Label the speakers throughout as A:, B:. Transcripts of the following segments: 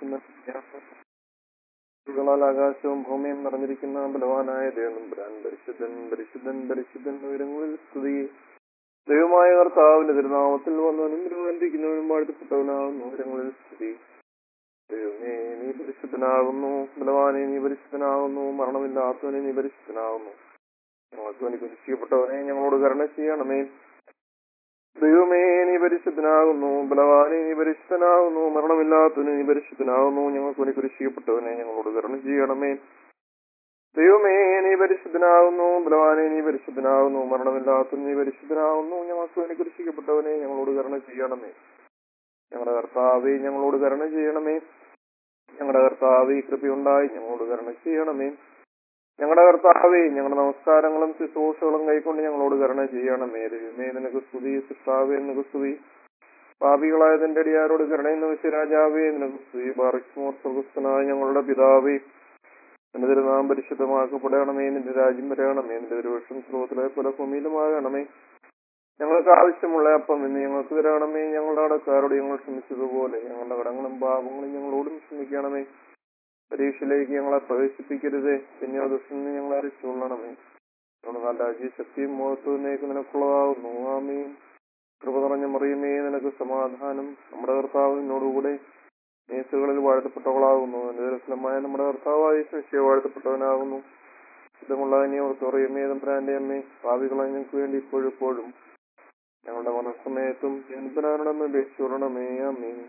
A: ാൽ ആകാശവും ഭൂമിയും നിറഞ്ഞിരിക്കുന്ന ബലവാനായ ദേവനമ്പുരാൻ പരിശുദ്ധൻ പരിശുദ്ധൻ പരിശുദ്ധൻ ഉയരങ്ങളിൽ സ്തുതി ദൈവമായ കർത്താവിന്റെ തിരുനാമത്തിൽ വന്നവനും തിരുവന്തിക്കുന്നവനും വാഴ്ത്തപ്പെട്ടവനാകുന്നു ഉയരങ്ങളിൽ സ്തുതി ദൈവമേ നീ പരിശുദ്ധനാകുന്നു ബലവാനെ നീ പരിശുദ്ധനാകുന്നു മരണമില്ലാത്തവനെ നീ പരിശുദ്ധനാകുന്നു ഞങ്ങൾക്ക് വേണ്ടി കുരിശിക്കപ്പെട്ടവനെ ഞങ്ങളോട് കരുണ ചെയ്യണമേ ദൈവമേ നീ പരിശുദ്ധനാകുന്നു ബലവാനെ നീ പരിശുദ്ധനാകുന്നു മരണമില്ലാത്തവന് നീ പരിശുദ്ധനാകുന്നു ഞങ്ങൾക്ക് വേണ്ടി കുരിശിക്കപ്പെട്ടവനെ ഞങ്ങളോട് കരുണ ചെയ്യണമേ ദൈവമേ നീ പരിശുദ്ധനാകുന്നു ബലവാനെ നീ പരിശുദ്ധനാകുന്നു മരണമില്ലാത്തവന് നീ പരിശുദ്ധനാകുന്നു ഞങ്ങൾക്ക് വേണ്ടി കുരിശിക്കപ്പെട്ടവനെ ഞങ്ങളോട് കരുണ ചെയ്യണമേ ഞങ്ങളുടെ കർത്താവെ ഞങ്ങളോട് കരുണ ചെയ്യണമേ ഞങ്ങളുടെ കർത്താവെ കൃപയുണ്ടായി ഞങ്ങളോട് കരുണ ചെയ്യണമേ ഞങ്ങളുടെ കർത്താവെ ഞങ്ങളുടെ നമസ്കാരങ്ങളും ശുശ്രൂഷകളും കൈക്കൊണ്ട് ഞങ്ങളോട് കരുണ ചെയ്യണമേ ദൈവമേ നിനക്ക് സ്തുതി സിസ്താവേ നിനക്ക് സ്തുതി പാപികളായ നിന്റെ അടിയാരോട് കരുണയെന്ന് വെച്ച് രാജാവേ നിനക്ക് സ്തുതി ബാറിക്മോർ സ്വർഗസ്ഥനായ ഞങ്ങളുടെ പിതാവേ നിന്റെ തിരുനാം പരിശുദ്ധമാക്കപ്പെടണമേ നിന്റെ രാജ്യം വരയണമേ നിന്റെ തിരുവഷം സ്രോതത്തിലെ പോലെ ഭൂമിയിലുമാകണമേ ഞങ്ങൾക്ക് ആവശ്യമുള്ള അപ്പം ഇന്ന് ഞങ്ങൾക്ക് തരണമേ ഞങ്ങളുടെ അടക്കാരോട് ഞങ്ങൾ ക്ഷമിച്ചതുപോലെ ഞങ്ങളുടെ കടങ്ങളും പാപങ്ങളും ഞങ്ങളോടും ക്ഷമിക്കണമേ പരീക്ഷയിലേക്ക് ഞങ്ങളെ പ്രവേശിപ്പിക്കരുതേ പിന്നെ ദുഷ്ടനെ ഞങ്ങളെ അറിയിച്ചുകൊള്ളണമേ നമ്മുടെ നല്ല രാജ്യ ശക്തിയും മുഖത്തുനിന്നേക്ക് നിനക്കുള്ളതാവുന്നു ആമീൻ കൃപ നിറഞ്ഞ മറിയമേ നിനക്ക് സമാധാനം നമ്മുടെ കർത്താവ് നിന്നോടുകൂടെ നേസുകളിൽ വാഴ്ത്തപ്പെട്ടവളാകുന്നു എന്റെ ദരസ്ലമായ നമ്മുടെ കർത്താവായ ശിഷ്യ വാഴ്ത്തപ്പെട്ടവനാകുന്നു ഇതുമുള്ള ഇനി ഓർത്ത് പറയുമേ തമ്പുരാന്റെ അമ്മേ ഭാവികളെ ഞങ്ങൾക്ക് വേണ്ടി ഇപ്പോഴും ഇപ്പോഴും ഞങ്ങളുടെ മനസ്സമയത്തും എന്തിനാരുടെ അപേക്ഷിച്ചുകൊള്ളണമേ അമ്മീൻ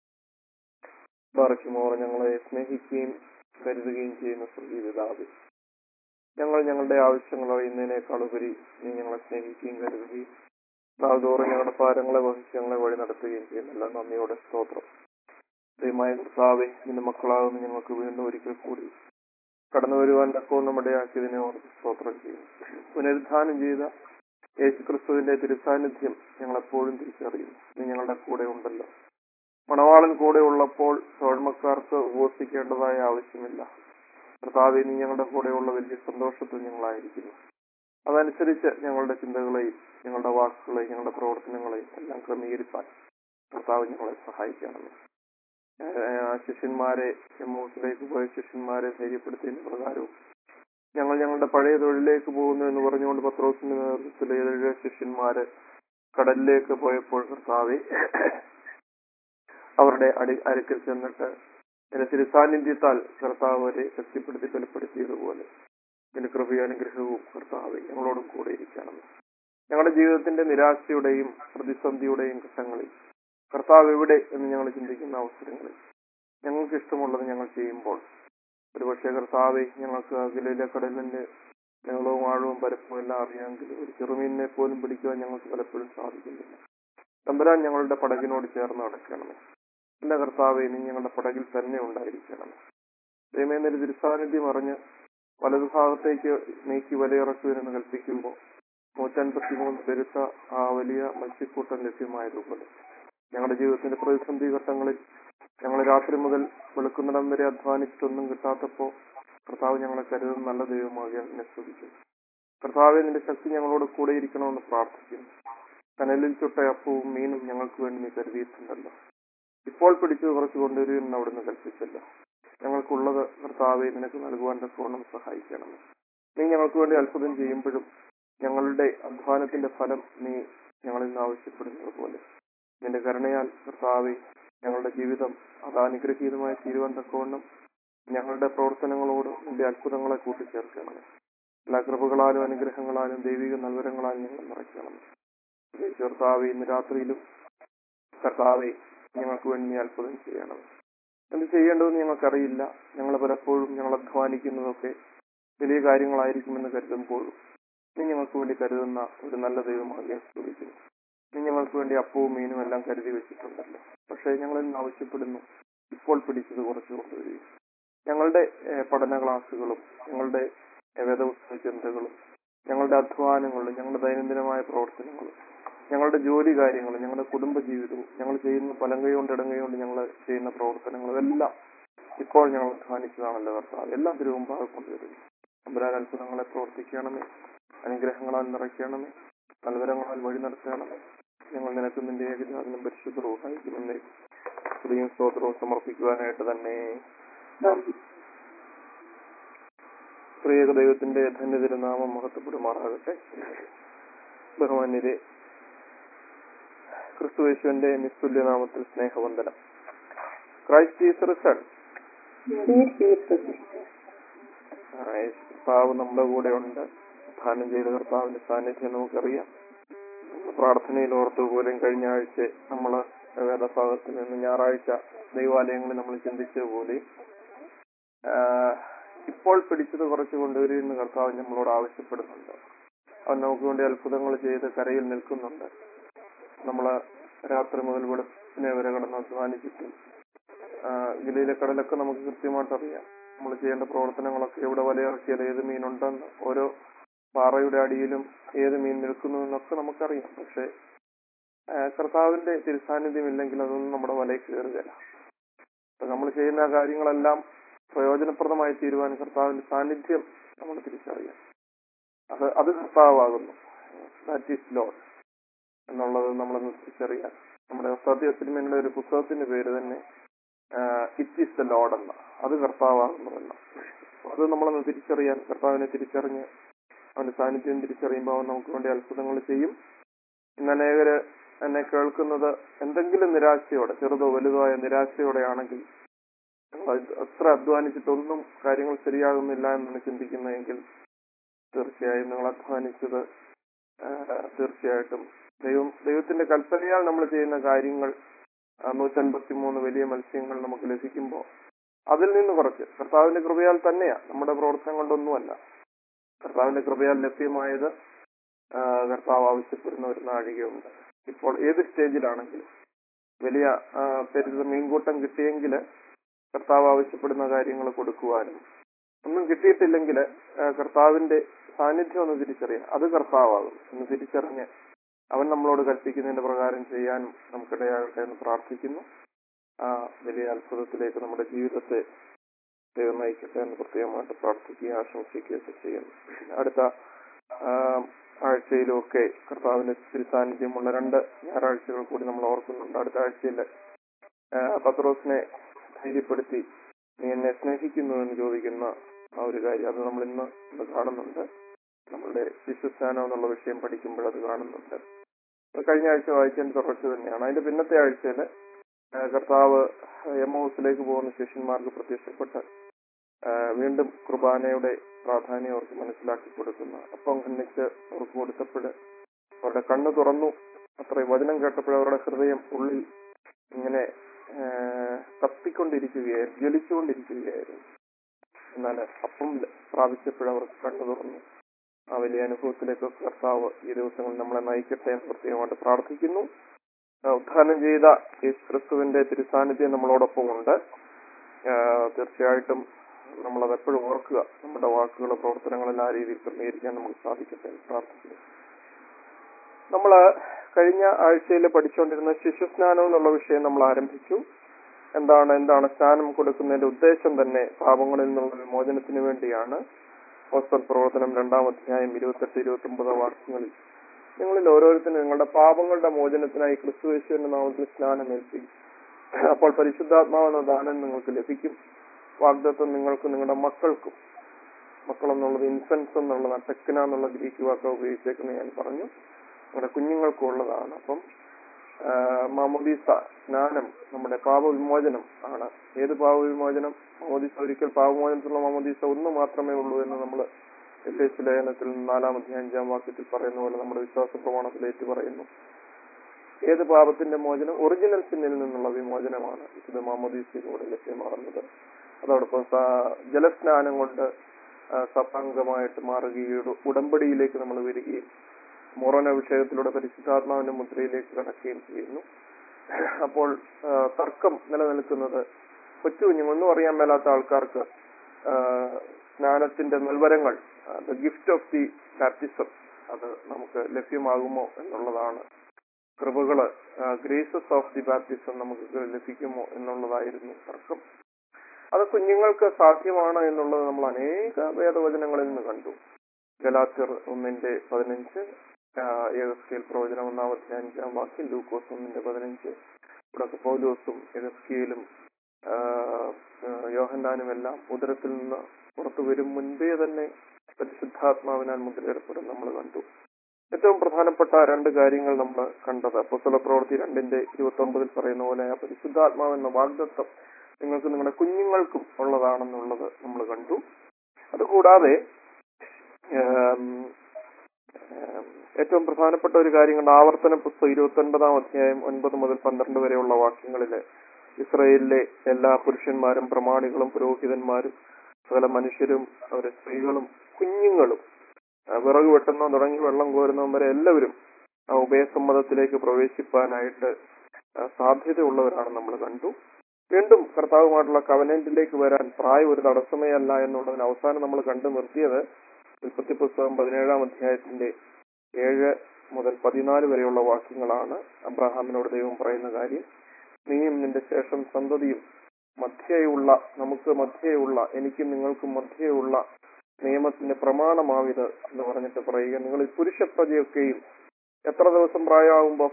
A: ബാറയ്ക്കുമോർ ഞങ്ങളെ സ്നേഹിക്കുകയും കരുതുകയും ചെയ്യുന്ന സ്വർഗീയപിതാവ് ഞങ്ങൾ ഞങ്ങളുടെ ആവശ്യങ്ങൾ അറിയുന്നതിനേക്കാൾ ഉപരി നീ ഞങ്ങളെ സ്നേഹിക്കുകയും കരുതുകയും നാൾതോറും ഞങ്ങളുടെ ഭാരങ്ങളെ വഹിച്ച് ഞങ്ങളെ വഴി നടത്തുകയും ചെയ്യുന്നില്ല നന്ദിയോടെ സ്തോത്രം ദൈവമായ കർത്താവെ നിന്റെ മക്കളാകുന്ന ഞങ്ങൾക്ക് വീണ്ടും ഒരിക്കൽ കൂടി കടന്നു വരുവാൻ തക്കോണം ഇടയാക്കിയതിനെ ഓർത്ത് സ്തോത്രം ചെയ്യും പുനരുദ്ധാനം ചെയ്ത യേശു ക്രിസ്തുവിന്റെ തിരുസാന്നിധ്യം ഞങ്ങളെപ്പോഴും തിരിച്ചറിയും നീ ഞങ്ങളുടെ കൂടെ ഉണ്ടല്ലോ മണവാളൻ കൂടെ ഉള്ളപ്പോൾ തോഴ്മക്കാർക്ക് ഉപവസിക്കേണ്ടതായ ആവശ്യമില്ല കർത്താവെ നീ ഞങ്ങളുടെ കൂടെയുള്ള വലിയ സന്തോഷത്തിൽ ഞങ്ങളായിരിക്കുന്നു അതനുസരിച്ച് ഞങ്ങളുടെ ചിന്തകളെയും ഞങ്ങളുടെ വാക്കുകളെയും ഞങ്ങളുടെ പ്രവർത്തനങ്ങളെയും എല്ലാം ക്രമീകരിക്കാൻ കർത്താവ് ഞങ്ങളെ സഹായിക്കണമേ ഏഹ് ആ ശിഷ്യന്മാരെ എമ്മൂസിലേക്ക് പോയ ശിഷ്യന്മാരെ ധൈര്യപ്പെടുത്തിയതിന് പ്രകാരവും ഞങ്ങൾ ഞങ്ങളുടെ പഴയ തൊഴിലിലേക്ക് പോകുന്നു എന്ന് പറഞ്ഞുകൊണ്ട് പത്രോസിന്റെ നേതൃത്വത്തിൽ ഏഴ് ശിഷ്യന്മാര് കടലിലേക്ക് പോയപ്പോൾ കർത്താവെ അവരുടെ അടി അരക്കിൽ ചെന്നിട്ട് എന്റെ തിരുസാന്നിധ്യത്താൽ കർത്താവ് അവരെ ശക്തിപ്പെടുത്തി ബലപ്പെടുത്തിയതുപോലെ എന്റെ കൃപയും അനുഗ്രഹവും കർത്താവ് ഞങ്ങളോടും കൂടെ ഇരിക്കണം ഞങ്ങളുടെ ജീവിതത്തിന്റെ നിരാശയുടെയും പ്രതിസന്ധിയുടെയും ഘട്ടങ്ങളിൽ കർത്താവ് എവിടെ എന്ന് ഞങ്ങൾ ചിന്തിക്കുന്ന അവസരങ്ങളിൽ ഞങ്ങൾക്ക് ഇഷ്ടമുള്ളത് ഞങ്ങൾ ചെയ്യുമ്പോൾ ഒരുപക്ഷെ കർത്താവെ ഞങ്ങൾക്ക് അഖിലിലെ കടലിന്റെ നീളവും ആഴവും പരപ്പും എല്ലാം അറിയാമെങ്കിൽ ഒരു ചെറുമീനിനെ പോലും പിടിക്കുവാൻ ഞങ്ങൾക്ക് പലപ്പോഴും സാധിക്കുന്നില്ല തമ്പുരാൻ ഞങ്ങളുടെ പടകിനോട് ചേർന്ന് നടക്കണമേ എന്റെ കർത്താവെ നീ ഞങ്ങളുടെ പടകിൽ തന്നെ ഉണ്ടായിരിക്കണമേ ദൈവമേന്നൊരു തിരുസാന്നിധ്യം അറിഞ്ഞ് വലതുഭാഗത്തേക്ക് നീക്കി വലയിറക്കുവരെന്ന് കൽപ്പിക്കുമ്പോൾ നൂറ്റൻപത്തിമൂന്ന് പെരുത്ത ആ വലിയ മത്സ്യക്കൂട്ടം ലഭ്യമായതുപോലെ ഞങ്ങളുടെ ജീവിതത്തിന്റെ പ്രതിസന്ധി ഘട്ടങ്ങളിൽ ഞങ്ങൾ രാത്രി മുതൽ വെളുക്കുന്നിടം വരെ അധ്വാനിച്ചിട്ടൊന്നും കിട്ടാത്തപ്പോ കർത്താവ് ഞങ്ങളെ കരുതുന്ന നല്ല ദൈവമാകിയാൽ എന്നെ സ്തുതിക്കും കർത്താവെ നിന്റെ ശക്തി ഞങ്ങളോട് കൂടെ ഇരിക്കണമെന്ന് പ്രാർത്ഥിക്കുന്നു കനലിൽ ചുട്ട അപ്പവും മീനും ഞങ്ങൾക്ക് വേണ്ടി നീ കരുതിയിട്ടുണ്ടല്ലോ ഇപ്പോൾ പിടിച്ചു കുറച്ച് കൊണ്ടുവരുമെന്ന് അവിടുന്ന് കൽപ്പിച്ചല്ലോ ഞങ്ങൾക്കുള്ളത് കർത്താവെ നിനക്ക് നൽകുവാൻ തക്കവണ്ണം സഹായിക്കണമേ നീ ഞങ്ങൾക്ക് വേണ്ടി അത്ഭുതം ചെയ്യുമ്പോഴും ഞങ്ങളുടെ അധ്വാനത്തിന്റെ ഫലം നീ ഞങ്ങളിൽ നിന്ന് ആവശ്യപ്പെടുന്നത് പോലെ നിന്റെ കരുണയാൽ കർത്താവെ ഞങ്ങളുടെ ജീവിതം അത് അനുഗ്രഹീതമായി തീരുവാൻ തക്കവണ്ണം ഞങ്ങളുടെ പ്രവർത്തനങ്ങളോട് നിന്റെ അത്ഭുതങ്ങളെ കൂട്ടിച്ചേർക്കണമേ എല്ലാ കൃപകളാലും അനുഗ്രഹങ്ങളാലും ദൈവിക നൽവരങ്ങളാലും ഞങ്ങൾ നിറയ്ക്കണമേ കർത്താവെ ഇന്ന് രാത്രിയിലും കർത്താവെ ഞങ്ങൾക്ക് വേണ്ടി നീ അത്ഭുതം ചെയ്യണം എന്ത് ചെയ്യേണ്ടതെന്ന് ഞങ്ങൾക്കറിയില്ല ഞങ്ങൾ പലപ്പോഴും ഞങ്ങൾ അധ്വാനിക്കുന്നതൊക്കെ വലിയ കാര്യങ്ങളായിരിക്കുമെന്ന് കരുതുമ്പോഴും നീ ഞങ്ങൾക്ക് വേണ്ടി കരുതുന്ന ഒരു നല്ല ദൈവമായി ഞാൻ സ്തുതിക്കുന്നു നീ ഞങ്ങൾക്ക് വേണ്ടി അപ്പവും മീനും എല്ലാം കരുതി വെച്ചിട്ടുണ്ടല്ലോ പക്ഷേ ഞങ്ങൾ ഇന്ന് ആവശ്യപ്പെടുന്നു ഇപ്പോൾ പിടിച്ചത് കുറച്ച് കൊണ്ടുവരികയും ഞങ്ങളുടെ ഏഹ്, പഠന ക്ലാസ്സുകളും ഞങ്ങളുടെ ഏഹ്, വേദപുസ്തക ചിന്തകളും ഞങ്ങളുടെ അധ്വാനങ്ങളും ഞങ്ങളുടെ ദൈനംദിനമായ പ്രവർത്തനങ്ങളും ഞങ്ങളുടെ ജോലി കാര്യങ്ങളും ഞങ്ങളുടെ കുടുംബ ജീവിതവും ഞങ്ങൾ ചെയ്യുന്ന പലങ്കൈ കൊണ്ട് ഇടങ്കൈ കൊണ്ട് ഞങ്ങൾ ചെയ്യുന്ന പ്രവർത്തനങ്ങളും എല്ലാം ഇപ്പോൾ ഞങ്ങൾ അധ്വാനിച്ചതാണല്ലോ കർത്താവ് എല്ലാം തിരുവമ്പാകെ കൊണ്ടുവരുന്നു അമ്പരാൻ അത്ഭുതങ്ങളെ പ്രവർത്തിക്കണമേ അനുഗ്രഹങ്ങളാൽ നിറയ്ക്കണമേ നൽവരങ്ങളാൽ വഴി നടത്തണമേ ഞങ്ങൾ നിനക്ക് നിന്റെ ഏകജാതനം പരിശുദ്ധ റൂഹായിക്കുമെന്നേ സ്ത്രീയും സ്തോത്രവും സമർപ്പിക്കുവാനായിട്ട് തന്നെ പ്രിയക ദൈവത്തിന്റെ ധന്യതിരുനാമം മഹത്വപ്പെടുമാറാകട്ടെ ബഹുമാന്യരെ ക്രിസ്തുവേശുവിന്റെ നിസ്തുല്യനാമത്തിൽ സ്നേഹവന്ദനം ക്രൈസ്റ്റ് ഈസ് റിസൺ കർത്താവ് നമ്മുടെ കൂടെ ഉണ്ട് ധ്യാനം ചെയ്ത കർത്താവിന്റെ സാന്നിധ്യം നമുക്കറിയാം പ്രാർത്ഥനയിൽ ഓർത്തു പോലും കഴിഞ്ഞ ആഴ്ച നമ്മൾ വേദഭാഗത്തിൽ നിന്ന് ഞായറാഴ്ച ദൈവാലയങ്ങളിൽ നമ്മൾ ചിന്തിച്ചതുപോലെ ആഹ് ഇപ്പോൾ പിടിച്ചത് കുറച്ച് കൊണ്ടുവരുമെന്ന് കർത്താവ് നമ്മളോട് ആവശ്യപ്പെടുന്നുണ്ട് അവൻ നമുക്ക് വേണ്ടി അത്ഭുതങ്ങൾ ചെയ്ത് കരയിൽ നിൽക്കുന്നുണ്ട് നമ്മള് രാത്രി മുതൽ വെളുപ്പിനെ വരെ കിടന്ന് അധ്വാനിച്ചിട്ടും ഗിലയിലെ കടലൊക്കെ നമുക്ക് കൃത്യമായിട്ട് അറിയാം നമ്മൾ ചെയ്യേണ്ട പ്രവർത്തനങ്ങളൊക്കെ എവിടെ വലയിറക്കിയാൽ ഏത് മീനുണ്ടെന്ന് ഓരോ പാറയുടെ അടിയിലും ഏത് മീൻ നിൽക്കുന്നു എന്നൊക്കെ നമുക്കറിയാം പക്ഷെ ആഹ് കർത്താവിന്റെ തിരുസാന്നിധ്യം ഇല്ലെങ്കിൽ അതൊന്നും നമ്മുടെ വലയിൽ കയറുകയില്ല അപ്പൊ നമ്മൾ ചെയ്യുന്ന കാര്യങ്ങളെല്ലാം പ്രയോജനപ്രദമായി തീരുവാൻ കർത്താവിന്റെ സാന്നിധ്യം നമ്മൾ തിരിച്ചറിയാം അത് അത് കർത്താവാകുന്നു ദാറ്റ് ഈസ് ലോഡ് എന്നുള്ളത് നമ്മളൊന്ന് തിരിച്ചറിയാം നമ്മുടെ സത്യസിനിമയുടെ ഒരു പുസ്തകത്തിന്റെ പേര് തന്നെ ഇറ്റ് ഈസ് ദ ലോഡ് എന്ന അത് കർത്താവാകുന്നതല്ല അത് നമ്മളൊന്ന് തിരിച്ചറിയാൻ കർത്താവിനെ തിരിച്ചറിഞ്ഞ് അവന്റെ സാന്നിധ്യം തിരിച്ചറിയുമ്പോൾ അവൻ നമുക്ക് വേണ്ടി അത്ഭുതങ്ങൾ ചെയ്യും ഇന്ന് അനേകര് എന്നെ കേൾക്കുന്നത് എന്തെങ്കിലും നിരാശയോടെ ചെറുതോ വലുതോ ആയ നിരാശയോടെ ആണെങ്കിൽ അത്ര അധ്വാനിച്ചിട്ടൊന്നും കാര്യങ്ങൾ ശരിയാകുന്നില്ല എന്നാണ് ചിന്തിക്കുന്നതെങ്കിൽ തീർച്ചയായും നിങ്ങൾ അധ്വാനിച്ചത് തീർച്ചയായിട്ടും ദൈവം ദൈവത്തിന്റെ കൽപ്പനയാൽ നമ്മൾ ചെയ്യുന്ന കാര്യങ്ങൾ നൂറ്റൻപത്തി മൂന്ന് വലിയ മത്സ്യങ്ങൾ നമുക്ക് ലഭിക്കുമ്പോൾ അതിൽ നിന്ന് കുറച്ച് കർത്താവിന്റെ കൃപയാൽ തന്നെയാ നമ്മുടെ പ്രവർത്തനം കൊണ്ടൊന്നുമല്ല കർത്താവിന്റെ കൃപയാൽ ലഭ്യമായത് കർത്താവ് ആവശ്യപ്പെടുന്ന ഒരു നാഴികയുണ്ട് ഇപ്പോൾ ഏത് സ്റ്റേജിലാണെങ്കിലും വലിയ പെരുത മീൻകൂട്ടം കിട്ടിയെങ്കിൽ കർത്താവ് ആവശ്യപ്പെടുന്ന കാര്യങ്ങൾ കൊടുക്കുവാനും ഒന്നും കിട്ടിയിട്ടില്ലെങ്കിൽ കർത്താവിന്റെ സാന്നിധ്യം ഒന്ന് തിരിച്ചറിയാം അത് കർത്താവാകും എന്ന് തിരിച്ചറിഞ്ഞ് അവൻ നമ്മളോട് കൽപ്പിക്കുന്നതിന്റെ പ്രകാരം ചെയ്യാനും നമുക്കിടയാകട്ടെ എന്ന് പ്രാർത്ഥിക്കുന്നു ആ വലിയ അത്ഭുതത്തിലേക്ക് നമ്മുടെ ജീവിതത്തെ ദൈവം നയിക്കട്ടെ എന്ന് പ്രത്യേകമായിട്ട് പ്രാർത്ഥിക്കുകയും ആശംസിക്കുകയൊക്കെ ചെയ്യുന്നു അടുത്ത ആഴ്ചയിലുമൊക്കെ കർത്താവിന്റെ തിരുസാന്നിധ്യമുള്ള രണ്ട് ഞായറാഴ്ചകൾ കൂടി നമ്മൾ ഓർക്കുന്നുണ്ട് അടുത്ത ആഴ്ചയിൽ പത്രോസിനെ ധൈര്യപ്പെടുത്തി നീ എന്നെ സ്നേഹിക്കുന്നു എന്ന് ചോദിക്കുന്ന ആ ഒരു കാര്യം അത് നമ്മൾ ഇന്ന് ഇന്ന് കാണുന്നുണ്ട് നമ്മളുടെ ശിശുസ്ഥാനം എന്നുള്ള വിഷയം പഠിക്കുമ്പോൾ അത് കാണുന്നുണ്ട് കഴിഞ്ഞ ആഴ്ച വായിച്ചതിന്റെ തുടർച്ച തന്നെയാണ് അതിന്റെ പിന്നത്തെ ആഴ്ചയിൽ കർത്താവ് എം ഹൗസിലേക്ക് പോകുന്ന ശിഷ്യന്മാർക്ക് പ്രത്യക്ഷപ്പെട്ട് വീണ്ടും കുർബാനയുടെ പ്രാധാന്യം അവർക്ക് മനസ്സിലാക്കി കൊടുക്കുന്ന അപ്പം ഖണ്ഡിച്ച് അവർക്ക് കൊടുത്തപ്പോൾ അവരുടെ കണ്ണ് തുറന്നു അത്ര വചനം കേട്ടപ്പോൾ അവരുടെ ഹൃദയം ഉള്ളിൽ ഇങ്ങനെ കത്തിക്കൊണ്ടിരിക്കുകയായിരുന്നു ജ്വലിച്ചുകൊണ്ടിരിക്കുകയായിരുന്നു എന്നാൽ അപ്പം പ്രാപിച്ചപ്പോൾ അവർക്ക് കണ്ണു തുറന്നു ആ വലിയ അനുഭവത്തിലേക്ക് കർത്താവ് ഈ ദിവസങ്ങളിൽ നമ്മളെ നയിക്കട്ടെ എന്ന് പ്രത്യേകമായിട്ട് പ്രാർത്ഥിക്കുന്നു ഉദ്ധാനം ചെയ്ത യേശു ക്രിസ്തുവിന്റെ തിരുസാന്നിധ്യം നമ്മളോടൊപ്പം ഉണ്ട് തീർച്ചയായിട്ടും നമ്മളത് എപ്പോഴും ഓർക്കുക നമ്മുടെ വാക്കുകൾ പ്രവർത്തനങ്ങളിൽ ആ രീതിയിൽ ക്രമീകരിക്കാൻ നമുക്ക് സാധിക്കട്ടെ എന്ന് പ്രാർത്ഥിക്കുന്നു നമ്മള് കഴിഞ്ഞ ആഴ്ചയിൽ പഠിച്ചുകൊണ്ടിരുന്ന ശിശുസ്നാനം എന്നുള്ള വിഷയം നമ്മൾ ആരംഭിച്ചു എന്താണ് എന്താണ് സ്നാനം കൊടുക്കുന്നതിന്റെ ഉദ്ദേശം തന്നെ പാപങ്ങളിൽ നിന്നുള്ള വിമോചനത്തിന് വേണ്ടിയാണ് ഹോസ്റ്റൽ പ്രവർത്തനം രണ്ടാം അധ്യായം ഇരുപത്തെട്ട് ഇരുപത്തി ഒമ്പത് വാക്യങ്ങളിൽ നിങ്ങളിൽ ഓരോരുത്തരും നിങ്ങളുടെ പാപങ്ങളുടെ മോചനത്തിനായി ക്രിസ്തുവേശുവിന്റെ നാമത്തിൽ സ്നാനം ഏൽപ്പിക്കും അപ്പോൾ പരിശുദ്ധാത്മാവെന്ന ദാനം നിങ്ങൾക്ക് ലഭിക്കും വാഗ്ദത്വം നിങ്ങൾക്ക് നിങ്ങളുടെ മക്കൾക്കും മക്കൾ എന്നുള്ളത് ഇൻഫൻസ് എന്നുള്ളതാണ് ടെക്കിന എന്നുള്ള ഗ്രീക്ക് വാക്ക് ഉപയോഗിച്ചേക്കുന്നത് ഞാൻ പറഞ്ഞു നമ്മുടെ കുഞ്ഞുങ്ങൾക്കും ഉള്ളതാണ് അപ്പം മാമോദീസ സ്നാനം നമ്മുടെ പാപവിമോചനം ആണ് ഏത് പാപവിമോചനം മാമോദീസ ഒരിക്കൽ പാപമോചനത്തിലുള്ള മാമോദീസ ഒന്ന് മാത്രമേ ഉള്ളൂ എന്ന് നമ്മൾ എഫ് എസ് ലേഖനത്തിൽ നാലാമത്തെ അഞ്ചാം വാക്യത്തിൽ പറയുന്ന പോലെ നമ്മുടെ വിശ്വാസ പ്രമാണത്തിൽ ഏറ്റു പറയുന്നു ഏത് പാപത്തിന്റെ മോചനം ഒറിജിനൽ സിന്നിൽ നിന്നുള്ള വിമോചനമാണ് ഇത് മാമോദീസയിലൂടെ ലഭ്യമാകുന്നത് അതോടൊപ്പം ജലസ്നാനം കൊണ്ട് സഭാംഗമായിട്ട് മാറുകയും ഉടമ്പടിയിലേക്ക് നമ്മൾ വരികയും മൊറോന വിഷയത്തിലൂടെ പരിശുദ്ധാത്മാവിന്റെ മുദ്രയിലേക്ക് കടക്കുകയും ചെയ്യുന്നു അപ്പോൾ തർക്കം നിലനിൽക്കുന്നത് കൊച്ചു കുഞ്ഞുങ്ങളൊന്നും അറിയാൻ മേലാത്ത ആൾക്കാർക്ക് സ്നാനത്തിന്റെ നൽവരങ്ങൾ the gift of the baptism അത് നമുക്ക് ലഭ്യമാകുമോ എന്നുള്ളതാണ് കൃപകള് ഗ്രേസസ് ഓഫ് ദി ബാപ്റ്റിസം നമുക്ക് ലഭിക്കുമോ എന്നുള്ളതായിരുന്നു തർക്കം അത് കുഞ്ഞുങ്ങൾക്ക് സാധ്യമാണ് എന്നുള്ളത് നമ്മൾ അനേക വേദവചനങ്ങളിൽ നിന്ന് കണ്ടു ഗലാത്യർ ഒന്നിന്റെ പതിനഞ്ച് ഏകസ്കേൽ പ്രവചനം ഒന്നാമത്തെ അഞ്ചാം വാക്യം ലൂക്കോസ് ഒന്നിന്റെ പതിനഞ്ച് ഇവിടെ പൗലോസും എഹസ്കിയിലും യോഹന്നാനും എല്ലാം ഉദരത്തിൽ നിന്ന് പുറത്തു വരും മുൻപേ തന്നെ പരിശുദ്ധാത്മാവിനാൽ മുദ്രയിടപ്പെടും നമ്മൾ കണ്ടു ഏറ്റവും പ്രധാനപ്പെട്ട രണ്ട് കാര്യങ്ങൾ നമ്മൾ കണ്ടത് പുസ്തക പ്രവൃത്തി രണ്ടിന്റെ ഇരുപത്തി ഒമ്പതിൽ പറയുന്ന പോലെ ആ പരിശുദ്ധാത്മാവെന്ന വാഗ്ദത്വം നിങ്ങൾക്ക് നിങ്ങളുടെ കുഞ്ഞുങ്ങൾക്കും ഉള്ളതാണെന്നുള്ളത് നമ്മൾ കണ്ടു അതുകൂടാതെ ഏം, ഏം, ഏറ്റവും പ്രധാനപ്പെട്ട ഒരു കാര്യം കണ്ട ആവർത്തന പുസ്തകം ഇരുപത്തി ഒൻപതാം അധ്യായം ഒൻപത് മുതൽ പന്ത്രണ്ട് വരെയുള്ള വാക്യങ്ങളില് ഇസ്രയേലിലെ എല്ലാ പുരുഷന്മാരും പ്രമാണികളും പുരോഹിതന്മാരും സകല മനുഷ്യരും അവരെ സ്ത്രീകളും കുഞ്ഞുങ്ങളും ആ, വിറക് വെട്ടുന്ന തുടങ്ങി വെള്ളം കോരുന്നവൻ വരെ എല്ലാവരും ആ ഉഭയസമ്മതത്തിലേക്ക് പ്രവേശിപ്പാനായിട്ട് ആ, സാധ്യതയുള്ളവരാണ് നമ്മൾ കണ്ടു വീണ്ടും കർത്താവുമായിട്ടുള്ള കവനന്റിലേക്ക് വരാൻ പ്രായം ഒരു തടസ്സമേ അല്ല എന്നുള്ളതിന് അവസാനം നമ്മൾ കണ്ടു നിർത്തിയത് ഉൽപ്പത്തി പുസ്തകം പതിനേഴാം അധ്യായത്തിന്റെ ഏഴ് മുതൽ പതിനാല് വരെയുള്ള വാക്യങ്ങളാണ് അബ്രഹാമിനോട് ദൈവം പറയുന്ന കാര്യം നീയും നിന്റെ ശേഷം സന്തതിയും മധ്യയുള്ള നമുക്ക് മധ്യയുള്ള എനിക്കും നിങ്ങൾക്കും മധ്യയുള്ള നിയമത്തിന്റെ പ്രമാണമാവിത് എന്ന് പറഞ്ഞിട്ട് പറയുക നിങ്ങൾ ഈ പുരുഷ പ്രജയൊക്കെയും എത്ര ദിവസം പ്രായമാകുമ്പോൾ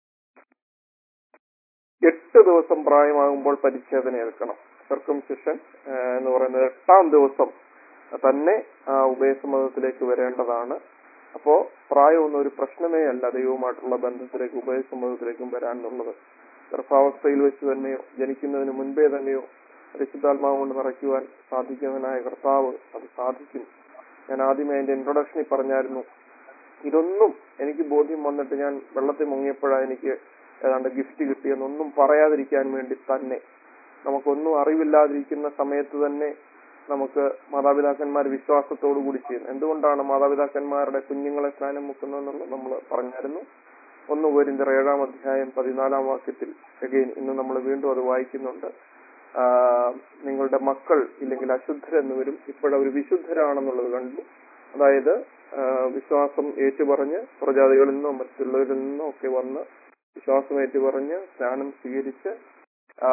A: എട്ട് ദിവസം പ്രായമാകുമ്പോൾ പരിച്ഛേദന ഏൽക്കണം സർക്കംസിഷൻ എന്ന് പറയുന്നത് എട്ടാം ദിവസം തന്നെ ആ ഉഭയസമ്മതത്തിലേക്ക് വരേണ്ടതാണ് അപ്പോ പ്രായമൊന്നും ഒരു പ്രശ്നമേ അല്ല ദൈവവുമായിട്ടുള്ള ബന്ധത്തിലേക്ക് ഉഭയസമ്മതത്തിലേക്കും വരാൻ എന്നുള്ളത് ഗർഭാവസ്ഥയിൽ വെച്ച് തന്നെയോ ജനിക്കുന്നതിന് മുൻപേ തന്നെയോ പരിശുദ്ധാത്മാവ് കൊണ്ട് നിറയ്ക്കുവാൻ സാധിക്കുന്നതിനായ കർത്താവ് അത് സാധിക്കും ഞാൻ ആദ്യമേ എന്റെ ഇൻട്രൊഡക്ഷനിൽ പറഞ്ഞായിരുന്നു ഇതൊന്നും എനിക്ക് ബോധ്യം വന്നിട്ട് ഞാൻ വെള്ളത്തിൽ മുങ്ങിയപ്പോഴാണ് എനിക്ക് ഏതാണ്ട് ഗിഫ്റ്റ് കിട്ടിയെന്നൊന്നും പറയാതിരിക്കാൻ വേണ്ടി തന്നെ നമുക്കൊന്നും അറിവില്ലാതിരിക്കുന്ന സമയത്ത് തന്നെ നമുക്ക് മാതാപിതാക്കന്മാർ വിശ്വാസത്തോടു കൂടി ചെയ്യുന്നു എന്തുകൊണ്ടാണ് മാതാപിതാക്കന്മാരുടെ കുഞ്ഞുങ്ങളെ സ്നാനം മുക്കുന്നതെന്നുള്ളത് നമ്മൾ പറഞ്ഞായിരുന്നു ഒന്ന് കോരിന്തർ ഏഴാം അധ്യായം പതിനാലാം വാക്യത്തിൽ അഗെയിൻ ഇന്ന് നമ്മൾ വീണ്ടും അത് വായിക്കുന്നുണ്ട് ആ, നിങ്ങളുടെ മക്കൾ ഇല്ലെങ്കിൽ അശുദ്ധരെന്ന് വരും ഇപ്പോഴവർ വിശുദ്ധരാണെന്നുള്ളത് കണ്ടു അതായത് ആ, വിശ്വാസം ഏറ്റുപറഞ്ഞ് പ്രജാതികളിൽ നിന്നോ മറ്റുള്ളവരിൽ നിന്നോ ഒക്കെ വന്ന് വിശ്വാസം ഏറ്റുപറഞ്ഞ് സ്നാനം സ്വീകരിച്ച് ആ,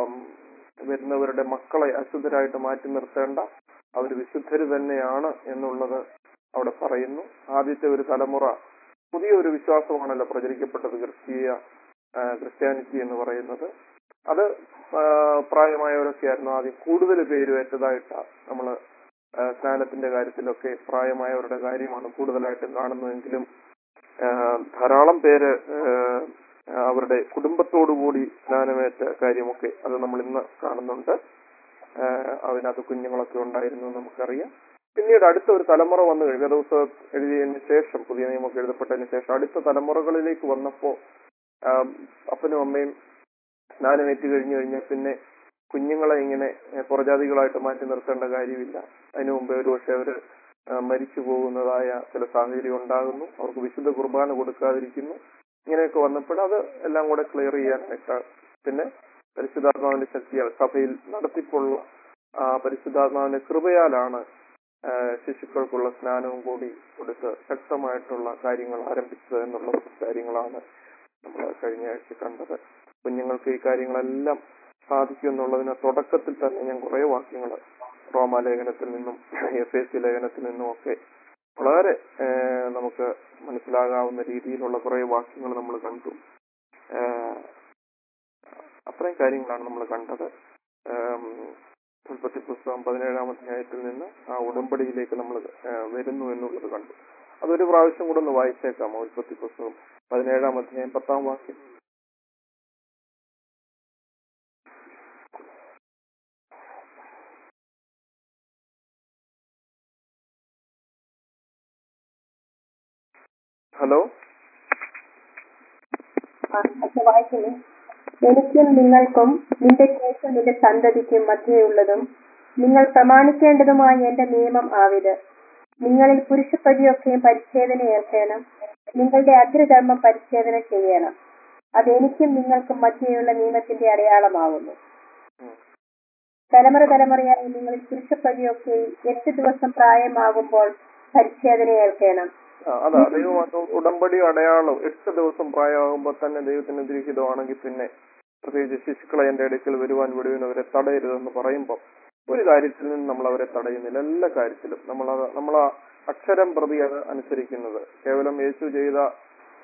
A: വരുന്നവരുടെ മക്കളെ അശുദ്ധരായിട്ട് മാറ്റി നിർത്തേണ്ട അവർ വിശുദ്ധര് തന്നെയാണ് എന്നുള്ളത് അവിടെ പറയുന്നു ആദ്യത്തെ ഒരു തലമുറ പുതിയൊരു വിശ്വാസമാണല്ലോ പ്രചരിക്കപ്പെട്ടത് ക്രിസ്തീയ ആ, ക്രിസ്ത്യാനിറ്റി എന്ന് പറയുന്നത് അത് ആ, പ്രായമായവരൊക്കെ ആയിരുന്നു ആദ്യം കൂടുതൽ പേര് ഏറ്റതായിട്ടാണ് നമ്മൾ സ്നാനത്തിന്റെ കാര്യത്തിലൊക്കെ പ്രായമായവരുടെ കാര്യമാണ് കൂടുതലായിട്ടും കാണുന്നതെങ്കിലും ആ, ധാരാളം പേര് ആ, അവരുടെ കുടുംബത്തോടുകൂടി സ്നാനമേറ്റ കാര്യമൊക്കെ അത് നമ്മൾ ഇന്ന് കാണുന്നുണ്ട് ആ, അതിനകത്ത് കുഞ്ഞുങ്ങളൊക്കെ ഉണ്ടായിരുന്നു എന്ന് നമുക്കറിയാം പിന്നീട് അടുത്ത ഒരു തലമുറ വന്നു കഴിഞ്ഞ ദിവസം എഴുതിയതിന് ശേഷം പുതിയ നിയമമൊക്കെ എഴുതപ്പെട്ടതിന് ശേഷം അടുത്ത തലമുറകളിലേക്ക് വന്നപ്പോ ആ, അപ്പനും അമ്മയും സ്നാനമേറ്റ് കഴിഞ്ഞു കഴിഞ്ഞാൽ പിന്നെ കുഞ്ഞുങ്ങളെ ഇങ്ങനെ ഏ, പുറജാതികളായിട്ട് മാറ്റി നിർത്തേണ്ട കാര്യമില്ല അതിനു മുമ്പേ ഒരു പക്ഷെ അവര് ആ, മരിച്ചു പോകുന്നതായ ചില സാഹചര്യം ഉണ്ടാകുന്നു അവർക്ക് വിശുദ്ധ കുർബാന കൊടുക്കാതിരിക്കുന്നു ഇങ്ങനെയൊക്കെ വന്നപ്പോൾ അത് എല്ലാം കൂടെ ക്ലിയർ ചെയ്യാനായിട്ട് പിന്നെ പരിശുദ്ധാത്മാവിന്റെ ശക്തിയാൽ സഭയിൽ നടത്തിപ്പുള്ള ആ, പരിശുദ്ധാത്മാവിന്റെ കൃപയാലാണ് ആ, ശിശുക്കൾക്കുള്ള സ്നാനവും കൂടി കൊടുത്ത് ശക്തമായിട്ടുള്ള കാര്യങ്ങൾ ആരംഭിച്ചത് എന്നുള്ള കാര്യങ്ങളാണ് നമ്മൾ കഴിഞ്ഞ ആഴ്ച കണ്ടത് കുഞ്ഞുങ്ങൾക്ക് ഈ കാര്യങ്ങളെല്ലാം സാധിക്കും എന്നുള്ളതിന് തുടക്കത്തിൽ തന്നെ ഞാൻ കുറെ വാക്യങ്ങൾ റോമാലേഖനത്തിൽ നിന്നും എഫ് എസ് സി ലേഖനത്തിൽ നിന്നും ഒക്കെ വളരെ ഏഹ്, നമുക്ക് മനസ്സിലാകാവുന്ന രീതിയിലുള്ള കുറെ വാക്യങ്ങൾ നമ്മൾ കണ്ടു ഏഹ്, അത്രയും കാര്യങ്ങളാണ് നമ്മൾ കണ്ടത് ഏം, ഉൽപ്പത്തി പുസ്തകം പതിനേഴാം അധ്യായത്തിൽ നിന്ന് ആ ഉടമ്പടിയിലേക്ക് നമ്മൾ വരുന്നു എന്നുള്ളത് കണ്ടു അതൊരു പ്രാവശ്യം കൂടെ ഒന്ന് വായിച്ചേക്കാമോ ഉൽപ്പത്തി പുസ്തകം പതിനേഴാം അധ്യായം പത്താം വാക്യം ഹലോ
B: ആ, അച്ഛൻ വായിക്കുന്നു എനിക്കും നിങ്ങൾക്കും നിന്റെ ശേഷം നിന്റെ സന്തതിക്കും മധ്യയുള്ളതും നിങ്ങൾ പ്രമാണിക്കേണ്ടതുമായ എന്റെ നിയമം ആവിത് നിങ്ങളിൽ പുരുഷപ്പതിയൊക്കെയും പരിച്ഛേദന ഏർക്കണം നിങ്ങളുടെ അഗ്രധർമ്മം പരിച്ഛേദന ചെയ്യണം അത് എനിക്കും നിങ്ങൾക്കും മധ്യയുള്ള നിയമത്തിന്റെ അടയാളമാകുന്നു
A: ഉം.
B: തലമുറ തലമുറയായി നിങ്ങളിൽ പുരുഷപ്പതിയൊക്കെയും എട്ട് ദിവസം പ്രായമാകുമ്പോൾ പരിച്ഛേദന ഏൽക്കണം
A: ആ, അതാ ദൈവമായിട്ട് ഉടമ്പടി അടയാളം എട്ട് ദിവസം പ്രായമാകുമ്പോൾ തന്നെ ദൈവത്തിന് ദുരിഹിതമാണെങ്കിൽ പിന്നെ പ്രത്യേകിച്ച് ശിശുക്കളെ എന്റെ അടുക്കൽ വരുവാൻ വിടുവിനവരെ തടയരുതെന്ന് പറയുമ്പോൾ ഒരു കാര്യത്തിൽ നിന്ന് നമ്മൾ അവരെ തടയുന്നില്ല എല്ലാ കാര്യത്തിലും നമ്മൾ നമ്മൾ ആ അക്ഷരം പ്രതി അത് അനുസരിക്കുന്നത് കേവലം യേശു ചെയ്ത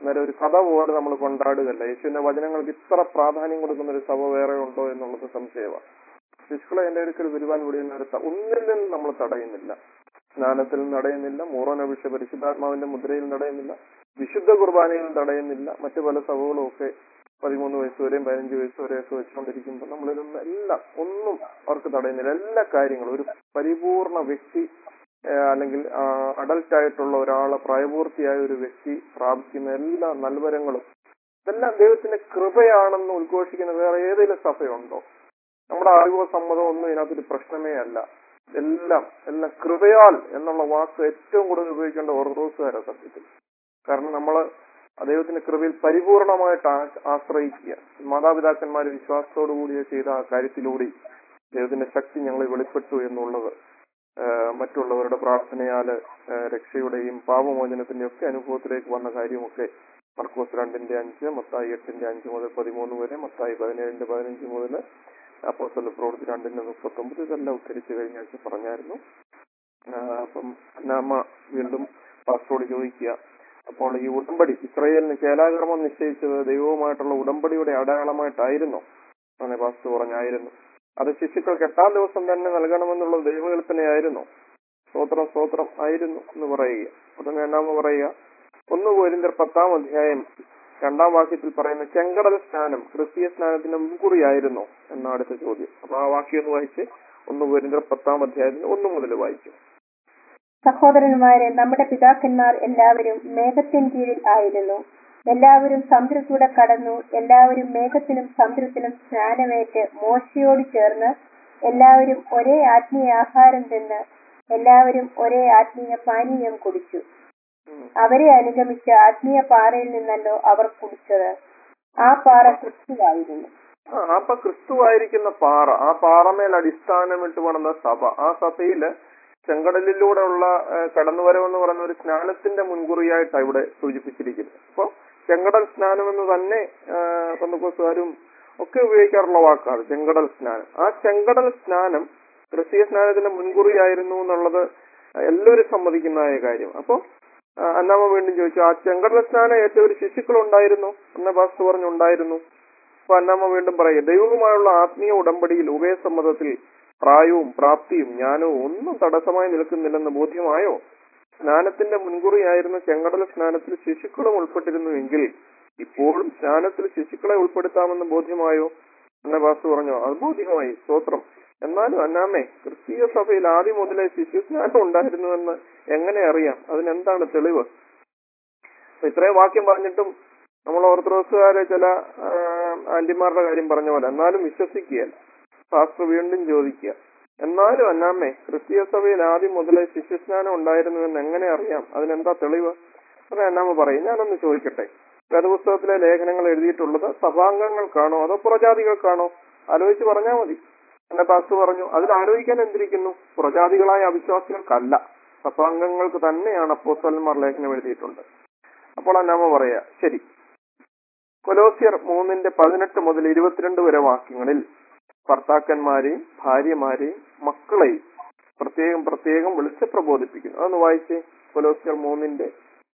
A: അന്നേരം ഒരു കഥ പോലെ നമ്മൾ കൊണ്ടാടുകയല്ല യേശുവിന്റെ വചനങ്ങൾക്ക് ഇത്ര പ്രാധാന്യം കൊടുക്കുന്ന ഒരു സഭ വേറെ ഉണ്ടോ എന്നുള്ളത് സംശയമാണ് ശിശുക്കളെ എന്റെ അടുക്കൽ വരുവാൻ വിടുന്നവരെ ഒന്നിൽ നിന്നും നമ്മൾ തടയുന്നില്ല സ്നാനത്തിൽ തടയുന്നില്ല മൂറോനഭിഷ പരിശുദ്ധാത്മാവിന്റെ മുദ്രയിൽ തടയുന്നില്ല വിശുദ്ധ കുർബാനയിൽ തടയുന്നില്ല മറ്റു പല സഭകളും ഒക്കെ പതിമൂന്ന് വയസ്സ് വരെയും പതിനഞ്ച് വയസ്സ് വരെയൊക്കെ വെച്ചുകൊണ്ടിരിക്കുമ്പോൾ നമ്മളിതൊന്നും എല്ലാം ഒന്നും അവർക്ക് തടയുന്നില്ല എല്ലാ കാര്യങ്ങളും ഒരു പരിപൂർണ വ്യക്തി ഏഹ് അല്ലെങ്കിൽ അഡൽട്ട് ആയിട്ടുള്ള ഒരാളെ പ്രായപൂർത്തിയായ ഒരു വ്യക്തി പ്രാപിക്കുന്ന എല്ലാ നൽവരങ്ങളും ഇതെല്ലാം ദൈവത്തിന്റെ കൃപയാണെന്ന് ഉദ്ഘോഷിക്കുന്ന വേറെ ഏതെങ്കിലും സഭയുണ്ടോ നമ്മുടെ അറിവോ സമ്മതമോ ഒന്നും ഇതിനകത്തൊരു പ്രശ്നമേ അല്ല എല്ലാം എല്ലാം കൃപയാൽ എന്നുള്ള വാക്ക് ഏറ്റവും കൂടുതൽ ഉപയോഗിക്കേണ്ട ഓർത്തഡോക്സുകാരാണ് സത്യത്തിൽ കാരണം നമ്മൾ ദൈവത്തിന്റെ കൃപയിൽ പരിപൂർണമായിട്ട് ആ- ആശ്രയിക്കുക മാതാപിതാക്കന്മാർ വിശ്വാസത്തോടു കൂടി ചെയ്ത ആ കാര്യത്തിലൂടെ ദൈവത്തിന്റെ ശക്തി ഞങ്ങൾ വെളിപ്പെട്ടു എന്നുള്ളത് ആ, മറ്റുള്ളവരുടെ പ്രാർത്ഥനയാല് ആ, രക്ഷയുടെയും പാപമോചനത്തിന്റെയും ഒക്കെ അനുഭവത്തിലേക്ക് വന്ന കാര്യമൊക്കെ മർക്കോസ് രണ്ടിന്റെ അഞ്ച് മത്തായി എട്ടിന്റെ അഞ്ച് മുതൽ പതിമൂന്ന് വരെ മത്തായി പതിനേഴിന്റെ പതിനഞ്ച് മുതൽ അപ്പോസ്തല പ്രവൃത്തി രണ്ടിന്റെ മുപ്പത്തി ഒമ്പത് ഇതെല്ലാം ഉദ്ധരിച്ചു കഴിഞ്ഞ ആഴ്ച പറഞ്ഞായിരുന്നു ആ, അപ്പം നാമ വീണ്ടും പാസ്റ്റോട് ചോദിക്കുക അപ്പോൾ ഈ ഉടമ്പടി ഇസ്രായേലിന് കേലാകർമ്മം നിശ്ചയിച്ചത് ദൈവവുമായിട്ടുള്ള ഉടമ്പടിയുടെ അടയാളമായിട്ടായിരുന്നു അങ്ങനെ പാസ്റ്റർ പറഞ്ഞായിരുന്നു അത് ശിശുക്കൾക്ക് എട്ടാം ദിവസം തന്നെ നൽകണമെന്നുള്ള ദൈവകൽപ്പനയായിരുന്നു സ്തോത്രം സ്തോത്രം ആയിരുന്നു എന്ന് പറയുക ഉടനെ എന്നാമ പറയുക ഒന്ന് പോരിന്തർ പത്താം അധ്യായം രണ്ടാം വാക്യത്തിൽ പറയുന്ന ചെങ്കടൽ സ്നാനം ക്രിസ്തീയ സ്നാനത്തിന്റെ മുൻകുറിയായിരുന്നു എന്നാണ് അടുത്ത ചോദ്യം അപ്പൊ ആ വാക്യം ഒന്ന് വായിച്ച് ഒന്ന് പോരിന്തർ പത്താം അധ്യായത്തിൽ ഒന്ന് മുതൽ വായിക്കും
B: സഹോദരന്മാരെ നമ്മുടെ പിതാക്കന്മാർ എല്ലാവരും മേഘത്തിൻ കീഴിൽ ആയിരുന്നു എല്ലാവരും സമുദ്രത്തൂടെ കടന്നു എല്ലാവരും മേഘത്തിനും സമുദ്രത്തിനും സ്നാനമേറ്റ് മോശയോട് ചേർന്ന് എല്ലാവരും ഒരേ ആത്മീയ ആഹാരം തിന്ന് എല്ലാവരും ഒരേ ആത്മീയ പാനീയം കുടിച്ചു
A: ഉം.
B: അവരെ അനുഗമിച്ച ആത്മീയ പാറയിൽ നിന്നല്ലോ അവർ കുടിച്ചത് ആ പാറ ക്രിസ്തുവായിരുന്നു
A: ആ അപ്പൊ ക്രിസ്തുവായിരിക്കുന്ന പാറ ആ പാറമേൽ അടിസ്ഥാനമിട്ട് പണിത സഭ ആ സഭയില് ചെങ്കടലിലൂടെയുള്ള ഏഹ്, കടന്നുവരവെന്ന് പറയുന്ന ഒരു സ്നാനത്തിന്റെ മുൻകുറിയായിട്ടാണ് ഇവിടെ സൂചിപ്പിച്ചിരിക്കുന്നത് അപ്പൊ ചെങ്കടൽ സ്നാനം എന്ന് തന്നെ പന്തക്കോസുകാരും ഒക്കെ ഉപയോഗിക്കാറുള്ള വാക്കാണ് ചെങ്കടൽ സ്നാനം ആ ചെങ്കടൽ സ്നാനം ക്രിസ്തീയ സ്നാനത്തിന്റെ മുൻകുറിയായിരുന്നു എന്നുള്ളത് എല്ലാവരും സമ്മതിക്കുന്നതായ കാര്യം അപ്പൊ ആ, അന്നാമ്മ വീണ്ടും ചോദിച്ചു ആ ചെങ്കടൽ സ്നാനം ഏറ്റവും ഒരു ശിശുക്കൾ ഉണ്ടായിരുന്നു എന്ന പാസ്റ്റർ പറഞ്ഞു ഉണ്ടായിരുന്നു അപ്പൊ അന്നാമ്മ വീണ്ടും പറയുക ദൈവവുമായുള്ള ആത്മീയ ഉടമ്പടിയിൽ ഉഭയസമ്മതത്തിൽ പ്രായവും പ്രാപ്തിയും ജ്ഞാനവും ഒന്നും തടസ്സമായി നിൽക്കുന്നില്ലെന്ന് ബോധ്യമായോ സ്നാനത്തിന്റെ മുൻകുറിയായിരുന്ന ചെങ്കടൽ സ്നാനത്തിൽ ശിശുക്കളും ഉൾപ്പെട്ടിരുന്നുവെങ്കിൽ ഇപ്പോഴും സ്നാനത്തിൽ ശിശുക്കളെ ഉൾപ്പെടുത്താമെന്ന് ബോധ്യമായോ എന്ന വാസ്തു പറഞ്ഞു അത് ബോധ്യമായി സ്തോത്രം എന്നാലും അന്നാമേ ക്രിസ്തീയ സഭയിൽ ആദ്യം മുതലേ ശിശു സ്നാനം ഉണ്ടായിരുന്നുവെന്ന് എങ്ങനെ അറിയാം അതിനെന്താണ് തെളിവ് അപ്പൊ ഇത്രയും വാക്യം പറഞ്ഞിട്ടും നമ്മൾ ഓർത്തഡോക്സുകാരെ ചില ആ, ആന്റിമാരുടെ കാര്യം പറഞ്ഞ പോലെ എന്നാലും വിശ്വസിക്കുകയല്ല പാസ്റ്റർ വീണ്ടും ചോദിക്കുക എന്നാലും അന്നാമ്മേ ക്രിസ്തീയ സഭയിൽ ആദ്യം മുതലേ ശിശുസ്നാനം ഉണ്ടായിരുന്നുവെന്ന് എങ്ങനെ അറിയാം അതിനെന്താ തെളിവ് അത് അന്നാമ്മ പറയും ഞാനൊന്ന് ചോദിക്കട്ടെ വേദപുസ്തകത്തിലെ ലേഖനങ്ങൾ എഴുതിയിട്ടുള്ളത് സഭാംഗങ്ങൾക്കാണോ അതോ പുറജാതികൾക്കാണോ ആലോചിച്ച് പറഞ്ഞാൽ മതി എന്നെ പാസ്റ്റർ പറഞ്ഞു അതിൽ ആലോചിക്കാൻ എന്തിരിക്കുന്നു പുറജാതികളായ അവിശ്വാസികൾക്കല്ല സഭാംഗങ്ങൾക്ക് തന്നെയാണ് അപ്പോസ്തലന്മാർ ലേഖനം എഴുതിയിട്ടുണ്ട് അപ്പോൾ അന്നാമ്മ പറയാ ശരി കൊലോസിയർ മൂന്നിന്റെ പതിനെട്ട് മുതൽ ഇരുപത്തിരണ്ട് വരെ വാക്യങ്ങളിൽ ഭർത്താക്കന്മാരെയും ഭാര്യമാരെയും മക്കളെയും പ്രത്യേകം പ്രത്യേകം വിളിച്ച് പ്രബോധിപ്പിക്കുന്നു അതൊന്ന് വായിച്ചേ കൊലോസിയർ മൂന്നിന്റെ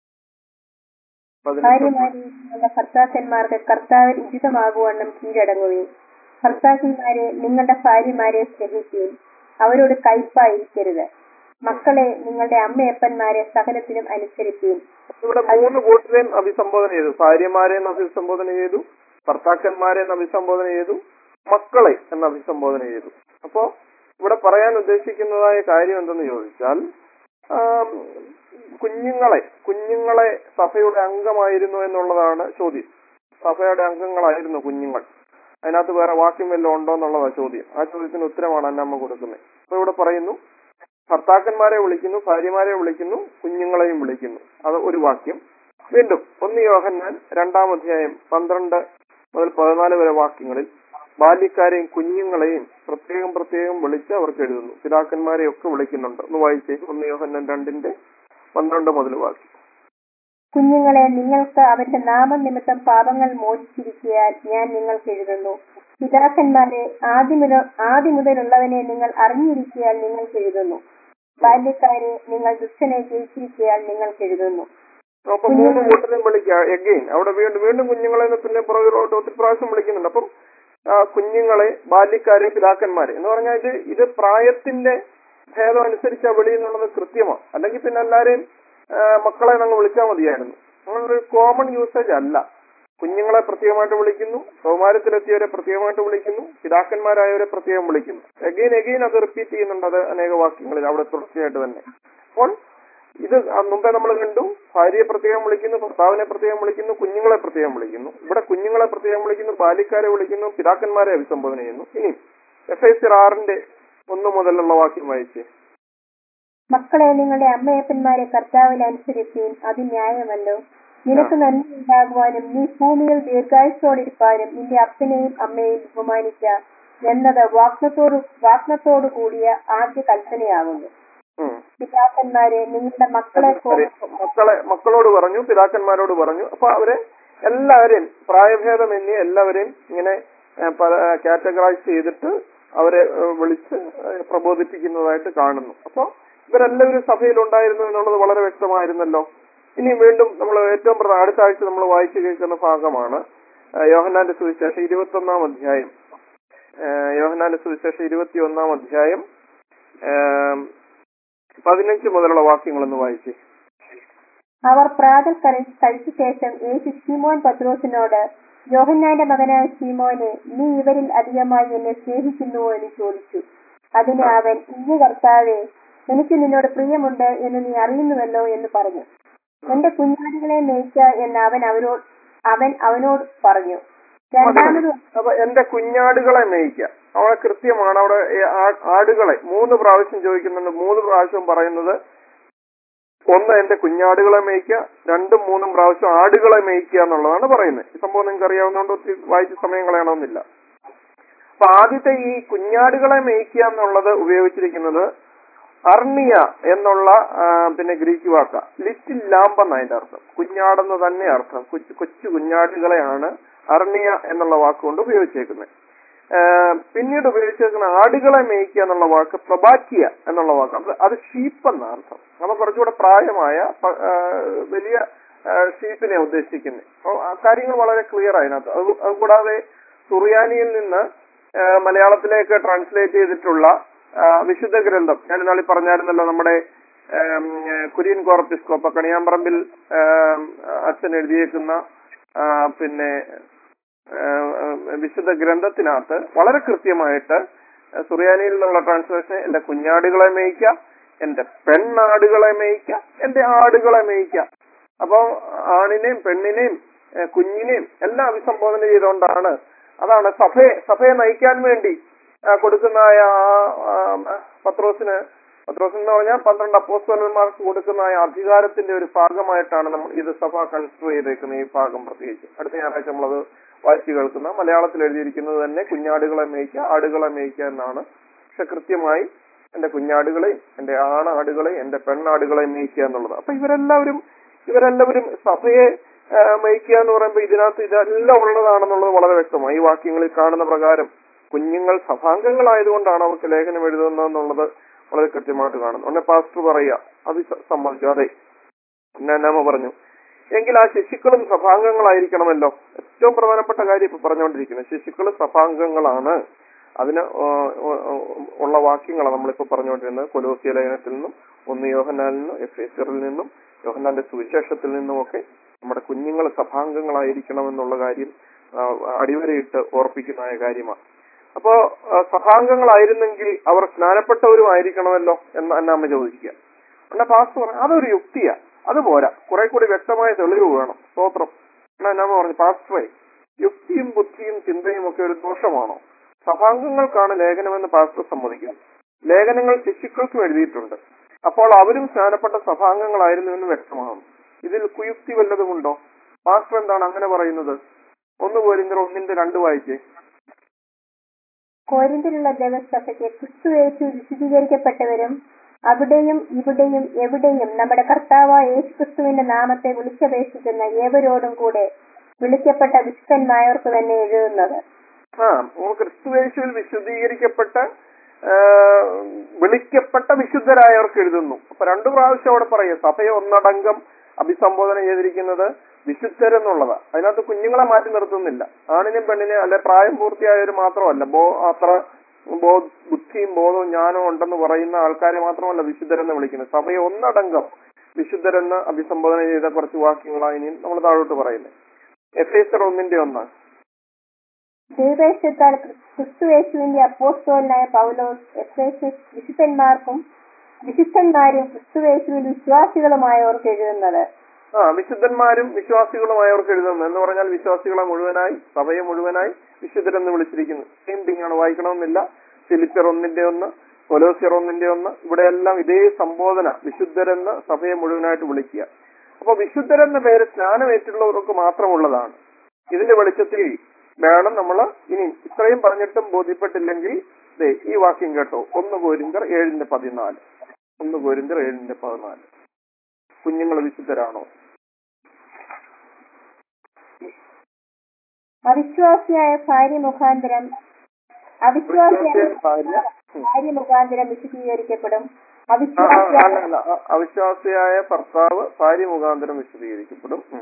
A: പതിനെട്ട്
B: ഭാര്യമാരെ നിങ്ങളുടെ ഭർത്താക്കന്മാർക്ക് കർത്താവിൽ ഉചിതമാകുവണ്ണം കീഴടങ്ങുകയും ഭർത്താക്കന്മാരെ നിങ്ങളുടെ ഭാര്യമാരെ സ്നേഹിക്കുകയും അവരോട് കയ്പായിരിക്കരുത് മക്കളെ നിങ്ങളുടെ അമ്മയപ്പന്മാരെ സകലത്തിലും അനുസരിക്കുകയും
A: ഇവിടെ മൂന്ന് കൂട്ടരെയും അഭിസംബോധന ചെയ്തു ഭാര്യമാരെ എന്ന് അഭിസംബോധന ചെയ്തു ഭർത്താക്കന്മാരെ എന്ന് അഭിസംബോധന ചെയ്തു മക്കളെ എന്ന് അഭിസംബോധന ചെയ്തു അപ്പോ ഇവിടെ പറയാൻ ഉദ്ദേശിക്കുന്നതായ കാര്യം എന്തെന്ന് ചോദിച്ചാൽ ആം, കുഞ്ഞുങ്ങളെ കുഞ്ഞുങ്ങളെ സഭയുടെ അംഗമായിരുന്നു എന്നുള്ളതാണ് ചോദ്യം സഭയുടെ അംഗങ്ങളായിരുന്നു കുഞ്ഞുങ്ങൾ അതിനകത്ത് വേറെ വാക്യം വല്ലതും ഉണ്ടോ എന്നുള്ളതാണ് ചോദ്യം ആ ചോദ്യത്തിന് ഉത്തരമാണ് അന്നമ്മ കൊടുക്കുന്നത് അപ്പൊ ഇവിടെ പറയുന്നു ഭർത്താക്കന്മാരെ വിളിക്കുന്നു ഭാര്യമാരെ വിളിക്കുന്നു കുഞ്ഞുങ്ങളെയും വിളിക്കുന്നു അത് ഒരു വാക്യം വീണ്ടും ഒന്ന് യോഹന്നാൻ രണ്ടാം അധ്യായം പന്ത്രണ്ട് മുതൽ പതിനാല് വരെ വാക്യങ്ങളിൽ ബാല്യക്കാരെയും കുഞ്ഞുങ്ങളെയും പ്രത്യേകം പ്രത്യേകം വിളിച്ച് അവർക്ക് എഴുതുന്നു പിതാക്കന്മാരെ ഒക്കെ വിളിക്കുന്നുണ്ട് ഒന്ന് വായിച്ചേ ഒന്ന് യോഹന്നാൻ രണ്ടിന്റെ പന്ത്രണ്ട് മുതൽ വാക്യം
B: കുഞ്ഞുങ്ങളെ നിങ്ങൾക്ക് അവന്റെ നാമനിമിത്തം പാപങ്ങൾ മോചിച്ചിരിക്കാൻ ഞാൻ നിങ്ങൾക്ക് എഴുതുന്നു പിതാക്കന്മാരെ ആദ്യമുത ആദ്യം മുതലുള്ളവനെ നിങ്ങൾ അറിഞ്ഞിരിക്കാൻ നിങ്ങൾക്ക് എഴുതുന്നു ബാല്യക്കാരെ നിങ്ങൾ ദുഷ്ടനെ ജയിച്ചിരിക്കാൻ നിങ്ങൾക്ക് എഴുതുന്നു
A: അപ്പൊ മൂന്ന് കൂട്ടരെയും വിളിക്കുക എഗെയിൻ അവിടെ വീണ്ടും വീണ്ടും കുഞ്ഞുങ്ങളെ എന്ന് പിന്നെ പുറകിലോട്ട് ഒത്തിരി പ്രാവശ്യം വിളിക്കുന്നുണ്ട് അപ്പം ആ, കുഞ്ഞുങ്ങളെ ബാല്യക്കാരെ പിതാക്കന്മാരെ എന്ന് പറഞ്ഞാൽ ഇത് ഇത് പ്രായത്തിന്റെ ഭേദം അനുസരിച്ച് വിളി എന്നുള്ളത് കൃത്യമാണ് അല്ലെങ്കിൽ പിന്നെ എല്ലാരെയും ആ, മക്കളെ അങ്ങ് വിളിച്ചാൽ മതിയായിരുന്നു അങ്ങനൊരു കോമൺ യൂസേജ് അല്ല കുഞ്ഞുങ്ങളെ പ്രത്യേകമായിട്ട് വിളിക്കുന്നു കൗമാരത്തിലെത്തിയവരെ പ്രത്യേകമായിട്ട് വിളിക്കുന്നു പിതാക്കന്മാരായവരെ പ്രത്യേകം വിളിക്കുന്നു എഗെയിൻ എഗെയിൻ അത് റിപ്പീറ്റ് ചെയ്യുന്നുണ്ട് അത് അനേക വാക്യങ്ങളിൽ അവിടെ തുടർച്ചയായിട്ട് തന്നെ അപ്പോൾ ഇത് ആ മുമ്പേ നമ്മൾ കണ്ടു ഭാര്യയെ പ്രത്യേകം വിളിക്കുന്നു ഭർത്താവിനെ പ്രത്യേകം വിളിക്കുന്നു കുഞ്ഞുങ്ങളെ പ്രത്യേകം വിളിക്കുന്നു ഇവിടെ കുഞ്ഞുങ്ങളെ പ്രത്യേകം വിളിക്കുന്നു ബാല്യക്കാരെ വിളിക്കുന്നു പിതാക്കന്മാരെ അഭിസംബോധന ചെയ്യുന്നു ഇനി എഫ് ഐ സി ആറിന്റെ ഒന്ന് മുതലുള്ള വാക്യം വായിച്ചേ
B: മക്കളെ നിങ്ങളുടെ അമ്മയപ്പന്മാരെ കർത്താവിൽ അനുസരിക്കുകയും അത് ന്യായമല്ലോ നിനക്ക് നന്ദിയുണ്ടാകുവാനും നീ ഭൂമിയിൽ ദീർഘായുസോടിരിക്കാനും നിന്റെ അപ്പനെയും അമ്മയെയും ബഹുമാനിക്ക എന്നത് വാഗ്നത്തോട് വാഗ്നത്തോടു കൂടിയ ആദ്യ കൽപ്പനയാകുന്നു
A: ഉം.
B: പിതാക്കന്മാരെ നിങ്ങളുടെ മക്കളെ പോലെ
A: മക്കളെ മക്കളോട് പറഞ്ഞു പിതാക്കന്മാരോട് പറഞ്ഞു അപ്പൊ അവരെ എല്ലാവരെയും പ്രായഭേദമന്യേ എല്ലാവരെയും ഇങ്ങനെ ഏഹ്, പല കാറ്റഗറൈസ് ചെയ്തിട്ട് അവരെ ഏഹ്, വിളിച്ച് ഏഹ്, പ്രബോധിപ്പിക്കുന്നതായിട്ട് കാണുന്നു അപ്പൊ ഇവരെല്ലാവരും സഭയിൽ ഉണ്ടായിരുന്നു എന്നുള്ളത് വളരെ വ്യക്തമായിരുന്നല്ലോ ഇനി വീണ്ടും നമ്മൾ ഏറ്റവും പ്രധാന അടുത്ത ആഴ്ച നമ്മൾ വായിച്ചു കേൾക്കുന്ന ഭാഗമാണ് ഏഹ്, യോഹന്നാന്റെ സുവിശേഷം ഇരുപത്തി ഒന്നാം അധ്യായം ഏഹ്, യോഹന്നാന്റെ സുവിശേഷം ഇരുപത്തി ഒന്നാം അധ്യായം ഏഹ്, പതിനഞ്ച് മുതലുള്ള വാക്യങ്ങളൊന്ന് വായിച്ചേ
B: അവർ പ്രാതൽ കഴി- കഴിച്ച ശേഷം യേശു ശീമോൻ പത്രോസിനോട് യോഹന്നാന്റെ മകനായ ശീമോനെ നീ ഇവരിൽ അധികമായി എന്നെ സ്നേഹിക്കുന്നുവോ എന്ന് ചോദിച്ചു അതിന് അവൻ ഇയ്യ കർത്താവേ എനിക്ക് നിന്നോട് പ്രിയമുണ്ട് എന്ന് നീ അറിയുന്നുവല്ലോ എന്ന് പറഞ്ഞു എന്റെ കുഞ്ഞാടുകളെ മേയ്ക്ക എന്ന് അവൻ അവരോട് അവൻ അവനോട് പറഞ്ഞു രണ്ടാമത്
A: അപ്പൊ എന്റെ കുഞ്ഞാടുകളെ മേയ്ക്കുക അവിടെ കൃത്യമാണ് അവിടെ ഈ ആ- ആടുകളെ മൂന്ന് പ്രാവശ്യം ചോദിക്കുന്നുണ്ട് മൂന്ന് പ്രാവശ്യം പറയുന്നത് ഒന്ന് എന്റെ കുഞ്ഞാടുകളെ മേയ്ക്കുക രണ്ടും മൂന്നും പ്രാവശ്യം ആടുകളെ മേയ്ക്കുക എന്നുള്ളതാണ് പറയുന്നത് ഈ സംഭവം നിങ്ങൾക്ക് അറിയാവുന്നതുകൊണ്ട് ഒത്തിരി വായിച്ച സമയം കളയണമെന്നില്ല അപ്പൊ ആദ്യത്തെ ഈ കുഞ്ഞാടുകളെ മേയ്ക്കുക എന്നുള്ളത് ഉപയോഗിച്ചിരിക്കുന്നത് അർണിയ എന്നുള്ള ആ, പിന്നെ ഗ്രീക്ക് വാക്ക ലിറ്റിൽ ലാമ്പ് എന്ന അതിന്റെ അർത്ഥം കുഞ്ഞാടെന്ന് തന്നെ അർത്ഥം കൊച്ചു കൊച്ചു കുഞ്ഞാടുകളെയാണ് അർണിയ എന്നുള്ള വാക്കുകൊണ്ട് ഉപയോഗിച്ചേക്കുന്നത് ആ, പിന്നീട് ഉപയോഗിച്ചേക്കുന്ന ആടുകളെ മേയ്ക്കുക എന്നുള്ള വാക്ക് പ്രബാക്കിയ എന്നുള്ള വാക്ക് അത് അത് ഷീപ്പ് എന്ന അർത്ഥം അപ്പൊ കുറച്ചുകൂടെ പ്രായമായ പ- ആ, വലിയ ഷീപ്പിനെ ഉദ്ദേശിക്കുന്നത് അപ്പോൾ ആ കാര്യങ്ങൾ വളരെ ക്ലിയർ അതിനകത്ത് അത് അതുകൂടാതെ സുറിയാനിയിൽ നിന്ന് ആ, മലയാളത്തിലേക്ക് ട്രാൻസ്ലേറ്റ് ചെയ്തിട്ടുള്ള ആ, വിശുദ്ധ ഗ്രന്ഥം ഞാൻ ഇന്നാളി പറഞ്ഞായിരുന്നല്ലോ നമ്മുടെ ആം, ഏ, കുര്യൻ കോർപ്പിസ്കോപ്പ കണിയാമ്പറമ്പിൽ ആം, അച്ഛൻ എഴുതിയേക്കുന്ന ആ, പിന്നെ ആ, ആ, വിശുദ്ധ ഗ്രന്ഥത്തിനകത്ത് വളരെ കൃത്യമായിട്ട് സുറിയാനിയിൽ നിന്നുള്ള ട്രാൻസ്ലേഷൻ എന്റെ കുഞ്ഞാടുകളെ മേയ്ക്ക എന്റെ പെണ്ണാടുകളെ മേയ്ക്ക എന്റെ ആടുകളെ മേയ്ക്ക അപ്പൊ ആണിനെയും പെണ്ണിനെയും ഏ, കുഞ്ഞിനെയും എല്ലാം അഭിസംബോധന ചെയ്തുകൊണ്ടാണ് അതാണ് സഭയെ സഭയെ നയിക്കാൻ വേണ്ടി ആ, കൊടുക്കുന്നതായ ആ, ആ, പത്രോസിന് പത്രോസിന് എന്ന് പറഞ്ഞാൽ പന്ത്രണ്ട് അപ്പോസ്തലന്മാർക്ക് കൊടുക്കുന്ന ആ അധികാരത്തിന്റെ ഒരു ഭാഗമായിട്ടാണ് നമ്മൾ ഇത് സഭ കൺസിഡർ ചെയ്തേക്കുന്ന ഈ ഭാഗം പ്രത്യേകിച്ച് അടുത്ത ഞായറാഴ്ച നമ്മളത് വായിച്ചു കേൾക്കുന്ന മലയാളത്തിൽ എഴുതിയിരിക്കുന്നത് തന്നെ കുഞ്ഞാടുകളെ മേയ്ക്കുക ആടുകളെ മേയ്ക്കുക എന്നാണ് പക്ഷെ കൃത്യമായി എന്റെ കുഞ്ഞാടുകളെയും എന്റെ ആണാടുകളെയും എന്റെ പെണ്ണാടുകളെയും മേയ്ക്കുക എന്നുള്ളത് അപ്പൊ ഇവരെല്ലാവരും ഇവരെല്ലാവരും സഭയെ ആ, മേയ്ക്കുക എന്ന് പറയുമ്പോൾ ഇതിനകത്ത് ഇതെല്ലാം ഉള്ളതാണെന്നുള്ളത് വളരെ വ്യക്തമായി ഈ വാക്യങ്ങളിൽ കാണുന്ന പ്രകാരം കുഞ്ഞുങ്ങൾ സഭാംഗങ്ങളായതുകൊണ്ടാണ് അവർക്ക് ലേഖനം എഴുതുന്നതെന്നുള്ളത് വളരെ കൃത്യമായിട്ട് കാണുന്നു ഉടനെ പാസ്റ്റർ പറയുക അത് സ- സമ്മതിച്ചു അതെ പിന്നെ നാമ പറഞ്ഞു എങ്കിൽ ആ ശിശുക്കളും സഭാംഗങ്ങളായിരിക്കണമല്ലോ ഏറ്റവും പ്രധാനപ്പെട്ട കാര്യം ഇപ്പൊ പറഞ്ഞുകൊണ്ടിരിക്കുന്നത് ശിശുക്കൾ സഭാംഗങ്ങളാണ് അതിന് ഓ- ഓ- ഓ- ഉള്ള വാക്യങ്ങളാണ് നമ്മളിപ്പോ പറഞ്ഞുകൊണ്ടിരുന്നത് കൊലോസിയ ലേഖനത്തിൽ നിന്നും ഒന്ന് യോഹനാലിൽ നിന്നും എഫ് എസറിൽ നിന്നും യോഹന്നാന്റെ സുവിശേഷത്തിൽ നിന്നുമൊക്കെ നമ്മുടെ കുഞ്ഞുങ്ങൾ സഭാംഗങ്ങളായിരിക്കണം എന്നുള്ള കാര്യം ആ, അടിവരയിട്ട് ഓർപ്പിക്കുന്നതായ കാര്യമാണ് അപ്പോ ആ, സഭാംഗങ്ങളായിരുന്നെങ്കിൽ അവർ സ്നാനപ്പെട്ടവരും ആയിരിക്കണമല്ലോ എന്ന് അന്നാമ്മ ചോദിക്കുക ഉടനെ പാസ്റ്റർ പറഞ്ഞു അതൊരു യുക്തിയാ അത് പോരാ കുറെ കൂടി വ്യക്തമായ തെളിവ് വേണം സ്തോത്രം എന്നാ അന്നാമ്മ പറഞ്ഞു പാസ്റ്ററെ യുക്തിയും ബുദ്ധിയും ചിന്തയും ഒക്കെ ഒരു ദോഷമാണോ സഭാംഗങ്ങൾക്കാണ് ലേഖനമെന്ന് പാസ്റ്റർ സമ്മതിക്കുന്നു ലേഖനങ്ങൾ ശിശുക്കൾക്കും എഴുതിയിട്ടുണ്ട് അപ്പോൾ അവരും സ്നാനപ്പെട്ട സഭാംഗങ്ങളായിരുന്നുവെന്ന് വ്യക്തമാകുന്നു ഇതിൽ കുയുക്തി വല്ലതുമുണ്ടോ പാസ്റ്റർ എന്താണ് അങ്ങനെ പറയുന്നത് ഒന്ന് പോരിന്തർ ഒന്നിന്റെ രണ്ട് വായിച്ചേ
B: കോരിന്തിലുള്ള ദേവസഭയ്ക്ക് ക്രിസ്തുവേശു വിശദീകരിക്കപ്പെട്ടവരും അവിടെയും ഇവിടെയും എവിടെയും നമ്മുടെ കർത്താവായ യേശു ക്രിസ്തുവിന്റെ നാമത്തെ വിളിച്ചപേക്ഷിക്കുന്ന ഏവരോടും കൂടെ വിളിക്കപ്പെട്ട വിശുദ്ധന്മായവർക്ക് തന്നെ എഴുതുന്നത്
A: ആ നമ്മൾ ക്രിസ്തുവേശുവിൽ വിശുദ്ധീകരിക്കപ്പെട്ട ആ, വിളിക്കപ്പെട്ട വിശുദ്ധരായവർക്ക് എഴുതുന്നു അപ്പൊ രണ്ടു പ്രാവശ്യം അവിടെ പറയും സഭയെ ഒന്നടങ്കം അഭിസംബോധന ചെയ്തിരിക്കുന്നത് വിശുദ്ധരെന്നുള്ളതാ അതിനകത്ത് കുഞ്ഞുങ്ങളെ മാറ്റി നിർത്തുന്നില്ല ആണിനും പെണ്ണിനും അല്ലെ പ്രായം പൂർത്തിയായവർ മാത്രമല്ല ബോ അത്ര ബോ ബുദ്ധിയും ബോധവും ജ്ഞാനവും ഉണ്ടെന്ന് പറയുന്ന ആൾക്കാരെ മാത്രമല്ല വിശുദ്ധരെന്ന് വിളിക്കുന്നത് സഭയെ ഒന്നടങ്കം വിശുദ്ധരെന്ന് അഭിസംബോധന ചെയ്ത കുറച്ച് വാക്യങ്ങളാണ് ഇനിയും നമ്മൾ താഴോട്ട് പറയുന്നത് എഫ് എസ് ഒന്നിന്റെ ഒന്ന്
B: ദൈവേശത്താൽ ക്രിസ്തുയേശുവിന്റെ അപ്പോസ്തോലനായ പൗലോസ് എഫേസ്യസ് വിശുദ്ധന്മാർക്കും വിശുദ്ധന്മാരും ക്രിസ്തുയേശുവിൽ വിശ്വാസികളുമായവർക്ക് എഴുതുന്നത്
A: ആ വിശുദ്ധന്മാരും വിശ്വാസികളുമായവർക്ക് എഴുതുന്നു എന്ന് പറഞ്ഞാൽ വിശ്വാസികളെ മുഴുവനായി സഭയെ മുഴുവനായി വിശുദ്ധരെന്ന് വിളിച്ചിരിക്കുന്നു സെയിം തിങ് ആണ് വായിക്കണമെന്നില്ല ഫിലിപ്പിയർ ഒന്നിന്റെ ഒന്ന് കൊലോസിയർ ഒന്നിന്റെ ഒന്ന് ഇവിടെയെല്ലാം ഇതേ സംബോധന വിശുദ്ധരെന്ന് സഭയെ മുഴുവനായിട്ട് വിളിക്കുക അപ്പൊ വിശുദ്ധരെന്ന പേര് സ്നാനമേറ്റുള്ളവർക്ക് മാത്രമുള്ളതാണ് ഇതിന്റെ വെളിച്ചത്തിൽ വേണം നമ്മൾ ഇനി ഇത്രയും പറഞ്ഞിട്ടും ബോധ്യപ്പെട്ടില്ലെങ്കിൽ ദേ ഈ വാക്യം കേട്ടോ ഒന്ന് കോരിന്തർ ഏഴിന്റെ പതിനാല് ഒന്ന് കോരിന്തർ ഏഴിന്റെ പതിനാല് കുഞ്ഞുങ്ങൾ വിശുദ്ധരാണോ
B: അവിശ്വാസിയായ ഭാര്യ മുഖാന്തരം അവിശ്വാസിയായ
A: വിശ്വാസിയായ ഭാര്യ ഉം.
B: ഭാര്യ മുഖാന്തരം വിശദീകരിക്കപ്പെടും
A: ആ, ആ,
B: അവിശ്വാസിയായ
A: അല്ല, അല്ല. ആ, അവിശ്വാസിയായ ഭർത്താവ് ഭാര്യ മുഖാന്തരം വിശദീകരിക്കപ്പെടും ഉം.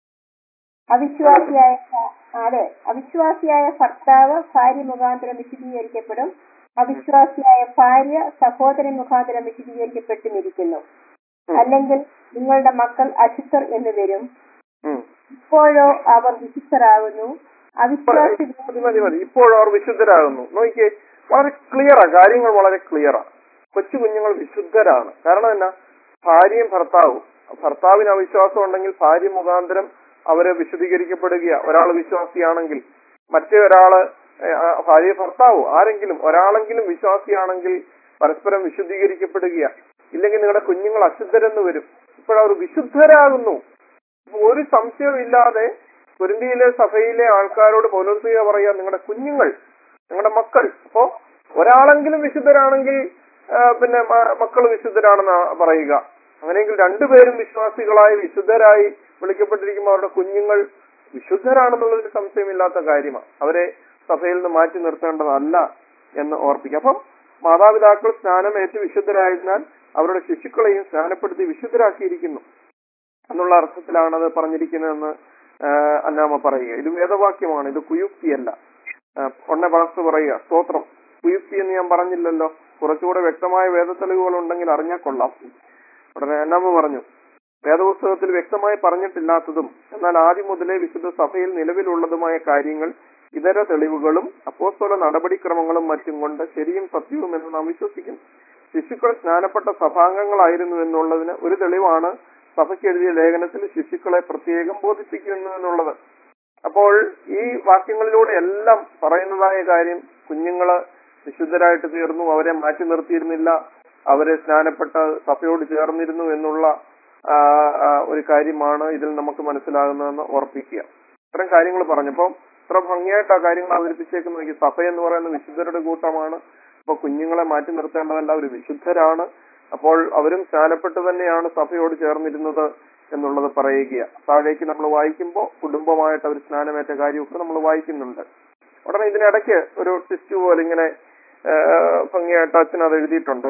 B: അവിശ്വാസിയായ അതെ അവിശ്വാസിയായ ഭർത്താവ് ഭാര്യ മുഖാന്തരം വിശദീകരിക്കപ്പെടും അവിശ്വാസിയായ ഭാര്യ സഹോദരൻ മുഖാന്തരം വിശദീകരിക്കപ്പെട്ടുമിരിക്കുന്നു
A: ഉം.
B: അല്ലെങ്കിൽ നിങ്ങളുടെ മക്കൾ അശുദ്ധർ എന്ന് വരും
A: ഉം.
B: ഇപ്പോഴോ അവർ വിശുദ്ധരാകുന്നു അവിശ്വാസി
A: മതി മതി മതി ഇപ്പോഴും അവർ വിശുദ്ധരാകുന്നു നോക്കിയേ വളരെ ക്ലിയറാ കാര്യങ്ങൾ വളരെ ക്ലിയറാ കൊച്ചു കുഞ്ഞുങ്ങൾ വിശുദ്ധരാണ് കാരണം എന്നാ ഭാര്യയും ഭർത്താവും ഭർത്താവിന് അവിശ്വാസം ഉണ്ടെങ്കിൽ ഭാര്യ മുഖാന്തരം അവര് വിശദീകരിക്കപ്പെടുക ഒരാൾ വിശ്വാസിയാണെങ്കിൽ മറ്റേ ഒരാള് ഏഹ്, ആ ഭാര്യ ഭർത്താവോ ആരെങ്കിലും ഒരാളെങ്കിലും വിശ്വാസിയാണെങ്കിൽ പരസ്പരം വിശുദ്ധീകരിക്കപ്പെടുക ഇല്ലെങ്കിൽ നിങ്ങളുടെ കുഞ്ഞുങ്ങൾ അശുദ്ധരെന്ന് വരും ഇപ്പോഴവർ വിശുദ്ധരാകുന്നു അപ്പൊ ഒരു സംശയവും ഇല്ലാതെ കുരുന്തിയിലെ സഭയിലെ ആൾക്കാരോട് പൗലോസിക പറയാ നിങ്ങളുടെ കുഞ്ഞുങ്ങൾ നിങ്ങളുടെ മക്കൾ അപ്പോ ഒരാളെങ്കിലും വിശുദ്ധരാണെങ്കിൽ ആ, പിന്നെ മക്കൾ വിശുദ്ധരാണെന്ന് പറയുക അങ്ങനെയെങ്കിൽ രണ്ടുപേരും വിശ്വാസികളായി വിശുദ്ധരായി വിളിക്കപ്പെട്ടിരിക്കുമ്പോൾ അവരുടെ കുഞ്ഞുങ്ങൾ വിശുദ്ധരാണെന്നുള്ളതിൽ സംശയമില്ലാത്ത കാര്യമാണ് അവരെ സഭയിൽ നിന്ന് മാറ്റി നിർത്തേണ്ടതല്ല എന്ന് ഓർപ്പിക്കുക അപ്പം മാതാപിതാക്കൾ സ്നാനം ഏറ്റ് വിശുദ്ധരായതിനാൽ അവരുടെ ശിശുക്കളെയും സ്നാനപ്പെടുത്തി വിശുദ്ധരാക്കിയിരിക്കുന്നു എന്നുള്ള അർത്ഥത്തിലാണ് അത് പറഞ്ഞിരിക്കുന്നതെന്ന് ആഹ് അന്നാമ പറയുക ഇത് വേദവാക്യമാണ് ഇത് കുയുക്തിയല്ല ആഹ് ഒന്നെ പാസ്റ്റർ പറയുക സ്തോത്രം കുയുക്തി എന്ന് ഞാൻ പറഞ്ഞില്ലല്ലോ കുറച്ചുകൂടെ വ്യക്തമായ വേദത്തെളിവുകൾ ഉണ്ടെങ്കിൽ അറിഞ്ഞാൽ കൊള്ളാം ഉടനെ അന്നാമ പറഞ്ഞു വേദപുസ്തകത്തിൽ വ്യക്തമായി പറഞ്ഞിട്ടില്ലാത്തതും എന്നാൽ ആദ്യം മുതലേ വിശുദ്ധ സഭയിൽ നിലവിലുള്ളതുമായ കാര്യങ്ങൾ ഇതര തെളിവുകളും അപ്പോസ്തല നടപടിക്രമങ്ങളും മറ്റും കൊണ്ട് ശരിയും സത്യവും എന്ന് നാം വിശ്വസിക്കുന്നു ശിശുക്കൾ സ്നാനപ്പെട്ട സഭാംഗങ്ങളായിരുന്നു എന്നുള്ളതിന് ഒരു തെളിവാണ് സഭയ്ക്ക് എഴുതിയ ലേഖനത്തിൽ ശിശുക്കളെ പ്രത്യേകം ബോധിപ്പിക്കുന്നു എന്നുള്ളത് അപ്പോൾ ഈ വാക്യങ്ങളിലൂടെ എല്ലാം പറയുന്നതായ കാര്യം കുഞ്ഞുങ്ങള് വിശുദ്ധരായിട്ട് തീർന്നു അവരെ മാറ്റി നിർത്തിയിരുന്നില്ല അവരെ സ്നാനപ്പെട്ട സഭയോട് ചേർന്നിരുന്നു എന്നുള്ള ആ, ആ, ഒരു കാര്യമാണ് ഇതിൽ നമുക്ക് മനസ്സിലാകുന്നതെന്ന് ഓർപ്പിക്കുക ഇത്തരം കാര്യങ്ങൾ പറഞ്ഞപ്പോൾ ഇത്ര ഭംഗിയായിട്ട് ആ കാര്യങ്ങൾ അവതരിപ്പിച്ചേക്കുന്ന ഈ സഭ എന്ന് പറയുന്ന വിശുദ്ധരുടെ കൂട്ടമാണ് അപ്പൊ കുഞ്ഞുങ്ങളെ മാറ്റി നിർത്തേണ്ടതല്ല അവർ വിശുദ്ധരാണ് അപ്പോൾ അവരും സ്നാനപ്പെട്ട് തന്നെയാണ് സഭയോട് ചേർന്നിരുന്നത് എന്നുള്ളത് പറയുക താഴേക്ക് നമ്മൾ വായിക്കുമ്പോൾ കുടുംബമായിട്ട് അവർ സ്നാനമേറ്റ കാര്യമൊക്കെ നമ്മൾ വായിക്കുന്നുണ്ട് ഉടനെ ഇതിനിടയ്ക്ക് ഒരു ടെസ്റ്റ് പോലെ ഇങ്ങനെ ആ, ഭംഗിയായിട്ട് അച്ഛൻ അത് എഴുതിയിട്ടുണ്ട്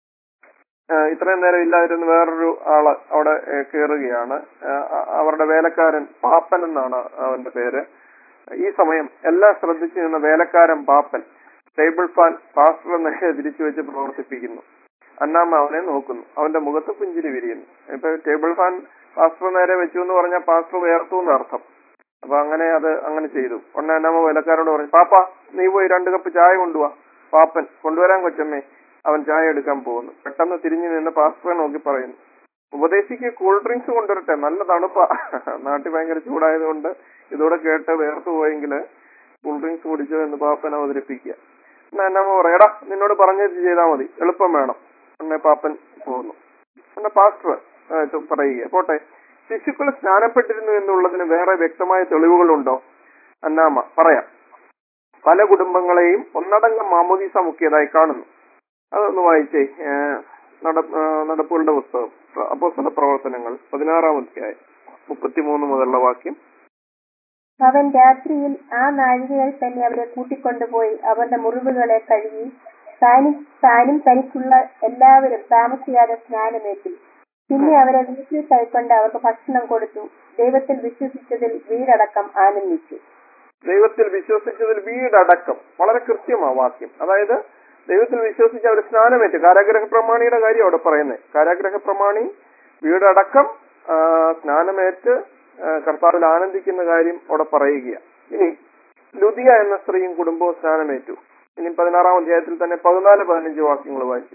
A: ആ, ഇത്രയും നേരം ഇല്ലാതിരുന്ന വേറൊരു ആള് അവിടെ ഏ, കയറുകയാണ് ആ, അ- അവരുടെ വേലക്കാരൻ പാപ്പൻ എന്നാണ് അവന്റെ പേര് ഈ സമയം എല്ലാം ശ്രദ്ധിച്ചു നിന്ന വേലക്കാരൻ പാപ്പൻ ടേബിൾ ഫാൻ പാസ്റ്റർ നേരെ തിരിച്ചു വെച്ച് പ്രവർത്തിപ്പിക്കുന്നു അന്നാമ്മ അവനെ നോക്കുന്നു അവന്റെ മുഖത്ത് പുഞ്ചിരി വിരിയുന്നു ഇപ്പൊ ടേബിൾ ഫാൻ പാസ്റ്റർ നേരെ വെച്ചു എന്ന് പറഞ്ഞാൽ പാസ്റ്റർ വേർത്തു എന്ന് അർത്ഥം അപ്പൊ അങ്ങനെ അത് അങ്ങനെ ചെയ്തു ഉടനെ അന്നാമ്മ വേലക്കാരോട് പറഞ്ഞു പാപ്പ നീ പോയി രണ്ട് കപ്പ് ചായ കൊണ്ടുവാ പാപ്പൻ കൊണ്ടുവരാൻ കൊച്ചമ്മേ അവൻ ചായ എടുക്കാൻ പോകുന്നു പെട്ടെന്ന് തിരിഞ്ഞു നിന്ന് പാസ്റ്ററെ നോക്കി പറയുന്നു ഉപദേശിക്ക് കൂൾ ഡ്രിങ്ക്സ് കൊണ്ടുവരട്ടെ നല്ല തണുപ്പാ നാട്ടിൽ ഭയങ്കര ചൂടായതുകൊണ്ട് ഇതോടെ കേട്ട് വേർത്തു പോയെങ്കിൽ കൂൾ ഡ്രിങ്ക്സ് കുടിച്ചോ എന്ന് പാപ്പൻ അവതരിപ്പിക്കുക എന്നാ എന്നമ്മ പറയടാ നിന്നോട് പറഞ്ഞത് ചെയ്താൽ മതി എളുപ്പം വേണം എന്നെ പാപ്പൻ പോകുന്നു എന്നെ പാസ്റ്റർ ആ, ഇത് പറയുക പോട്ടെ ശിശുക്കൾ സ്നാനപ്പെട്ടിരുന്നു എന്നുള്ളതിന് വേറെ വ്യക്തമായ തെളിവുകളുണ്ടോ അന്നാമ്മ പറയാം പല കുടുംബങ്ങളെയും ഒന്നടങ്കം മാമോദീസ മുക്കിയതായി കാണുന്നു അതൊന്ന് വായിച്ചേ ഏ, നട- ആ, നടപ്പുകളുടെ പുസ്തകം അപ്പോസ്തല പ്രവർത്തനങ്ങൾ പതിനാറാം അധ്യായം മുപ്പത്തിമൂന്ന് മുതലുള്ള വാക്യം
B: അവൻ രാത്രിയിൽ ആ നാഴികയിൽ തന്നെ അവരെ കൂട്ടിക്കൊണ്ടുപോയി അവരുടെ മുറിവുകളെ കഴുകി താനും താനും തനിക്കുള്ള എല്ലാവരും താമസിയാതെ സ്നാനമേറ്റി പിന്നെ അവരെ വീട്ടിൽ കൈക്കൊണ്ട് അവർക്ക് ഭക്ഷണം കൊടുത്തു ദൈവത്തിൽ വിശ്വസിച്ചതിൽ വീടടക്കം ആനന്ദിച്ചു
A: ദൈവത്തിൽ വിശ്വസിച്ചതിൽ വീടടക്കം വളരെ കൃത്യമാ വാക്യം അതായത് ദൈവത്തിൽ വിശ്വസിച്ച് അവർ സ്നാനമേറ്റ് കാരാഗ്രഹ പ്രമാണിയുടെ കാര്യം അവിടെ പറയുന്നത് കാരാഗ്രഹ പ്രമാണി വീടടക്കം ആ, സ്നാനമേറ്റ് ആ, കർത്താവിൽ ആനന്ദിക്കുന്ന കാര്യം അവിടെ പറയുകയാണ് ഇനി ലുദിയ എന്ന സ്ത്രീയും കുടുംബവും സ്നാനമേറ്റു ഇനി പതിനാറാം അധ്യായത്തിൽ തന്നെ പതിനാല് പതിനഞ്ച് വാക്യങ്ങൾ വായിച്ചു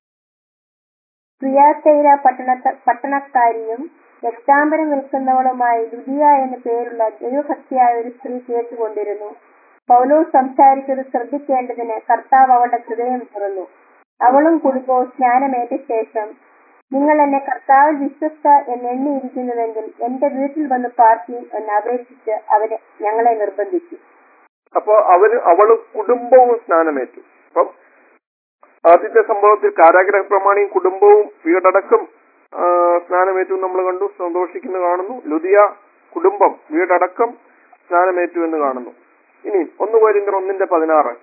B: പ്രിയാസൈര പട്ടണ പട്ടണക്കാരിയും രക്താംബരം വിൽക്കുന്നവളുമായി ലുദിയ എന്നു പേരുള്ള ദൈവഭക്തിയായ ഒരു സ്ത്രീ കേട്ടുകൊണ്ടിരുന്നു പൗലോസ് സംസാരിച്ചത് ശ്രദ്ധിക്കേണ്ടതിന് കർത്താവ് അവളുടെ ഹൃദയം തുറന്നു അവളും കുടുംബവും സ്നാനമേറ്റ ശേഷം നിങ്ങൾ എന്നെ കർത്താവിൽ വിശ്വസ്ത എന്ന് എണ്ണിയിരിക്കുന്നുവെങ്കിൽ എന്റെ വീട്ടിൽ വന്ന് പാർക്കുകയും എന്ന് അപേക്ഷിച്ച് അവര് ഞങ്ങളെ നിർബന്ധിച്ചു
A: അപ്പോ അവര് അവള് കുടുംബവും സ്നാനമേറ്റു അപ്പം ആദ്യത്തെ സംഭവത്തിൽ കാരാഗ്രഹ പ്രമാണിയും കുടുംബവും വീടടക്കം ആ, സ്നാനമേറ്റു നമ്മൾ കണ്ടു സന്തോഷിക്കുന്നു കാണുന്നു ലുദിയ കുടുംബം വീടടക്കം സ്നാനമേറ്റു എന്ന് കാണുന്നു ഇനി ഒന്ന് പോരിന്തർ ഒന്നിന്റെ പതിനാറ്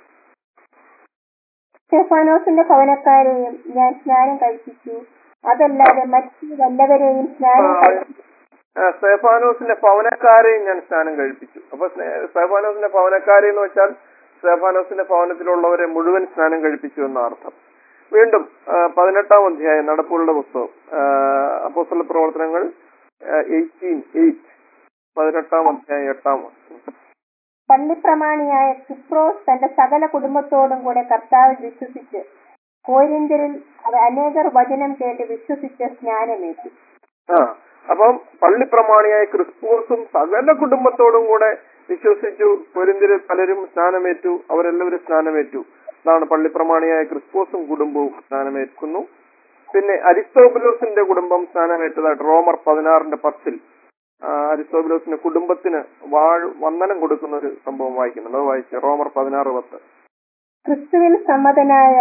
B: സ്റ്റെഫാനോസിന്റെ ഭവനക്കാരെയും ഞാൻ സ്നാനം കഴിപ്പിച്ചു അതല്ലാതെ മറ്റു വല്ലവരെയും സ്നാനം കഴിപ്പിച്ചു
A: ആ, സ്തെഫാനോസിന്റെ ഭവനക്കാരെയും ഞാൻ സ്നാനം കഴിപ്പിച്ചു അപ്പൊ സ്നേ- സ്തെഫാനോസിന്റെ ഭവനക്കാരെ എന്ന് വെച്ചാൽ സ്തെഫാനോസിന്റെ ഭവനത്തിലുള്ളവരെ മുഴുവൻ സ്നാനം കഴിപ്പിച്ചു എന്ന അർത്ഥം വീണ്ടും ആ, പതിനെട്ടാം അധ്യായം നടപ്പുകളുടെ പുസ്തകം അപ്പോസ്തല പ്രവർത്തനങ്ങൾ എയ്റ്റീൻ എയ്റ്റ് പതിനെട്ടാം അധ്യായം എട്ടാം വാക്യം.
B: പള്ളിപ്രമാണിയായ കിപ്രോസ് തന്റെ സകല കുടുംബത്തോടും കൂടെ കർത്താവിൽ വിശ്വസിച്ച് കോരിന്ത്യരിൽ അവ അനേകർ വചനം കേട്ട് വിശ്വസിച്ച് സ്നാനമേറ്റു
A: ആ അപ്പം പള്ളിപ്രമാണിയായ ക്രിസ്തുസും സകല കുടുംബത്തോടും കൂടെ വിശ്വസിച്ചു പൊരിന്തിര് പലരും സ്നാനമേറ്റു അവരെല്ലാവരും സ്നാനമേറ്റു അതാണ് പള്ളിപ്രമാണിയായ ക്രിസ്തുസും കുടുംബവും സ്നാനമേൽക്കുന്നു പിന്നെ അരിസ്തോബുലോസിന്റെ കുടുംബം സ്നാനമേറ്റതായിട്ട് റോമർ പതിനാറിന്റെ പത്തിൽ ആ, അരിസ്തോബുലോസിന്റെ കുടുംബത്തിന് വാഴ് വന്ദനം കൊടുക്കുന്ന ഒരു സംഭവം വായിക്കുന്നുണ്ട് അത് വായിച്ചു റോമർ പതിനാറ് പത്ത്
B: ക്രിസ്തുവിൽ സമ്മതനായ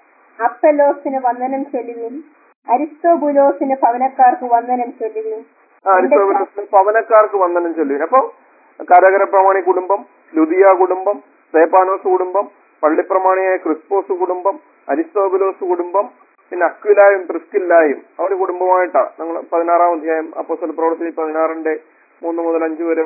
B: അപ്പലോസിന് വന്ദനം ചെല്ലുവിൻ അരിസ്റ്റോബുലോസിന് ഭവനക്കാർക്ക് വന്ദനം ചെല്ലുവിൻ
A: ആ, അരിസ്തോബുലോസിന് പവനക്കാർക്ക് വന്ദനം ചൊല്ലുവിൻ അപ്പൊ കരകര പ്രമാണി കുടുംബം ലുദിയ കുടുംബം സേപ്പാനോസ് കുടുംബം പള്ളിപ്രമാണിയായ ക്രിസ്പോസ് കുടുംബം അരിസ്തോബുലോസ് കുടുംബം പിന്നെ അക്വിലായും പ്രിസ്കില്ലായും അവർ കുടുംബമായിട്ടാ നമ്മൾ പതിനാറാം അധ്യായം അപ്പോസ്തല പ്രവർത്തി പതിനാറിന്റെ മൂന്ന് മുതൽ അഞ്ച് വരെ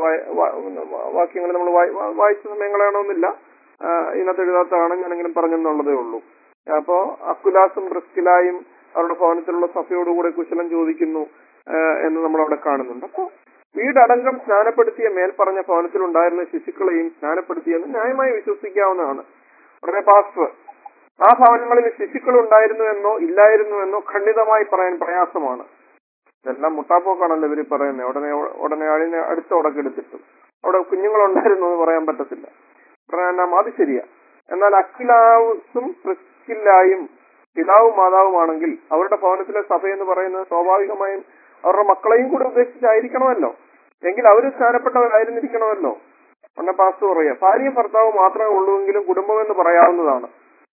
A: വാക്യങ്ങൾ നമ്മൾ വായിച്ച സമയങ്ങളാണോന്നില്ല ആ, ഇതിനകത്ത് എഴുതാത്തതാണ് ഞാനെങ്കിലും പറഞ്ഞെന്നുള്ളതേ ഉള്ളൂ അപ്പോ അക്കുലാസും പ്രിസ്കിലായും അവരുടെ ഭവനത്തിലുള്ള സഭയോടുകൂടെ കുശലം ചോദിക്കുന്നു ആ, എന്ന് നമ്മൾ അവിടെ കാണുന്നുണ്ട് അപ്പോ വീടടങ്കം സ്നാനപ്പെടുത്തിയ മേൽപ്പറഞ്ഞ ഭവനത്തിലുണ്ടായിരുന്ന ശിശുക്കളെയും സ്നാനപ്പെടുത്തിയെന്ന് ന്യായമായി വിശ്വസിക്കാവുന്നതാണ് ഉടനെ പാസ്റ്റർ ആ ഭവനങ്ങളിൽ ശിശുക്കൾ ഉണ്ടായിരുന്നു എന്നോ ഇല്ലായിരുന്നു എന്നോ ഖണ്ഡിതമായി പറയാൻ പ്രയാസമാണ് ഇതെല്ലാം മുട്ടാപ്പോക്കാണല്ലോ ഇവര് പറയുന്നത് ഉടനെ ഉടനെ അതിനെ അടുത്ത ഉടക്കെടുത്തിട്ടും അവിടെ കുഞ്ഞുങ്ങളുണ്ടായിരുന്നു എന്ന് പറയാൻ പറ്റത്തില്ല ഉടനെ നാം അത് ശരിയാ എന്നാൽ അഖിലാവുസും പ്രിസ്കില്ലായും പിതാവും മാതാവുമാണെങ്കിൽ അവരുടെ ഭവനത്തിലെ സഭ എന്ന് പറയുന്നത് സ്വാഭാവികമായും അവരുടെ മക്കളെയും കൂടെ ഉദ്ദേശിച്ചായിരിക്കണമല്ലോ എങ്കിൽ അവർ സ്നാനപ്പെട്ടവരായിരുന്നിരിക്കണമല്ലോ ഉടനെ പാസ്റ്റർ പറയാ ഭാര്യയും ഭർത്താവും മാത്രമേ ഉള്ളൂവെങ്കിലും കുടുംബം എന്ന് പറയാവുന്നതാണ്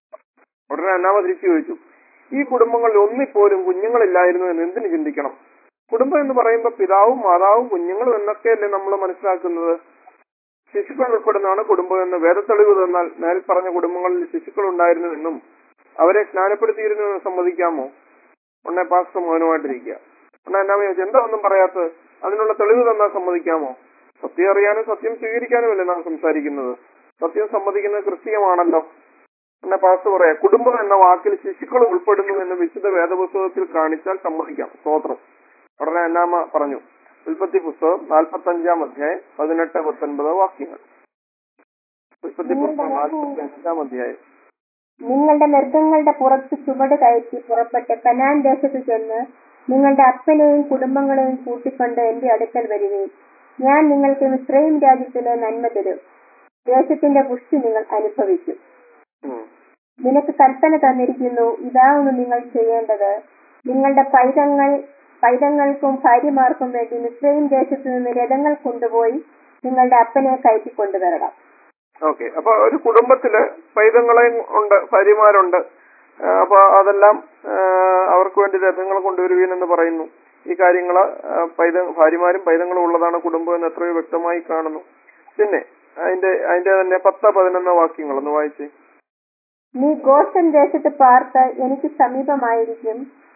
A: ഉടനെ അന്നാമ തിരിച്ചു ചോദിച്ചു ഈ കുടുംബങ്ങളിൽ ഒന്നിപ്പോലും കുഞ്ഞുങ്ങളില്ലായിരുന്നു എന്ന് എന്തിനു ചിന്തിക്കണം കുടുംബം എന്ന് പറയുമ്പോൾ പിതാവും മാതാവും കുഞ്ഞുങ്ങളും എന്നൊക്കെയല്ലേ നമ്മൾ മനസ്സിലാക്കുന്നത് ശിശുക്കൾ ഉൾപ്പെടുന്നതാണ് കുടുംബം എന്ന് വേദത്തെളിവ് തന്നാൽ മേൽ പറഞ്ഞ കുടുംബങ്ങളിൽ ശിശുക്കൾ ഉണ്ടായിരുന്നു എന്നും അവരെ സ്നാനപ്പെടുത്തിയിരുന്നു എന്ന് സമ്മതിക്കാമോ ഉടനെ പാസ്റ്റർ മൗനമായിട്ടിരിക്കുക ഉടനെ എന്നാ ചോദിച്ചു എന്താ ഒന്നും പറയാത്തത് അതിനുള്ള തെളിവ് തന്നാൽ സമ്മതിക്കാമോ സത്യം അറിയാനും സത്യം സ്വീകരിക്കാനുമല്ലേ നാം സംസാരിക്കുന്നത് സത്യം സമ്മതിക്കുന്നത് ക്രിസ്തീയമാണല്ലോ എന്നെ പാസ് പറയാ കുടുംബം എന്ന വാക്കിൽ ശിശുക്കൾ ഉൾപ്പെടുന്നു എന്ന് വിശുദ്ധ വേദപുസ്തകത്തിൽ കാണിച്ചാൽ സമ്മതിക്കാം സ്തോത്രം ഉടനെ അന്നാമ പറഞ്ഞു ഉൽപ്പത്തി പുസ്തകം നാൽപ്പത്തി അഞ്ചാം അധ്യായം പതിനെട്ട് പത്തൊൻപത് വാക്യങ്ങൾ ഉൽപ്പത്തി പുസ്തകം നാൽപ്പത്തി അഞ്ചാം അധ്യായം
B: നിങ്ങളുടെ മൃഗങ്ങളുടെ പുറത്ത് ചുവട് കയറ്റി പുറപ്പെട്ട് കനാൻ ദേശത്ത് ചെന്ന് നിങ്ങളുടെ അപ്പനെയും കുടുംബങ്ങളെയും കൂട്ടിക്കൊണ്ട് എന്റെ അടുക്കൽ വരുകയും ഞാൻ നിങ്ങൾക്ക് മിശ്രയും രാജ്യത്തിലെ നന്മ തരും ദേശത്തിന്റെ പുഷ്ടി നിങ്ങൾ അനുഭവിക്കും
A: ഉം.
B: നിനക്ക് കൽപ്പന തന്നിരിക്കുന്നു ഇതാവുന്നു നിങ്ങൾ ചെയ്യേണ്ടത് നിങ്ങളുടെ പൈതങ്ങൾ പൈതങ്ങൾക്കും ഭാര്യമാർക്കും വേണ്ടി മിശ്രയും ദേശത്ത് നിന്ന് രഥങ്ങൾ കൊണ്ടുപോയി നിങ്ങളുടെ അപ്പനെ കയറ്റിക്കൊണ്ടുവരണം
A: ഓക്കെ അപ്പൊ ഒരു കുടുംബത്തില് പൈതങ്ങളെയും ഉണ്ട് ഭാര്യമാരുണ്ട് ആ, അപ്പൊ അതെല്ലാം ആ, അവർക്ക് വേണ്ടി രഥങ്ങൾ കൊണ്ടുവരുവീൻ എന്ന് പറയുന്നു ഈ കാര്യങ്ങള് ആ, പൈത ഭാര്യമാരും പൈതങ്ങളും ഉള്ളതാണ് കുടുംബം എന്ന് എത്രയോ വ്യക്തമായി കാണുന്നു പിന്നെ അതിന്റെ അതിന്റെ തന്നെ പത്ത് പതിനൊന്ന് വാക്യങ്ങൾ ഒന്ന് വായിച്ചേ
B: നീ ഗോഷൻ ദേശത്ത് പാർത്ത് എനിക്ക് സമീപമായിരിക്കും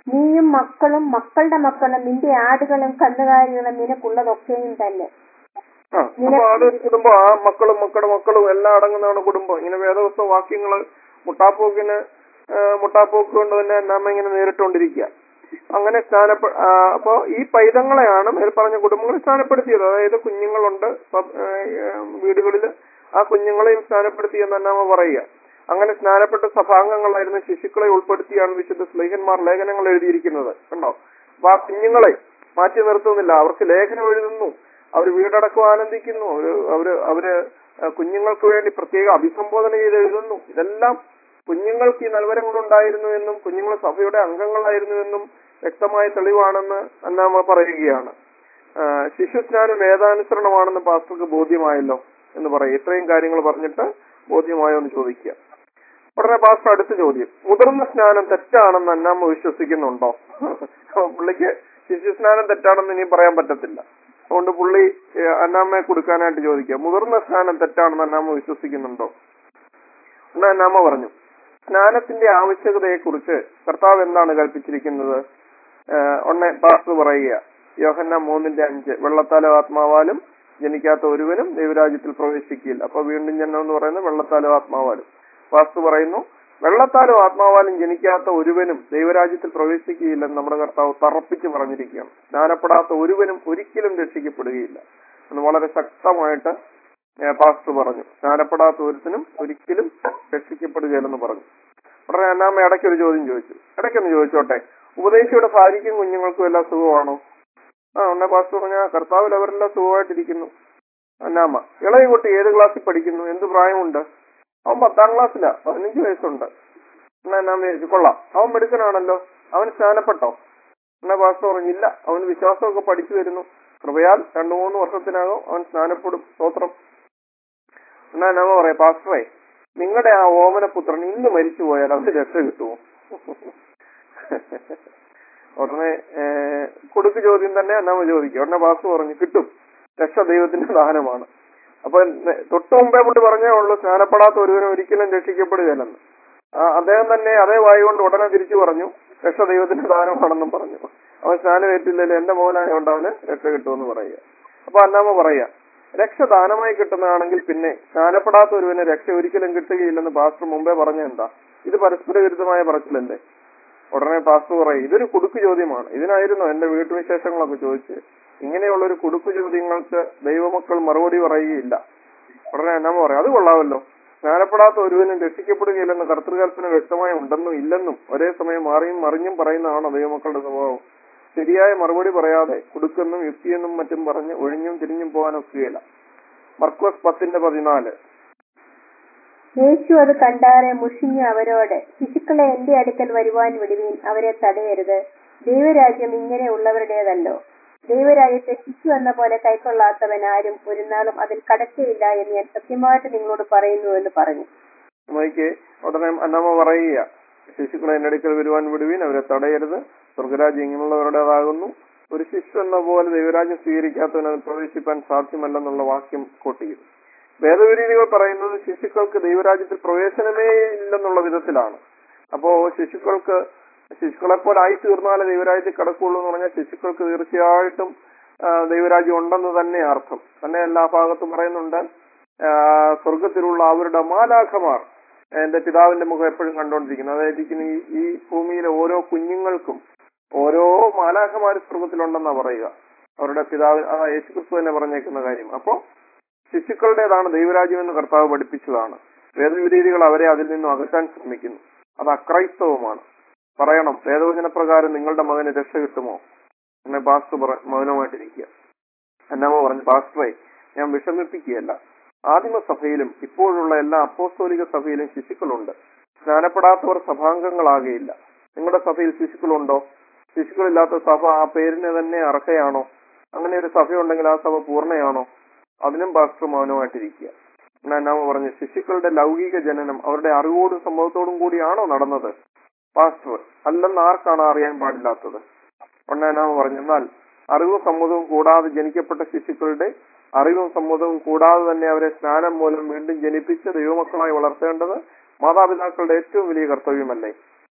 B: നീയും മക്കളും മക്കളുടെ മക്കളും നിന്റെ ആടുകളും കന്നുകാലികളും നിനക്കുള്ളതൊക്കെയും തന്നെ
A: ആ അപ്പൊ അത് കുടുംബം ആ മക്കളും മക്കളുടെ മക്കളും എല്ലാം അടങ്ങുന്നതാണ് കുടുംബം ഇങ്ങനെ വേദവസ്ത വാക്യങ്ങള് മുട്ടാപ്പോക്കിന് ആ, മുട്ടാപ്പോക്ക് കൊണ്ട് തന്നെ നമ്മ ഇങ്ങനെ നേരിട്ടുകൊണ്ടിരിക്കുക അങ്ങനെ സ്നാനപ്പെ ആ, അപ്പോ ഈ പൈതങ്ങളെയാണ് മേൽ പറഞ്ഞ കുടുംബങ്ങൾ സ്നാനപ്പെടുത്തിയത് അതായത് കുഞ്ഞുങ്ങളുണ്ട് സബ്- ആ, വീടുകളിൽ ആ കുഞ്ഞുങ്ങളെയും സ്നാനപ്പെടുത്തി എന്ന് തന്നെ പറയുക അങ്ങനെ സ്നാനപ്പെട്ട സഭാംഗങ്ങളായിരുന്ന ശിശുക്കളെ ഉൾപ്പെടുത്തിയാണ് വിശുദ്ധ സ്ലേഹന്മാർ ലേഖനങ്ങൾ എഴുതിയിരിക്കുന്നത് കണ്ടോ അപ്പൊ ആ കുഞ്ഞുങ്ങളെ മാറ്റി നിർത്തുന്നില്ല അവർക്ക് ലേഖനം എഴുതുന്നു അവർ വീടടക്കം ആനന്ദിക്കുന്നു അവര് അവര് അവര് ആ, കുഞ്ഞുങ്ങൾക്ക് വേണ്ടി പ്രത്യേക അഭിസംബോധന ചെയ്ത് എഴുതുന്നു ഇതെല്ലാം കുഞ്ഞുങ്ങൾക്ക് ഈ നൽവരങ്ങളുണ്ടായിരുന്നു എന്നും കുഞ്ഞുങ്ങൾ സഭയുടെ അംഗങ്ങളായിരുന്നു എന്നും വ്യക്തമായ തെളിവാണെന്ന് അന്നാമ പറയുകയാണ് ആ, ശിശുസ്നാനം വേദാനുസരണമാണെന്ന് പാസ്റ്റർക്ക് ബോധ്യമായല്ലോ എന്ന് പറയും ഇത്രയും കാര്യങ്ങൾ പറഞ്ഞിട്ട് ബോധ്യമായോ എന്ന് ചോദിക്കുക ഉടനെ പാസ്റ്റർ അടുത്ത ചോദ്യം മുതിർന്ന സ്നാനം തെറ്റാണെന്ന് അന്നാമ്മ വിശ്വസിക്കുന്നുണ്ടോ അപ്പൊ പുള്ളിക്ക് ശിശു സ്നാനം തെറ്റാണെന്ന് ഇനി പറയാൻ പറ്റത്തില്ല അതുകൊണ്ട് പുള്ളി ഏഹ്, അന്നാമ്മയെ കൊടുക്കാനായിട്ട് ചോദിക്കുക മുതിർന്ന സ്നാനം തെറ്റാണെന്ന് അന്നാമ്മ വിശ്വസിക്കുന്നുണ്ടോ ഉടനെ അന്നാമ്മ പറഞ്ഞു സ്നാനത്തിന്റെ ആവശ്യകതയെ കുറിച്ച് കർത്താവ് എന്താണ് കൽപ്പിച്ചിരിക്കുന്നത് ഏഹ്, ഉടനെ പാസ്റ്റർ പറയുക യോഹന്ന മൂന്നിന്റെ അഞ്ച് വെള്ളത്താലോ ആത്മാവാലും ജനിക്കാത്ത ഒരുവനും ദൈവരാജ്യത്തിൽ പ്രവേശിക്കില്ല അപ്പൊ വീണ്ടും ജന്മം എന്ന് പറയുന്നത് വെള്ളത്താലോ ആത്മാവാലും വാസ്തു പറയുന്നു വെള്ളത്താലോ ആത്മാവാലും ജനിക്കാത്ത ഒരുവനും ദൈവരാജ്യത്തിൽ പ്രവേശിക്കുകയില്ലെന്ന് നമ്മുടെ കർത്താവ് തറപ്പിച്ച് പറഞ്ഞിരിക്കുകയാണ് സ്നാനപ്പെടാത്ത ഒരുവനും ഒരിക്കലും രക്ഷിക്കപ്പെടുകയില്ല എന്ന് വളരെ ശക്തമായിട്ട് ഏഹ്, പാസ്റ്റർ പറഞ്ഞു സ്നാനപ്പെടാത്ത ഒരുത്തിനും ഒരിക്കലും രക്ഷിക്കപ്പെടുകയില്ലെന്ന് പറഞ്ഞു ഉടനെ അന്നാമ്മ ഇടയ്ക്ക് ഒരു ചോദ്യം ചോദിച്ചു ഇടയ്ക്കൊന്ന് ചോദിച്ചോട്ടെ ഉപദേശിയുടെ ഭാര്യയ്ക്കും കുഞ്ഞുങ്ങൾക്കും എല്ലാം സുഖമാണോ ആ ഉടനെ പാസ്റ്റർ പറഞ്ഞ കർത്താവിൽ അവരെല്ലാം സുഖമായിട്ടിരിക്കുന്നു അന്നാമ്മ ഇളയ കുട്ടി ഏത് ക്ലാസ്സിൽ പഠിക്കുന്നു എന്ത് പ്രായമുണ്ട് അവൻ പത്താം ക്ലാസ്സിലാ പതിനഞ്ച് വയസ്സുണ്ട് എന്നാ ഞാൻ വിചാരിച്ചു കൊള്ളാം അവൻ മെടുക്കനാണല്ലോ അവൻ സ്നാനപ്പെട്ടോ എന്നാ പാസ്റ്റർ പറഞ്ഞില്ല അവൻ വിശ്വാസമൊക്കെ പഠിച്ചു വരുന്നു കൃപയാൽ രണ്ടു മൂന്ന് വർഷത്തിനകം അവൻ സ്നാനപ്പെടും സ്തോത്രം എന്നാ നമ്മ പറയാം പാസ്റ്ററെ നിങ്ങളുടെ ആ ഓമനപുത്രൻ ഇന്ന് മരിച്ചു പോയാൽ അവന് രക്ഷ കിട്ടുമോ ഉടനെ ഏഹ്, കൊടുക്ക് ചോദ്യം തന്നെ നമ്മ ചോദിക്കും ഉടനെ പാസ്റ്റർ പറഞ്ഞു കിട്ടും രക്ഷ ദൈവത്തിന്റെ ദാനമാണ് അപ്പൊ ന- തൊട്ടു മുമ്പേ പുള്ളി പറഞ്ഞേ ഉള്ളൂ സ്നാനപ്പെടാത്ത ഒരുവനും ഒരിക്കലും രക്ഷിക്കപ്പെടുകയില്ലെന്ന് ആ, അദ്ദേഹം തന്നെ അതേ വായു കൊണ്ട് ഉടനെ തിരിച്ചു പറഞ്ഞു രക്ഷ ദൈവത്തിന്റെ ദാനമാണെന്നും പറഞ്ഞു അവൻ സ്നാനം ഏറ്റില്ലല്ലോ എന്റെ മോനായതുകൊണ്ട് അവന് രക്ഷ കിട്ടുമെന്ന് പറയുക അപ്പൊ അന്നാമ്മ പറയുക രക്ഷ ദാനമായി കിട്ടുന്നതാണെങ്കിൽ പിന്നെ സ്നാനപ്പെടാത്ത ഒരുവന് രക്ഷ ഒരിക്കലും കിട്ടുകയില്ലെന്ന് പാസ്റ്റർ മുമ്പേ പറഞ്ഞ എന്താ ഇത് പരസ്പര വിരുദ്ധമായ പറച്ചിലല്ലേ ഉടനെ പാസ്റ്റർ പറയും ഇതൊരു കുടുക്ക് ചോദ്യമാണ് ഇതിനായിരുന്നു എന്റെ വീട്ടുവിശേഷങ്ങളൊക്കെ ചോദിച്ച് ഇങ്ങനെയുള്ള ഒരു കുടുക്ക് ചോദ്യങ്ങൾക്ക് ദൈവമക്കൾ മറുപടി പറയുകയില്ല ഉടനെ എന്നാമ പറയാം അത് കൊള്ളാമല്ലോ സ്നാനപ്പെടാത്ത ഒരുവനും രക്ഷിക്കപ്പെടുകയില്ലെന്ന് കർത്തൃകൽപ്പന വ്യക്തമായി ഉണ്ടെന്നും ഇല്ലെന്നും ഒരേ സമയം മാറിയും മറിഞ്ഞും പറയുന്നതാണ് ദൈവമക്കളുടെ സ്വഭാവം ശരിയായ മറുപടി പറയാതെ കുടുക്കെന്നും യുക്തിയെന്നും മറ്റും പറഞ്ഞ് ഒഴിഞ്ഞും തിരിഞ്ഞും പോകാൻ ഒക്കുകയില്ല മർക്കോസ് പത്തിന്റെ പതിനാല്
B: യേശു അത് കണ്ടാറെ മുഷിഞ്ഞ് അവരോട് ശിശുക്കളെ എന്റെ അടുക്കൽ വരുവാൻ വിടുവീൻ അവരെ തടയരുത് ദൈവരാജ്യം ഇങ്ങനെയുള്ളവരുടേതല്ലോ ദൈവരാജ്യത്തെ ശിശു എന്ന പോലെ കൈക്കൊള്ളാത്തവൻ ആരും ഒരു നാളും അതിൽ കടക്കയില്ല എന്ന് ഞാൻ സത്യമായിട്ട് നിങ്ങളോട് പറയുന്നു എന്ന് പറഞ്ഞു
A: നോക്കിയേ ഉടനെ അന്നമ്മ പറയുക ശിശുക്കളെ എന്റെ അടുക്കൽ വരുവാൻ വിടുവീൻ അവരെ തടയരുത് സ്വർഗരാജ്യം ഇങ്ങനെയുള്ളവരുടേതാകുന്നു ഒരു ശിശു എന്ന പോലെ ദൈവരാജ്യം സ്വീകരിക്കാത്തവന് അതിൽ പ്രവേശിപ്പാൻ സാധ്യമല്ലെന്നുള്ള വാക്യം കോട്ട് ചെയ്തു വേദവിരീതികൾ പറയുന്നത് ശിശുക്കൾക്ക് ദൈവരാജ്യത്തിൽ പ്രവേശനമേ ഇല്ലെന്നുള്ള വിധത്തിലാണ് അപ്പോ ശിശുക്കൾക്ക് ശിശുക്കളെ പോലെ ആയി തീർന്നാലേ ദൈവരാജ്യത്തിൽ കിടക്കുള്ളൂ എന്ന് പറഞ്ഞാൽ ശിശുക്കൾക്ക് തീർച്ചയായിട്ടും ആ, ദൈവരാജ്യം ഉണ്ടെന്ന് തന്നെ അർത്ഥം തന്നെ എല്ലാ ഭാഗത്തും പറയുന്നുണ്ട് ആ, സ്വർഗത്തിലുള്ള അവരുടെ മാലാഖമാർ എന്റെ പിതാവിന്റെ മുഖം എപ്പോഴും കണ്ടുകൊണ്ടിരിക്കുന്നു അതായത് ഈ ഈ ഭൂമിയിലെ ഓരോ കുഞ്ഞുങ്ങൾക്കും ഓരോ മാലാഖമാർ സ്വർഗത്തിലുണ്ടെന്നാ പറയുക അവരുടെ പിതാവ് ആ യേശുക്രിസ്തു തന്നെ പറഞ്ഞേക്കുന്ന കാര്യം അപ്പോ ശിശുക്കളുടേതാണ് ദൈവരാജ്യം എന്ന് കർത്താവ് പഠിപ്പിച്ചതാണ് വേദവിരീതികൾ അവരെ അതിൽ നിന്നും അകറ്റാൻ ശ്രമിക്കുന്നു അത് അക്രൈസ്തവമാണ് പറയണം വേദവചന പ്രകാരം നിങ്ങളുടെ മകന് രക്ഷ കിട്ടുമോ എന്നെ പാസ്റ്റർ പറ മൗനമായിട്ടിരിക്കുക എന്നാമോ പറഞ്ഞു പാസ്റ്ററെ ഞാൻ വിഷമിപ്പിക്കുകയല്ല ആദിമ സഭയിലും ഇപ്പോഴുള്ള എല്ലാ അപ്പോസ്തോലിക സഭയിലും ശിശുക്കളുണ്ട് സ്നാനപ്പെടാത്തവർ സഭാംഗങ്ങളാകെയില്ല നിങ്ങളുടെ സഭയിൽ ശിശുക്കളുണ്ടോ ശിശുക്കളില്ലാത്ത സഭ ആ പേരിന് തന്നെ അർഹയാണോ അങ്ങനെ ഒരു സഭയുണ്ടെങ്കിൽ ആ സഭ പൂർണ്ണയാണോ അതിനും പാസ്റ്റർ മൗനമായിട്ടിരിക്കുക എന്നാ നാമ പറഞ്ഞു ശിശുക്കളുടെ ലൗകിക ജനനം അവരുടെ അറിവോടും സംഭവത്തോടും കൂടിയാണോ നടന്നത് പാസ്റ്റർ അല്ലെന്ന് ആർക്കാണ് അറിയാൻ പാടില്ലാത്തത് ഒന്നാനാമ പറഞ്ഞു എന്നാൽ അറിവും സമ്മതവും കൂടാതെ ജനിക്കപ്പെട്ട ശിശുക്കളുടെ അറിവും സമ്മതവും കൂടാതെ തന്നെ അവരെ സ്നാനം മൂലം വീണ്ടും ജനിപ്പിച്ച് ദൈവമക്കളായി വളർത്തേണ്ടത് മാതാപിതാക്കളുടെ ഏറ്റവും വലിയ കർത്തവ്യമല്ലേ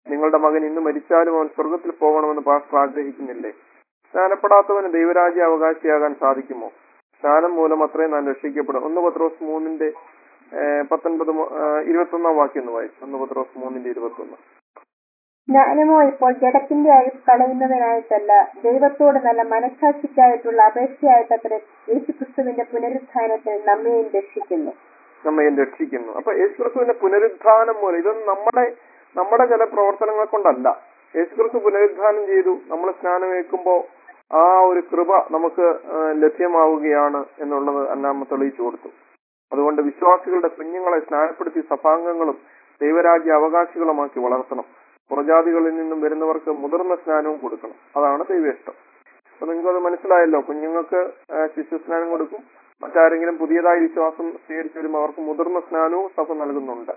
A: നിങ്ങളുടെ മകൻ ഇന്ന് മരിച്ചാലും അവൻ സ്വർഗത്തിൽ പോകണമെന്ന് പാസ്റ്റർ ആഗ്രഹിക്കുന്നില്ലേ സ്നാനപ്പെടാത്തവന് ദൈവരാജ്യ അവകാശിയാകാൻ സാധിക്കുമോ സ്നാനം മൂലം അത്രയും നാം രക്ഷിക്കപ്പെടും ഒന്ന് പത്രോസ് മൂന്നിന്റെ ഏഹ്, പത്തൊൻപത് മു- ഏഹ്, ഇരുപത്തൊന്നാം വാക്യം ഒന്ന് വായിച്ചു ഒന്ന് പത്രോസ് മൂന്നിന്റെ ഇരുപത്തൊന്ന്
B: ജ്ഞാനമോ ഇപ്പോൾ ജഡത്തിന്റെ അഴുക്ക് കളയുന്നതിനായിട്ടല്ല ദൈവത്തോട് നല്ല മനസാക്ഷിക്കായിട്ടുള്ള അപേക്ഷയായിട്ടത്ര യേശുക്രിസ്തുവിന്റെ പുനരുത്ഥാനത്തിൽ നമ്മെയും രക്ഷിക്കുന്നു
A: നമ്മയും രക്ഷിക്കുന്നു അപ്പൊ യേശുക്രിസ്തുവിന്റെ പുനരുദ്ധാനം മൂലം ഇതൊന്നും നമ്മുടെ നമ്മുടെ ചില പ്രവർത്തനങ്ങൾ കൊണ്ടല്ല യേശുക്രിസ്തു പുനരുദ്ധാനം ചെയ്തു നമ്മൾ സ്നാനമേൽക്കുമ്പോൾ ആ ഒരു കൃപ നമുക്ക് ആ, ലഭ്യമാവുകയാണ് എന്നുള്ളത് അന്നാമ്മ തെളിയിച്ചു കൊടുത്തു അതുകൊണ്ട് വിശ്വാസികളുടെ കുഞ്ഞുങ്ങളെ സ്നാനപ്പെടുത്തി സഭാംഗങ്ങളും ദൈവരാജ്യ അവകാശികളുമാക്കി വളർത്തണം പുറജാതികളിൽ നിന്നും വരുന്നവർക്ക് മുതിർന്ന സ്നാനവും കൊടുക്കണം അതാണ് ദൈവേഷ്ടം അപ്പൊ നിങ്ങൾക്ക് അത് മനസ്സിലായല്ലോ കുഞ്ഞുങ്ങൾക്ക് ആ, ശിശു സ്നാനം കൊടുക്കും മറ്റാരെങ്കിലും പുതിയതായി വിശ്വാസം സ്വീകരിച്ചു വരുമ്പോൾ അവർക്ക് മുതിർന്ന സ്നാനവും സഭ നൽകുന്നുണ്ട്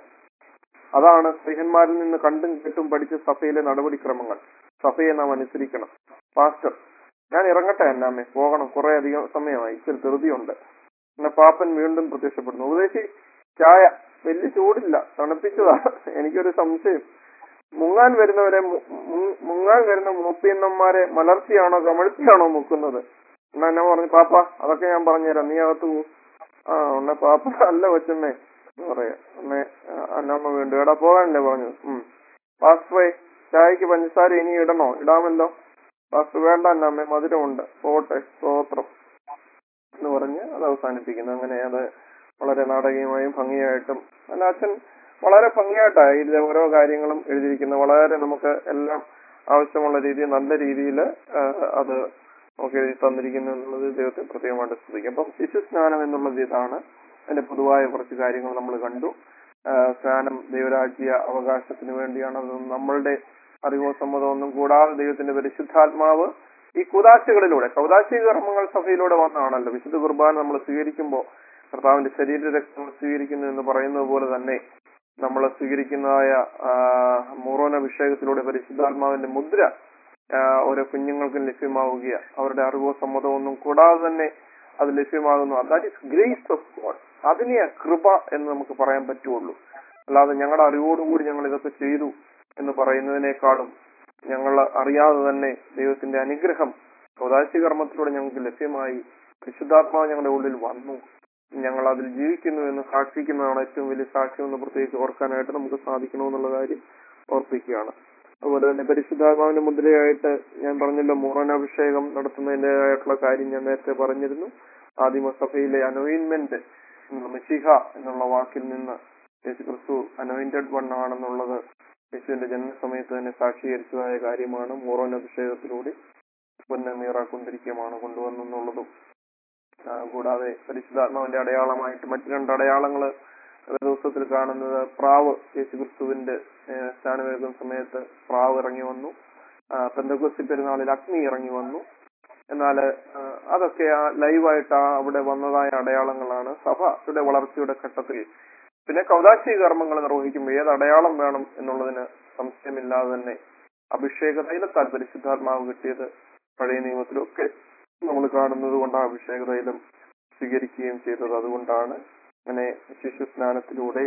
A: അതാണ് സ്ത്രീഹന്മാരിൽ നിന്ന് കണ്ടും കേട്ടും പഠിച്ച സഭയിലെ നടപടിക്രമങ്ങൾ സഭയെ നാം അനുസരിക്കണം പാസ്റ്റർ ഞാൻ ഇറങ്ങട്ടെ എന്നാമേ പോകണം കുറെ അധികം സമയമായി ഇച്ചിരി ധൃതിയുണ്ട് പിന്നെ പാപ്പൻ വീണ്ടും പ്രത്യക്ഷപ്പെടുന്നു ഉപദേശി ചായ വലിയ ചൂടില്ല തണുപ്പിച്ചതാ എനിക്കൊരു സംശയം മുങ്ങാൻ വരുന്നവരെ മു- മു- മുങ്ങാൻ വരുന്ന മൂപ്പിയന്നന്മാരെ മലർത്തിയാണോ കമഴ്ത്തിയാണോ മുക്കുന്നത് എന്നാ എന്നെ പറഞ്ഞു പാപ്പ അതൊക്കെ ഞാൻ പറഞ്ഞുതരാം നീ അകത്ത് പോ ആ ഉണ്ണെ പാപ്പ അല്ല കൊച്ചമ്മേ എന്ന് പറയാ ഉണ്ണെ ആ, അന്നമ്മ വീണ്ടും എടാ പോകാനല്ലേ പറഞ്ഞു ഉം പാസ്റ്ററേ ചായക്ക് പഞ്ചസാര ഇനി ഇടണോ ഇടാമല്ലോ പാസ്റ്റർ വേണ്ട അന്നമ്മേ മധുരമുണ്ട് പോട്ടെ സ്തോത്രം എന്ന് പറഞ്ഞ് അത് അവസാനിപ്പിക്കുന്നു അങ്ങനെ അത് വളരെ നാടകീയമായും ഭംഗിയായിട്ടും അല്ല അച്ഛൻ വളരെ ഭംഗിയായിട്ടാണ് ഇതിലെ ഓരോ കാര്യങ്ങളും എഴുതിയിരിക്കുന്നത് വളരെ നമുക്ക് എല്ലാം ആവശ്യമുള്ള രീതിയിൽ നല്ല രീതിയിൽ അത് നമുക്ക് എഴുതി തന്നിരിക്കുന്നു എന്നുള്ളത് ദൈവത്തെ പ്രത്യേകമായിട്ട് ശ്രദ്ധിക്കും അപ്പം ശിശു സ്നാനം എന്നുള്ളത് ഇതാണ് അതിന്റെ പൊതുവായ കുറച്ച് കാര്യങ്ങൾ നമ്മൾ കണ്ടു ആ, സ്നാനം ദൈവരാജ്യ അവകാശത്തിന് വേണ്ടിയാണ് അത് നമ്മളുടെ അറിവോ സമ്മതമോ ഒന്നും കൂടാതെ ദൈവത്തിന്റെ പരിശുദ്ധാത്മാവ് ഈ കുതാശകളിലൂടെ കൗതാശിക കർമ്മങ്ങൾ സഭയിലൂടെ വന്നതാണല്ലോ വിശുദ്ധ കുർബാന നമ്മൾ സ്വീകരിക്കുമ്പോൾ കർത്താവിന്റെ ശരീര രക്തങ്ങൾ സ്വീകരിക്കുന്നു എന്ന് പറയുന്നത് പോലെ തന്നെ നമ്മൾ സ്വീകരിക്കുന്നതായ ആ, മോറോൻ അഭിഷേകത്തിലൂടെ പരിശുദ്ധാത്മാവിന്റെ മുദ്ര ആ, ഓരോ കുഞ്ഞുങ്ങൾക്കും ലഭ്യമാവുകയാണ് അവരുടെ അറിവോ സമ്മതമോ ഒന്നും കൂടാതെ തന്നെ അത് ലഭ്യമാകുന്നു that is grace of God അതിനെ കൃപ എന്ന് നമുക്ക് പറയാൻ പറ്റുള്ളൂ അല്ലാതെ ഞങ്ങളുടെ അറിവോടുകൂടി ഞങ്ങൾ ഇതൊക്കെ ചെയ്തു എന്ന് പറയുന്നതിനേക്കാളും ഞങ്ങൾ അറിയാതെ തന്നെ ദൈവത്തിന്റെ അനുഗ്രഹം സ്വദാശി കർമ്മത്തിലൂടെ ഞങ്ങൾക്ക് ലഭ്യമായി പരിശുദ്ധാത്മാവ് ഞങ്ങളുടെ ഉള്ളിൽ വന്നു ഞങ്ങൾ അതിൽ ജീവിക്കുന്നു എന്ന് സാക്ഷിക്കുന്നതാണ് ഏറ്റവും വലിയ സാക്ഷ്യം എന്ന് പ്രത്യേകിച്ച് ഓർക്കാനായിട്ട് നമുക്ക് സാധിക്കണമെന്നുള്ള കാര്യം ഓർപ്പിക്കുകയാണ് അതുപോലെ തന്നെ പരിശുദ്ധാത്മാവിന്റെ മുദ്രയായിട്ട് ഞാൻ പറഞ്ഞല്ലോ മൂറനാഭിഷേകം നടത്തുന്നതിൻ്റെതായിട്ടുള്ള കാര്യം ഞാൻ നേരത്തെ പറഞ്ഞിരുന്നു ആദിമസഭയിലെ അനോയിൻമെന്റ് മെസ്സിഹ എന്നുള്ള വാക്കിൽ നിന്ന് യേശു ക്രിസ്തു അനോയിന്റഡ് വൺ ആണെന്നുള്ളത് യേശുവിന്റെ ജന്മസമയത്ത് തന്നെ സാക്ഷീകരിച്ചതായ കാര്യമാണ് മോറോൻ അഭിഷേകത്തിലൂടെ പൊന്നമീറ കുന്തിരിക്കമാണ് കൊണ്ടുവന്നെന്നുള്ളതും ആ, കൂടാതെ പരിശുദ്ധാത്മാവിന്റെ അടയാളമായിട്ട് മറ്റു രണ്ട് അടയാളങ്ങള് ദിവസത്തിൽ കാണുന്നത് പ്രാവ് യേശു ക്രിസ്തുവിന്റെ സ്നാനമേൽക്കുന്ന സമയത്ത് പ്രാവ് ഇറങ്ങി വന്നു പെന്തകുസ്തി പെരുന്നാളിൽ അഗ്നി ഇറങ്ങി വന്നു എന്നാൽ അതൊക്കെ ആ ലൈവായിട്ട് ആ അവിടെ വന്നതായ അടയാളങ്ങളാണ് സഭയുടെ വളർച്ചയുടെ ഘട്ടത്തിൽ പിന്നെ കൗതാശി കർമ്മങ്ങൾ നിർവഹിക്കുമ്പോൾ ഏത് അടയാളം വേണം എന്നുള്ളതിന് സംശയമില്ലാതെ തന്നെ അഭിഷേക തൈലത്താൽ പരിശുദ്ധാത്മാവ് കിട്ടിയത് പഴയ നിയമത്തിലൊക്കെ നമ്മൾ കാണുന്നത് കൊണ്ട് ആ അഭിഷേക തൈലം സ്വീകരിക്കുകയും ചെയ്തത് അതുകൊണ്ടാണ് അങ്ങനെ ശിശു സ്നാനത്തിലൂടെ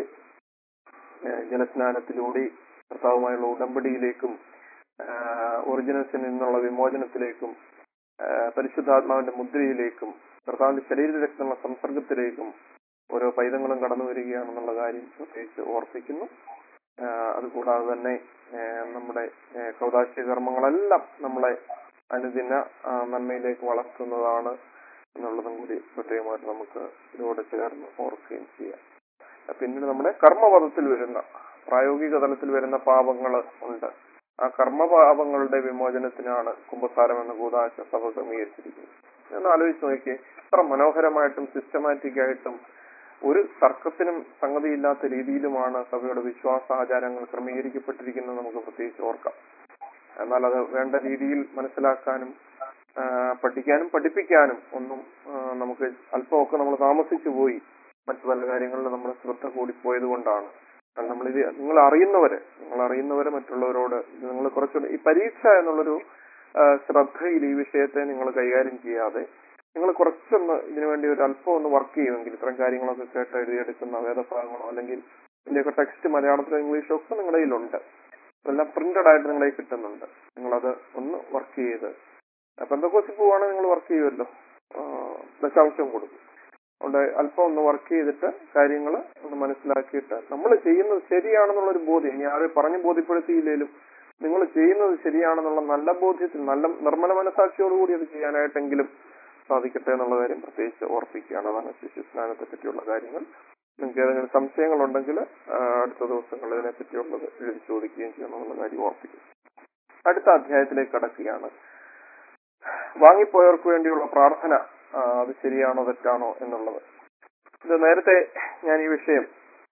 A: ഏഹ് ജലസ്നാനത്തിലൂടെ കർത്താവുമായുള്ള ഉടമ്പടിയിലേക്കും ഒറിജിനൽസിൽ നിന്നുള്ള വിമോചനത്തിലേക്കും ആഹ് പരിശുദ്ധാത്മാവിന്റെ മുദ്രയിലേക്കും കർത്താവിന്റെ ശരീര രക്തമുള്ള സംസർഗത്തിലേക്കും ഓരോ പൈതങ്ങളും കടന്നു വരികയാണെന്നുള്ള കാര്യം പ്രത്യേകിച്ച് ഓർപ്പിക്കുന്നു ആഹ് അതുകൂടാതെ തന്നെ ആഹ് നമ്മുടെ ആഹ് കൗതാശിക കർമ്മങ്ങളെല്ലാം നമ്മളെ അനുദിന ആഹ് നന്മയിലേക്ക് വളർത്തുന്നതാണ് എന്നുള്ളതും കൂടി പ്രത്യേകമായിട്ട് നമുക്ക് ഇതിലൂടെ ചേർന്ന് ഓർക്കുകയും ചെയ്യാം പിന്നീട് നമ്മുടെ കർമ്മപദത്തിൽ വരുന്ന പ്രായോഗിക തലത്തിൽ വരുന്ന പാപങ്ങൾ ഉണ്ട് ആ കർമ്മപാപങ്ങളുടെ വിമോചനത്തിനാണ് കുംഭസാരം എന്ന കൂതാശ സഭ ക്രമീകരിച്ചിരിക്കുന്നത് ഒന്ന് ആലോചിച്ച് നോക്കിയേ എത്ര മനോഹരമായിട്ടും സിസ്റ്റമാറ്റിക് ആയിട്ടും ഒരു തർക്കത്തിനും സംഗതിയില്ലാത്ത രീതിയിലുമാണ് സഭയുടെ വിശ്വാസാചാരങ്ങൾ ക്രമീകരിക്കപ്പെട്ടിരിക്കുന്നത് നമുക്ക് പ്രത്യേകിച്ച് ഓർക്കാം എന്നാൽ അത് വേണ്ട രീതിയിൽ മനസ്സിലാക്കാനും ആ, പഠിക്കാനും പഠിപ്പിക്കാനും ഒന്നും ആ, നമുക്ക് അല്പമൊക്കെ നമ്മൾ താമസിച്ചു പോയി മറ്റു പല കാര്യങ്ങളിൽ നമ്മുടെ ശ്രദ്ധ കൂടിപ്പോയത് കൊണ്ടാണ് നമ്മളിത് നിങ്ങൾ അറിയുന്നവര് നിങ്ങൾ അറിയുന്നവരെ മറ്റുള്ളവരോട് നിങ്ങൾ കുറച്ചുകൂടി ഈ പരീക്ഷ എന്നുള്ളൊരു ആ, ശ്രദ്ധയിൽ ഈ വിഷയത്തെ നിങ്ങൾ കൈകാര്യം ചെയ്യാതെ നിങ്ങൾ കുറച്ചൊന്ന് ഇതിനു വേണ്ടി ഒരു അല്പം ഒന്ന് വർക്ക് ചെയ്യുമെങ്കിൽ ഇത്തരം കാര്യങ്ങളൊക്കെ കേട്ട് എഴുതിയെടുക്കുന്ന വേദഭാഗങ്ങളോ അല്ലെങ്കിൽ ഇതിന്റെയൊക്കെ ടെക്സ്റ്റ് മലയാളത്തിലോ ഇംഗ്ലീഷോ ഒക്കെ നിങ്ങളുടെ കയ്യിലുണ്ട് എല്ലാം പ്രിന്റഡ് ആയിട്ട് നിങ്ങളെ കിട്ടുന്നുണ്ട് നിങ്ങളത് ഒന്ന് വർക്ക് ചെയ്ത് പെന്തക്കോസിൽ പോവാണെങ്കിൽ നിങ്ങൾ വർക്ക് ചെയ്യുമല്ലോ ആ, ദശാംശം കൊടുക്കും അതുകൊണ്ട് അല്പം ഒന്ന് വർക്ക് ചെയ്തിട്ട് കാര്യങ്ങൾ ഒന്ന് മനസ്സിലാക്കിയിട്ട് നമ്മൾ ചെയ്യുന്നത് ശരിയാണെന്നുള്ള ഒരു ബോധ്യം ഇനി ആരും പറഞ്ഞു ബോധ്യപ്പെടുത്തിയില്ലേലും നിങ്ങൾ ചെയ്യുന്നത് ശരിയാണെന്നുള്ള നല്ല ബോധ്യത്തിൽ നല്ല നിർമ്മല മനസാക്ഷിയോടുകൂടി അത് ചെയ്യാനായിട്ടെങ്കിലും സാധിക്കട്ടെ എന്നുള്ള കാര്യം പ്രത്യേകിച്ച് ഓർപ്പിക്കുകയാണ് അതാണ് ശിശു സ്നാനത്തെ പറ്റിയുള്ള കാര്യങ്ങൾ നിങ്ങൾക്ക് ഏതെങ്കിലും സംശയങ്ങളുണ്ടെങ്കിൽ ആ, അടുത്ത ദിവസങ്ങളിൽ ഇതിനെ പറ്റിയുള്ളത് എഴുതി ചോദിക്കുകയും ചെയ്യണമെന്നുള്ള കാര്യം ഓർപ്പിക്കും അടുത്ത അധ്യായത്തിലേക്ക് കടക്കുകയാണ് വാങ്ങിപ്പോയവർക്ക് വേണ്ടിയുള്ള പ്രാർത്ഥന ആ, അത് ശരിയാണോ തെറ്റാണോ എന്നുള്ളത് ഇത് നേരത്തെ ഞാൻ ഈ വിഷയം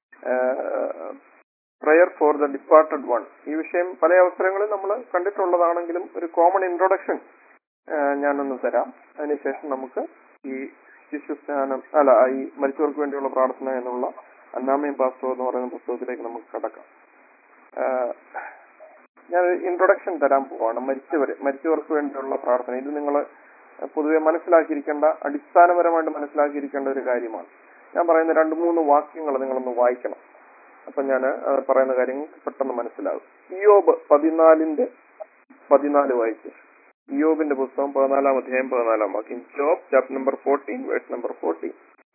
A: prayer for the departed one ഈ വിഷയം പല അവസരങ്ങളിൽ നമ്മൾ കണ്ടിട്ടുള്ളതാണെങ്കിലും ഒരു കോമൺ ഇൻട്രൊഡക്ഷൻ ഞാനൊന്ന് തരാം അതിനുശേഷം നമുക്ക് ഈ ശിശുസ്നാനം അല്ല ഈ മരിച്ചവർക്ക് വേണ്ടിയുള്ള പ്രാർത്ഥന എന്നുള്ള അന്നാമയും പാസ്റ്റോ എന്ന് പറയുന്ന പുസ്തകത്തിലേക്ക് നമുക്ക് കടക്കാം ആ, ഞാൻ ഇൻട്രൊഡക്ഷൻ തരാൻ പോവാണ് മരിച്ചവര് മരിച്ചവർക്ക് വേണ്ടിയുള്ള പ്രാർത്ഥന ഇത് നിങ്ങൾ പൊതുവെ മനസ്സിലാക്കിയിരിക്കേണ്ട അടിസ്ഥാനപരമായിട്ട് മനസ്സിലാക്കിയിരിക്കേണ്ട ഒരു കാര്യമാണ് ഞാൻ പറയുന്ന രണ്ട് മൂന്ന് വാക്യങ്ങൾ നിങ്ങളൊന്ന് വായിക്കണം അപ്പൊ ഞാൻ പറയുന്ന കാര്യങ്ങൾ പെട്ടെന്ന് മനസ്സിലാകും ഇയോബ് പതിനാലിന്റെ പതിനാല് വായിച്ചു ഇയോബിന്റെ പുസ്തകം പതിനാലാം അധ്യായം പതിനാലാം വാക്യം Job chapter number fourteen verse number fourteen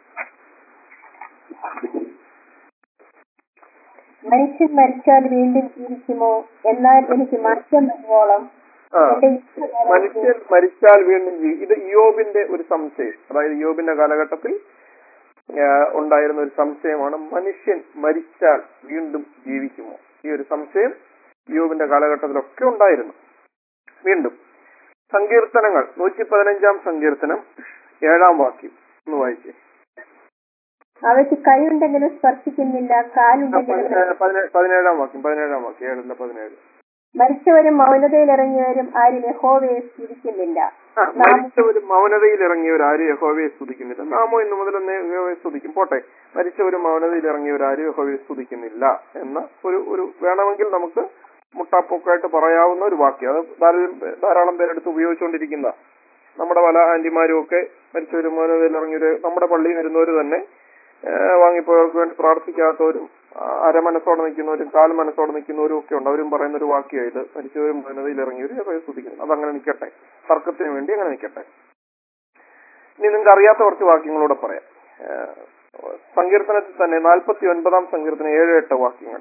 B: മനുഷ്യൻ മരിച്ചാൽ വീണ്ടും ജീവിക്കുമോ എന്നാൽ എനിക്ക് മാറ്റം വരുവോളം
A: ആ
B: എന്റെ ഇഷ്ടകാലം
A: മനുഷ്യൻ മരിച്ചാൽ വീണ്ടും ജീവി ഇത് ഇയോബിന്റെ ഒരു സംശയം അതായത് ഇയോബിന്റെ കാലഘട്ടത്തിൽ ആ, ഉണ്ടായിരുന്ന ഒരു സംശയമാണ് മനുഷ്യൻ മരിച്ചാൽ വീണ്ടും ജീവിക്കുമോ ഈ ഒരു സംശയം ഇയോബിന്റെ കാലഘട്ടത്തിലൊക്കെ ഉണ്ടായിരുന്നു വീണ്ടും സങ്കീർത്തനങ്ങൾ നൂറ്റി പതിനഞ്ചാം സങ്കീർത്തനം ഏഴാം വാക്യം ഒന്ന് വായിച്ചേ
B: അവയ്ക്ക് കൈയുണ്ടെങ്കിലും സ്പർശിക്കുന്നില്ല
A: ആ,
B: കാലുണ്ടെങ്കിലും
A: പതിനേ- പതിനേ- പതിനേഴാം വാക്യം പതിനേഴാം വാക്യം ഏഴല്ല പതിനേഴ്
B: മരിച്ചവരും മൗനതയിലിറങ്ങിയവരും ആരും യഹോവയെ സ്തുതിക്കുന്നില്ല
A: ആ, മരിച്ചവരും മൗനതയിൽ ഇറങ്ങിയവർ ആരും യഹോവയെ സ്തുതിക്കുന്നില്ല നാമോ ഇന്നു മുതൽ ഒന്ന് യഹോവയെ സ്തുതിക്കും പോട്ടെ മരിച്ചവരും മൗനതയിൽ ഇറങ്ങിയവർ ആരും യഹോവയെ സ്തുതിക്കുന്നില്ല എന്ന ഒരു ഒരു വേണമെങ്കിൽ നമുക്ക് മുട്ടാപ്പൊക്കായിട്ട് പറയാവുന്ന ഒരു വാക്യം അത് ധാരാളം പേ- ധാരാളം പേരെടുത്ത് ഉപയോഗിച്ചുകൊണ്ടിരിക്കുന്ന നമ്മുടെ പല ആന്റിമാരും ഒക്കെ മരിച്ചവരും മൗനതയിൽ ഇറങ്ങിയവര് നമ്മുടെ പള്ളിയിൽ വരുന്നവർ തന്നെ ആ, വാങ്ങിപ്പോയവർക്ക് വേണ്ടി പ്രാർത്ഥിക്കാത്തവരും ആ, അരമനസ്സോടെ നിൽക്കുന്നവരും കാൽ മനസ്സോടെ നിൽക്കുന്നവരും ഒക്കെ ഉണ്ട് അവരും പറയുന്ന ഒരു വാക്യമായത് മരിച്ചവരും മൗനതയിൽ ഇറങ്ങിയവർ യഹോവയെ സ്തുതിക്കുന്നു അതങ്ങനെ നിൽക്കട്ടെ തർക്കത്തിന് വേണ്ടി അങ്ങനെ നിൽക്കട്ടെ ഇനി നിങ്ങൾക്ക് അറിയാത്ത കുറച്ച് വാക്യങ്ങളൂടെ പറയാം ഏഹ് സങ്കീർത്തനത്തിൽ തന്നെ നാൽപ്പത്തി ഒൻപതാം സങ്കീർത്തനം ഏഴ് എട്ട് വാക്യങ്ങൾ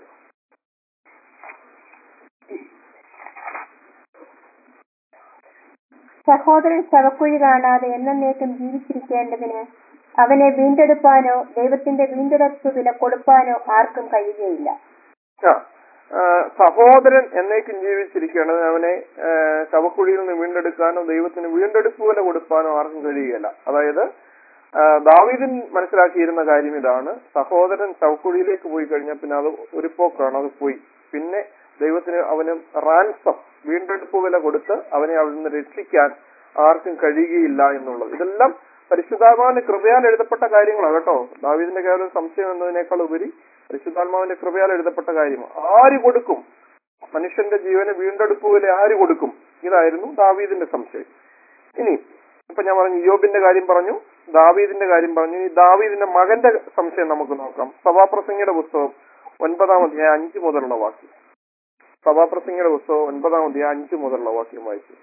B: സഹോദരൻ ശവക്കുഴി കാണാതെ എന്നേക്കും ജീവിച്ചിരിക്കേണ്ടതിന് അവനെ വീണ്ടെടുപ്പാനോ ദൈവത്തിന്റെ വീണ്ടെടുപ്പ് വില കൊടുപ്പാനോ ആർക്കും കഴിയുകയില്ല
A: ആ, ആ, സഹോദരൻ എന്നേക്കും ജീവിച്ചിരിക്കേണ്ടത് അവനെ ആ, ശവക്കുഴിയിൽ നിന്ന് വീണ്ടെടുക്കാനോ ദൈവത്തിന് വീണ്ടെടുപ്പ് വില കൊടുക്കാനോ ആർക്കും കഴിയുകയില്ല അതായത് ആ, ദാവീദിൻ മനസ്സിലാക്കിയിരുന്ന കാര്യം ഇതാണ് സഹോദരൻ ശവക്കുഴിയിലേക്ക് പോയി കഴിഞ്ഞാൽ പിന്നെ അത് ഒരു പോക്കാണ് അത് പോയി പിന്നെ ദൈവത്തിന് അവന് റാൻസം വീണ്ടെടുപ്പ് വില കൊടുത്ത് അവനെ അവിടെ നിന്ന് രക്ഷിക്കാൻ ആർക്കും കഴിയുകയില്ല എന്നുള്ളത് ഇതെല്ലാം പരിശുദ്ധാത്മാവിന്റെ കൃപയാൽ എഴുതപ്പെട്ട കാര്യങ്ങളാണ് കേട്ടോ ദാവീദിന്റെ കേവലം സംശയം എന്നതിനേക്കാൾ ഉപരി പരിശുദ്ധാത്മാവിന്റെ കൃപയാൽ എഴുതപ്പെട്ട കാര്യമാണ് ആര് കൊടുക്കും മനുഷ്യന്റെ ജീവന് വീണ്ടെടുപ്പ് വില ആര് കൊടുക്കും ഇതായിരുന്നു ദാവീദിന്റെ സംശയം ഇനി ഇപ്പൊ ഞാൻ പറഞ്ഞു യോബിന്റെ കാര്യം പറഞ്ഞു ദാവീദിന്റെ കാര്യം പറഞ്ഞു ഇനി ദാവീദിന്റെ മകന്റെ സംശയം നമുക്ക് നോക്കാം സഭാപ്രസംഗിയുടെ പുസ്തകം ഒൻപതാം അധ്യായം അഞ്ച് മുതലുള്ള വാക്യം സഭാപ്രസംഗിയുടെ പുസ്തകം ഒൻപതാം അധ്യായം അഞ്ച് മുതലുള്ള വാക്യം വായിച്ചു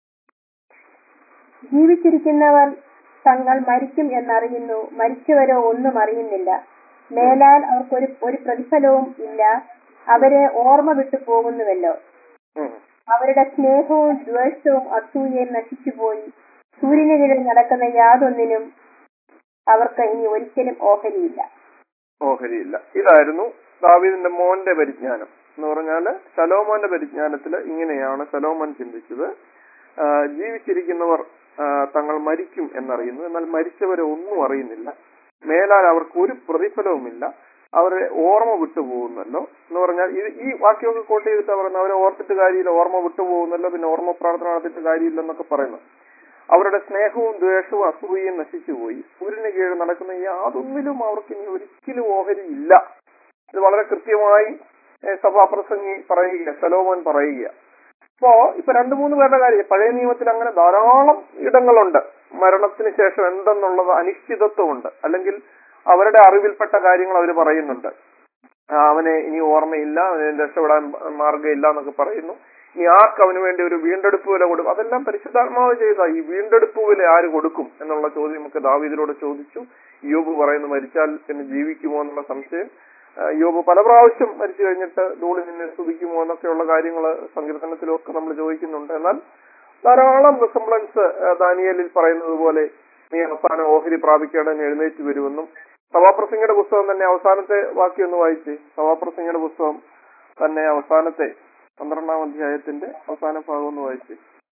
B: ജീവിച്ചിരിക്കുന്നവർ തങ്ങൾ മരിക്കും എന്നറിയുന്നു മരിച്ചവരോ ഒന്നും അറിയുന്നില്ല മേലാൽ അവർക്കൊരു ഒരു പ്രതിഫലവും ഇല്ല അവരെ ഓർമ്മ വിട്ടു പോകുന്നുവല്ലോ
A: ഉം.
B: അവരുടെ സ്നേഹവും ദ്വേഷവും അസൂയയും നശിച്ചുപോയി സൂര്യന് കീഴിൽ നടക്കുന്ന യാതൊന്നിനും അവർക്ക് ഇനി ഒരിക്കലും ഓഹരിയില്ല
A: ഓഹരിയില്ല ഇതായിരുന്നു ദാവീദിന്റെ മോന്റെ പരിജ്ഞാനം എന്ന് പറഞ്ഞാല് ശലോമോന്റെ പരിജ്ഞാനത്തിൽ ഇങ്ങനെയാണ് ശലോമോൻ ചിന്തിച്ചത് ആ, ജീവിച്ചിരിക്കുന്നവർ ആ, തങ്ങൾ മരിക്കും എന്നറിയുന്നു എന്നാൽ മരിച്ചവരെ ഒന്നും അറിയുന്നില്ല മേലാൽ അവർക്ക് ഒരു പ്രതിഫലവുമില്ല അവരെ ഓർമ്മ വിട്ടുപോകുന്നല്ലോ എന്ന് പറഞ്ഞാൽ ഇത് ഈ വാക്യമൊക്കെ കോട്ട് ചെയ്തിട്ട് പറയുന്നത് അവരെ ഓർത്തിട്ട് കാര്യമില്ല ഓർമ്മ വിട്ടുപോകുന്നല്ലോ പിന്നെ ഓർമ്മ പ്രാർത്ഥന നടത്തിയിട്ട് കാര്യമില്ലെന്നൊക്കെ പറയുന്നു അവരുടെ സ്നേഹവും ദ്വേഷവും അസൂയയും നശിച്ചുപോയി സൂര്യന് കീഴിൽ നടക്കുന്ന യാതൊന്നിലും അവർക്ക് ഇനി ഒരിക്കലും ഓഹരി ഇല്ല ഇത് വളരെ കൃത്യമായി ഏഹ്, സഭാപ്രസംഗി പറയുക സലോമോൻ പറയുക അപ്പോ ഇപ്പൊ രണ്ടു മൂന്ന് പേരുടെ കാര്യം പഴയ നിയമത്തിൽ അങ്ങനെ ധാരാളം ഇടങ്ങളുണ്ട് മരണത്തിന് ശേഷം എന്തെന്നുള്ളത് അനിശ്ചിതത്വമുണ്ട് അല്ലെങ്കിൽ അവരുടെ അറിവിൽപ്പെട്ട കാര്യങ്ങൾ അവർ പറയുന്നുണ്ട് ആ, അവനെ ഇനി ഓർമ്മയില്ല അവന് രക്ഷപ്പെടാൻ മാർഗ്ഗമില്ല എന്നൊക്കെ പറയുന്നു ഇനി ആർക്ക് അവന് വേണ്ടി ഒരു വീണ്ടെടുപ്പ് വില കൊടുക്കും അതെല്ലാം പരിശുദ്ധാത്മാവ് ചെയ്ത ഈ വീണ്ടെടുപ്പ് വില ആര് കൊടുക്കും എന്നുള്ള ചോദ്യം നമുക്ക് ദാവീദിനോട് ചോദിച്ചു യോബ് പറയുന്നു മരിച്ചാൽ പിന്നെ ജീവിക്കുമോ എന്നുള്ള സംശയം ആ, യോബ് പല പ്രാവശ്യം മരിച്ചു കഴിഞ്ഞിട്ട് ധൂളി നിന്നെ സ്തുതിക്കുമോ എന്നൊക്കെയുള്ള കാര്യങ്ങൾ സങ്കീർത്തനത്തിലും ഒക്കെ നമ്മൾ ചോദിക്കുന്നുണ്ട് എന്നാൽ ധാരാളം റിസംബ്ലൻസ് ദാനിയലിൽ പറയുന്നത് പോലെ നീ അവസാനം ഓഹരി പ്രാപിക്കേണ്ടതിന് എഴുന്നേറ്റ് വരുമെന്നും സഭാപ്രസംഗയുടെ പുസ്തകം തന്നെ അവസാനത്തെ വാക്യം ഒന്ന് വായിച്ച് സഭാപ്രസംഗയുടെ പുസ്തകം തന്നെ അവസാനത്തെ പന്ത്രണ്ടാം അധ്യായത്തിന്റെ അവസാന ഭാഗം ഒന്ന് വായിച്ച്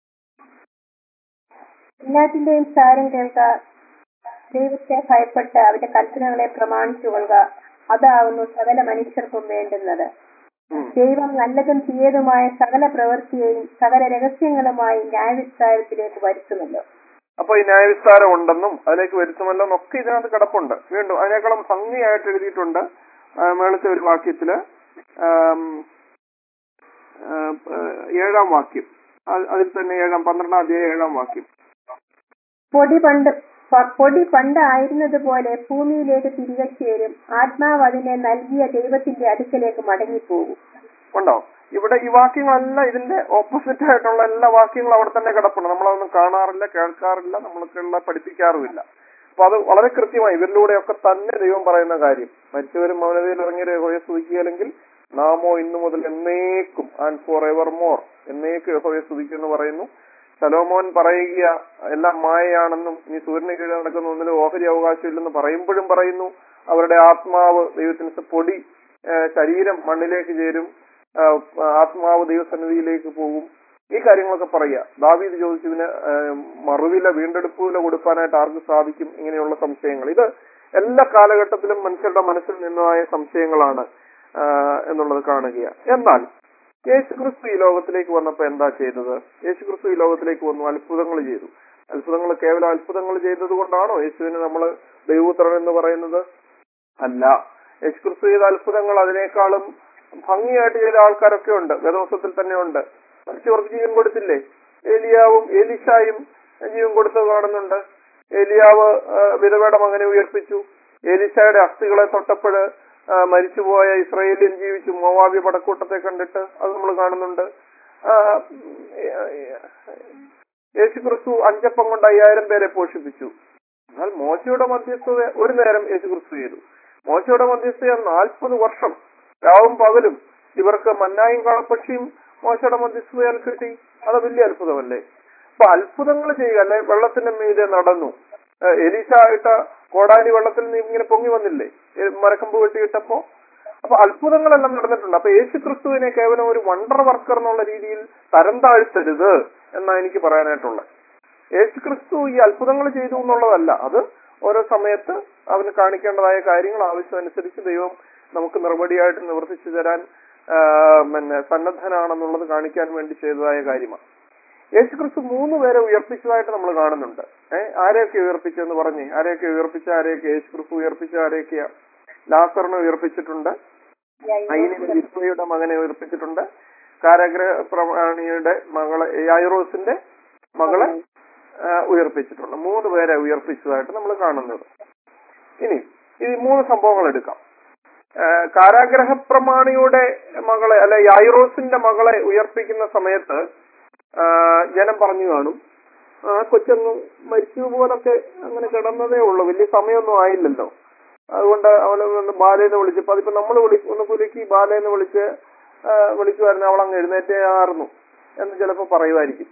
B: എല്ലാറ്റിന്റെയും സാരം കേൾക്ക ദൈവത്തെ ഭയപ്പെട്ട് അവന്റെ കൽപ്പനകളെ പ്രമാണിച്ചു കൊള്ളുക അതാവുന്നു സകല മനുഷ്യർക്കും വേണ്ടുന്നത്
A: ഉം.
B: ദൈവം നല്ലതും തീയതുമായ സകല പ്രവൃത്തിയെയും സകല രഹസ്യങ്ങളുമായി ന്യായവിസ്താരത്തിലേക്ക് വരുത്തുമല്ലോ
A: അപ്പൊ ഈ ന്യായവിസ്താരം ഉണ്ടെന്നും അതിലേക്ക് വരുത്തുമല്ലോ എന്നൊക്കെ ഇതിനകത്ത് കിടപ്പുണ്ട് വീണ്ടും അതിനേക്കാളും ഭംഗിയായിട്ട് എഴുതിയിട്ടുണ്ട് ആ, മേളത്തെ ഒരു വാക്യത്തില് ആം, ആ, ആ, ഏഴാം വാക്യം അത് അതിൽ തന്നെ ഏഴാം പന്ത്രണ്ടാം അധ്യായം ഏഴാം വാക്യം
B: പൊടി പണ്ട് പ- പൊടി പണ്ടായിരുന്നത് പോലെ ഭൂമിയിലേക്ക് തിരികെ ചേരും ആത്മാവ് അതിനെ നൽകിയ ദൈവത്തിന്റെ അടുക്കലേക്ക് മടങ്ങിപ്പോകും
A: ഉണ്ടോ ഇവിടെ ഈ വാക്യങ്ങളെല്ലാം ഇതിന്റെ ഓപ്പോസിറ്റ് ആയിട്ടുള്ള എല്ലാ വാക്യങ്ങളും അവിടെ തന്നെ കിടപ്പുണ്ട് നമ്മളതൊന്നും കാണാറില്ല കേൾക്കാറില്ല നമ്മൾക്കുള്ള പഠിപ്പിക്കാറുമില്ല അപ്പൊ അത് വളരെ കൃത്യമായി ഇവരിലൂടെയൊക്കെ തന്നെ ദൈവം പറയുന്ന കാര്യം മരിച്ചവരും മൗനതയിൽ ഇറങ്ങിയ യഹോയെ സ്തുതിക്കുകയാണെങ്കിൽ നാമോ ഇന്നു മുതൽ എന്നേക്കും ആൻഡ് ഫോർ എവർ മോർ എന്നേക്കും യഹോയെ സ്തുതിക്കുമെന്ന് പറയുന്നു ശലോമോൻ പറയുക എല്ലാം മായയാണെന്നും ഇനി സൂര്യന് കീഴിൽ നടക്കുന്ന ഒന്നിലും ഓഹരി അവകാശമില്ലെന്ന് പറയുമ്പോഴും പറയുന്നു അവരുടെ ആത്മാവ് ദൈവത്തിന് സ- പൊടി ആ, ശരീരം മണ്ണിലേക്ക് ചേരും ആ, ആത്മാവ് ദൈവസന്നിധിയിലേക്ക് പോകും ഈ കാര്യങ്ങളൊക്കെ പറയുക ദാവീദ് ചോദിച്ചതിന് ആ, മറുവില വീണ്ടെടുപ്പ് വില കൊടുക്കാനായിട്ട് ആർക്ക് സാധിക്കും ഇങ്ങനെയുള്ള സംശയങ്ങൾ ഇത് എല്ലാ കാലഘട്ടത്തിലും മനുഷ്യരുടെ മനസ്സിൽ നിന്നതായ സംശയങ്ങളാണ് ആ, എന്നുള്ളത് കാണുകയാണ് എന്നാൽ യേശുക്രിസ്തു ഈ ലോകത്തിലേക്ക് വന്നപ്പോ എന്താ ചെയ്തത് യേശുക്രിസ്തു ഈ ലോകത്തിലേക്ക് വന്നു അത്ഭുതങ്ങൾ ചെയ്തു അത്ഭുതങ്ങൾ കേവലം അത്ഭുതങ്ങൾ ചെയ്തത് കൊണ്ടാണോ യേശുവിനെ നമ്മൾ ദൈവപുത്രൻ എന്ന് പറയുന്നത് അല്ല യേശുക്രിസ്തു ചെയ്ത അത്ഭുതങ്ങൾ അതിനേക്കാളും ഭംഗിയായിട്ട് ചെയ്ത ആൾക്കാരൊക്കെ ഉണ്ട് വേദവസത്തിൽ തന്നെ ഉണ്ട് മരിച്ചവർക്ക് ജീവൻ കൊടുത്തില്ലേ ഏലിയാവും ഏലിശായും ജീവൻ കൊടുത്തത് കാണുന്നുണ്ട് ഏലിയാവ് ആ, വിധവയുടെ മകനെ ഉയർപ്പിച്ചു ഏലിശായുടെ അസ്ഥികളെ തൊട്ടപ്പോഴ് ആ, മരിച്ചുപോയ ഇസ്രയേലിയൻ ജീവിച്ചു മോവാബി പടക്കൂട്ടത്തെ കണ്ടിട്ട് അത് നമ്മൾ കാണുന്നുണ്ട് ആ, യേശുക്രിസ്തു അഞ്ചപ്പം കൊണ്ട് അയ്യായിരം പേരെ പോഷിപ്പിച്ചു എന്നാൽ മോശയുടെ മധ്യസ്ഥത ഒരു നേരം യേശുക്രിസ്തു ചെയ്തു മോശയുടെ മധ്യസ്ഥത നാൽപ്പത് വർഷം രാവും പകലും ഇവർക്ക് മന്നായും കാളപ്പക്ഷിയും മോശയുടെ മധ്യസ്ഥതയാൽ കിട്ടി അത് വലിയ അത്ഭുതമല്ലേ അപ്പൊ അത്ഭുതങ്ങൾ ചെയ്യുക അല്ലെ വെള്ളത്തിന്റെ മീതെ നടന്നു ഏഹ് എലീശ ഇട്ട കോടാലി വെള്ളത്തിൽ നിന്ന് ഇങ്ങനെ പൊങ്ങി വന്നില്ലേ ഏഹ് മരക്കമ്പ് വെട്ടിയിട്ടപ്പോ അപ്പൊ അത്ഭുതങ്ങളെല്ലാം നടന്നിട്ടുണ്ട് അപ്പൊ യേശു ക്രിസ്തുവിനെ കേവലം ഒരു വണ്ടർ വർക്കർ എന്നുള്ള രീതിയിൽ തരം താഴ്ത്തരുത് എന്നാണ് എനിക്ക് പറയാനായിട്ടുള്ളത് യേശു ക്രിസ്തു ഈ അത്ഭുതങ്ങൾ ചെയ്തു എന്നുള്ളതല്ല അത് ഓരോ സമയത്ത് അവന് കാണിക്കേണ്ടതായ കാര്യങ്ങൾ ആവശ്യമനുസരിച്ച് ദൈവം നമുക്ക് മറുപടിയായിട്ട് നിവർത്തിച്ചു തരാൻ ആ, പിന്നെ സന്നദ്ധനാണെന്നുള്ളത് കാണിക്കാൻ വേണ്ടി ചെയ്തതായ കാര്യമാണ് യേശുക്രിസ്തു മൂന്ന് പേരെ ഉയർപ്പിച്ചതായിട്ട് നമ്മൾ കാണുന്നുണ്ട് ഏഹ് ആരെയൊക്കെ ഉയർപ്പിച്ചെന്ന് പറഞ്ഞേ ആരെയൊക്കെ ഉയർപ്പിച്ച ആരെയൊക്കെ യേശുക്രിസ്തു ഉയർപ്പിച്ച ആരെയൊക്കെയാ ലാസറിനെ ഉയർപ്പിച്ചിട്ടുണ്ട് അയിനിന്റെ വിസ്മയുടെ മകനെ ഉയർപ്പിച്ചിട്ടുണ്ട് കാരാഗ്രഹ പ്രമാണിയുടെ മകളെ യായിറോസിന്റെ മകളെ ആ, ഉയർപ്പിച്ചിട്ടുണ്ട് മൂന്ന് പേരെ ഉയർപ്പിച്ചതായിട്ട് നമ്മൾ കാണുന്നത് ഇനി ഈ മൂന്ന് സംഭവങ്ങൾ എടുക്കാം ആ, കാരാഗ്രഹ പ്രമാണിയുടെ മകളെ അല്ലെ യായിറോസിന്റെ മകളെ ഉയർപ്പിക്കുന്ന സമയത്ത് ആ, ജനം പറഞ്ഞു കാണും ആ കൊച്ചൊന്ന് മരിച്ചു പോലൊക്കെ അങ്ങനെ കിടന്നതേ ഉള്ളൂ വലിയ സമയമൊന്നും ആയില്ലല്ലോ അതുകൊണ്ട് അവനെ ഒന്ന് ബാലേന്ന് വിളിച്ചപ്പോ അതിപ്പോ നമ്മൾ വിളി ഒന്ന് കുലുക്കി ബാലേന്ന് വിളിച്ച് ആ, വിളിക്കുമായിരുന്നു അവൾ അങ്ങ് എഴുന്നേറ്റായിരുന്നു എന്ന് ചിലപ്പോ പറയുമായിരിക്കും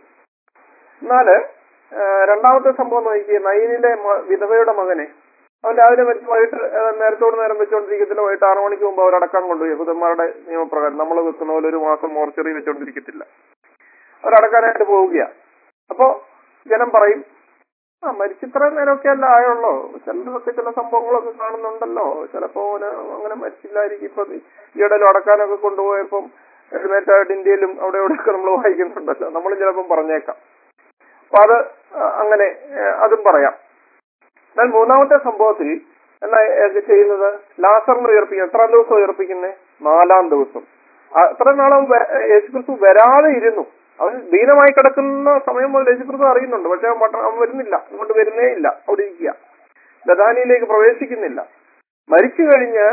A: എന്നാല് ആ, രണ്ടാമത്തെ സംഭവം നോക്കിയേ നൈനിലെ മ- വിധവയുടെ മകനെ അവൻ രാവിലെ മരിച്ചു വൈകിട്ട് ആ, നേരത്തോട് നേരം വെച്ചോണ്ടിരിക്കത്തില്ല വൈകിട്ട് ആറു മണിക്ക് മുമ്പ് അവരടക്കാൻ കൊണ്ടുപോയി യഹൂദന്മാരുടെ നിയമപ്രകാരം നമ്മൾ വെക്കുന്ന പോലെ ഒരു മാസം മോർച്ചറി വെച്ചോണ്ടിരിക്കത്തില്ല അവരടക്കാനായിട്ട് പോവുകയാ അപ്പോ ജനം പറയും ആ മരിച്ചിത്ര നേരമൊക്കെ അല്ല ആയുള്ളൂ ചിലരൊക്കെ ചില സംഭവങ്ങളൊക്കെ കാണുന്നുണ്ടല്ലോ ചിലപ്പോ അവന് അങ്ങനെ മരിച്ചില്ലായിരിക്കും ഇപ്പൊ ഈയിടലും അടക്കാനൊക്കെ കൊണ്ടുപോയപ്പം എഴുന്നേറ്റായിട്ട് ഇന്ത്യയിലും അവിടെ ഇവിടെയൊക്കെ നമ്മൾ വായിക്കുന്നുണ്ടല്ലോ നമ്മളും ചിലപ്പം പറഞ്ഞേക്കാം അപ്പൊ അത് ആ, അങ്ങനെ ഏ, അതും പറയാം എന്നാൽ മൂന്നാമത്തെ സംഭവത്തിൽ എന്നാ ഏ, ചെയ്യുന്നത് ലാസറിന് ഉയർപ്പിക്കുക എത്രാം ദിവസം ഉയർപ്പിക്കുന്നേ നാലാം ദിവസം ആ, അത്ര നാളും വ- യേശുക്രിസ്തു വരാതെ ഇരുന്നു അവൻ ദീനമായി കിടക്കുന്ന സമയം മുതൽ യേശുക്രിസ്തു അറിയുന്നുണ്ട് പക്ഷെ അവൻ പട്ട- അവൻ വരുന്നില്ല ഇങ്ങോട്ട് വരുന്നേ ഇല്ല അവിടെ ഇരിക്കുക ബദാനിയിലേക്ക് പ്രവേശിക്കുന്നില്ല മരിച്ചു കഴിഞ്ഞ്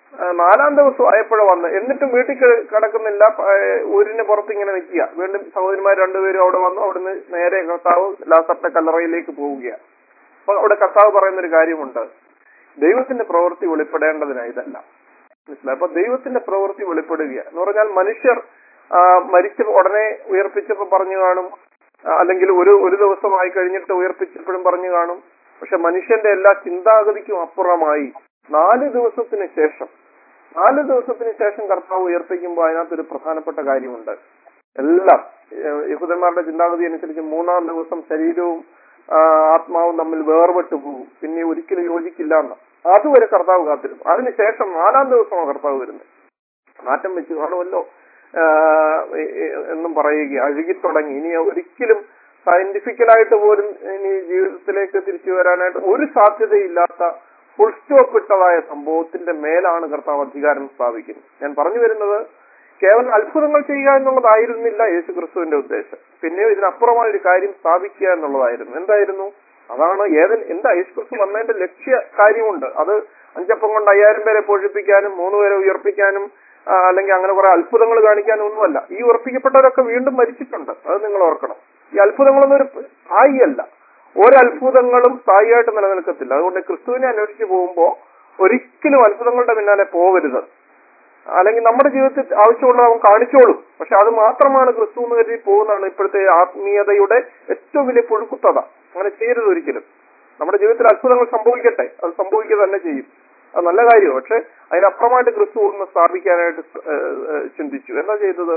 A: ആ, നാലാം ദിവസം ആയപ്പോഴാണ് വന്ന് എന്നിട്ടും വീട്ടിൽ ക- കിടക്കുന്നില്ല ആ, ഊരിന് പുറത്ത് ഇങ്ങനെ നിൽക്കുക വീണ്ടും സഹോദരിമാർ രണ്ടുപേരും അവിടെ വന്നു അവിടുന്ന് നേരെ കർത്താവ് ലാസറിന്റെ കല്ലറയിലേക്ക് പോവുകയാണ് അപ്പൊ അവിടെ കർത്താവ് പറയുന്ന ഒരു കാര്യമുണ്ട് ദൈവത്തിന്റെ പ്രവൃത്തി വെളിപ്പെടേണ്ടതിനാ ഇതല്ല മനസ്സിലായി അപ്പൊ ദൈവത്തിന്റെ പ്രവൃത്തി വെളിപ്പെടുക എന്ന് പറഞ്ഞാൽ മനുഷ്യർ ആ, മരിച്ച ഉടനെ ഉയർപ്പിച്ചപ്പോ പറഞ്ഞു കാണും ആ, അല്ലെങ്കിൽ ഒരു ഒരു ദിവസമായി കഴിഞ്ഞിട്ട് ഉയർപ്പിച്ചപ്പോഴും പറഞ്ഞു കാണും പക്ഷെ മനുഷ്യന്റെ എല്ലാ ചിന്താഗതിക്കും അപ്പുറമായി നാല് ദിവസത്തിന് ശേഷം നാല് ദിവസത്തിന് ശേഷം കർത്താവ് ഉയർപ്പിക്കുമ്പോൾ അതിനകത്തൊരു പ്രധാനപ്പെട്ട കാര്യമുണ്ട് എല്ലാം ഏഹ്, യഹൂദന്മാരുടെ ചിന്താഗതി അനുസരിച്ച് മൂന്നാം ദിവസം ശരീരവും ആ, ആത്മാവും തമ്മിൽ വേർപെട്ടു പോകും പിന്നെ ഒരിക്കലും യോജിക്കില്ല എന്ന് അതുവരെ കർത്താവ് കാത്തിരുന്നു അതിനുശേഷം നാലാം ദിവസമാണ് കർത്താവ് വരുന്നത് മാറ്റം വെച്ച് കാണുമല്ലോ ആ, എ- എ- എന്നും പറയുക അഴുകി തുടങ്ങി ഇനി ഒരിക്കലും സയന്റിഫിക്കലായിട്ട് പോലും ഇനി ജീവിതത്തിലേക്ക് തിരിച്ചു വരാനായിട്ട് ഒരു സാധ്യതയില്ലാത്ത ഫുൾ സ്റ്റോപ്പ് ഇട്ടതായ സംഭവത്തിന്റെ മേലാണ് കർത്താവ് അധികാരം സ്ഥാപിക്കുന്നത് ഞാൻ പറഞ്ഞു വരുന്നത് കേവലം അത്ഭുതങ്ങൾ ചെയ്യുക എന്നുള്ളതായിരുന്നില്ല യേശു ക്രിസ്തുവിന്റെ ഉദ്ദേശം പിന്നെയോ ഇതിനപ്പുറമായ ഒരു കാര്യം സ്ഥാപിക്കുക എന്നുള്ളതായിരുന്നു എന്തായിരുന്നു അതാണ് ഏതൻ എന്താ യേശു ക്രിസ്തു വന്നതിന്റെ ലക്ഷ്യ കാര്യമുണ്ട് അത് അഞ്ചപ്പം കൊണ്ട് അയ്യായിരം പേരെ പോഷിപ്പിക്കാനും മൂന്ന് പേരെ ഉയർപ്പിക്കാനും ആ, അല്ലെങ്കിൽ അങ്ങനെ കുറെ അത്ഭുതങ്ങൾ കാണിക്കാനും ഒന്നുമല്ല ഈ ഉറപ്പിക്കപ്പെട്ടവരൊക്കെ വീണ്ടും മരിച്ചിട്ടുണ്ട് അത് നിങ്ങൾ ഓർക്കണം ഈ അത്ഭുതങ്ങളൊന്നും ഒരു സ്ഥായിയല്ല ഒരത്ഭുതങ്ങളും സ്ഥായിയായിട്ട് നിലനിൽക്കത്തില്ല അതുകൊണ്ട് ക്രിസ്തുവിനെ അന്വേഷിച്ച് പോകുമ്പോൾ ഒരിക്കലും അത്ഭുതങ്ങളുടെ പിന്നാലെ പോവരുത് അല്ലെങ്കിൽ നമ്മുടെ ജീവിതത്തിൽ ആവശ്യമുള്ളത് അവൻ കാണിച്ചോളും പക്ഷെ അത് മാത്രമാണ് ക്രിസ്തു എന്ന് കരുതി പോകുന്നതാണ് ഇപ്പോഴത്തെ ആത്മീയതയുടെ ഏറ്റവും വലിയ പുഴുക്കുത്തത അങ്ങനെ ചെയ്യരുത് ഒരിക്കലും നമ്മുടെ ജീവിതത്തിൽ അത്ഭുതങ്ങൾ സംഭവിക്കട്ടെ അത് സംഭവിക്കുക തന്നെ ചെയ്യും അത് നല്ല കാര്യമാണ് പക്ഷെ അതിനപ്പുറമായിട്ട് ക്രിസ്തു ഒന്ന് സ്ഥാപിക്കാനായിട്ട് സ- ഏഹ് ഏഹ് ചിന്തിച്ചു എന്താ ചെയ്തത്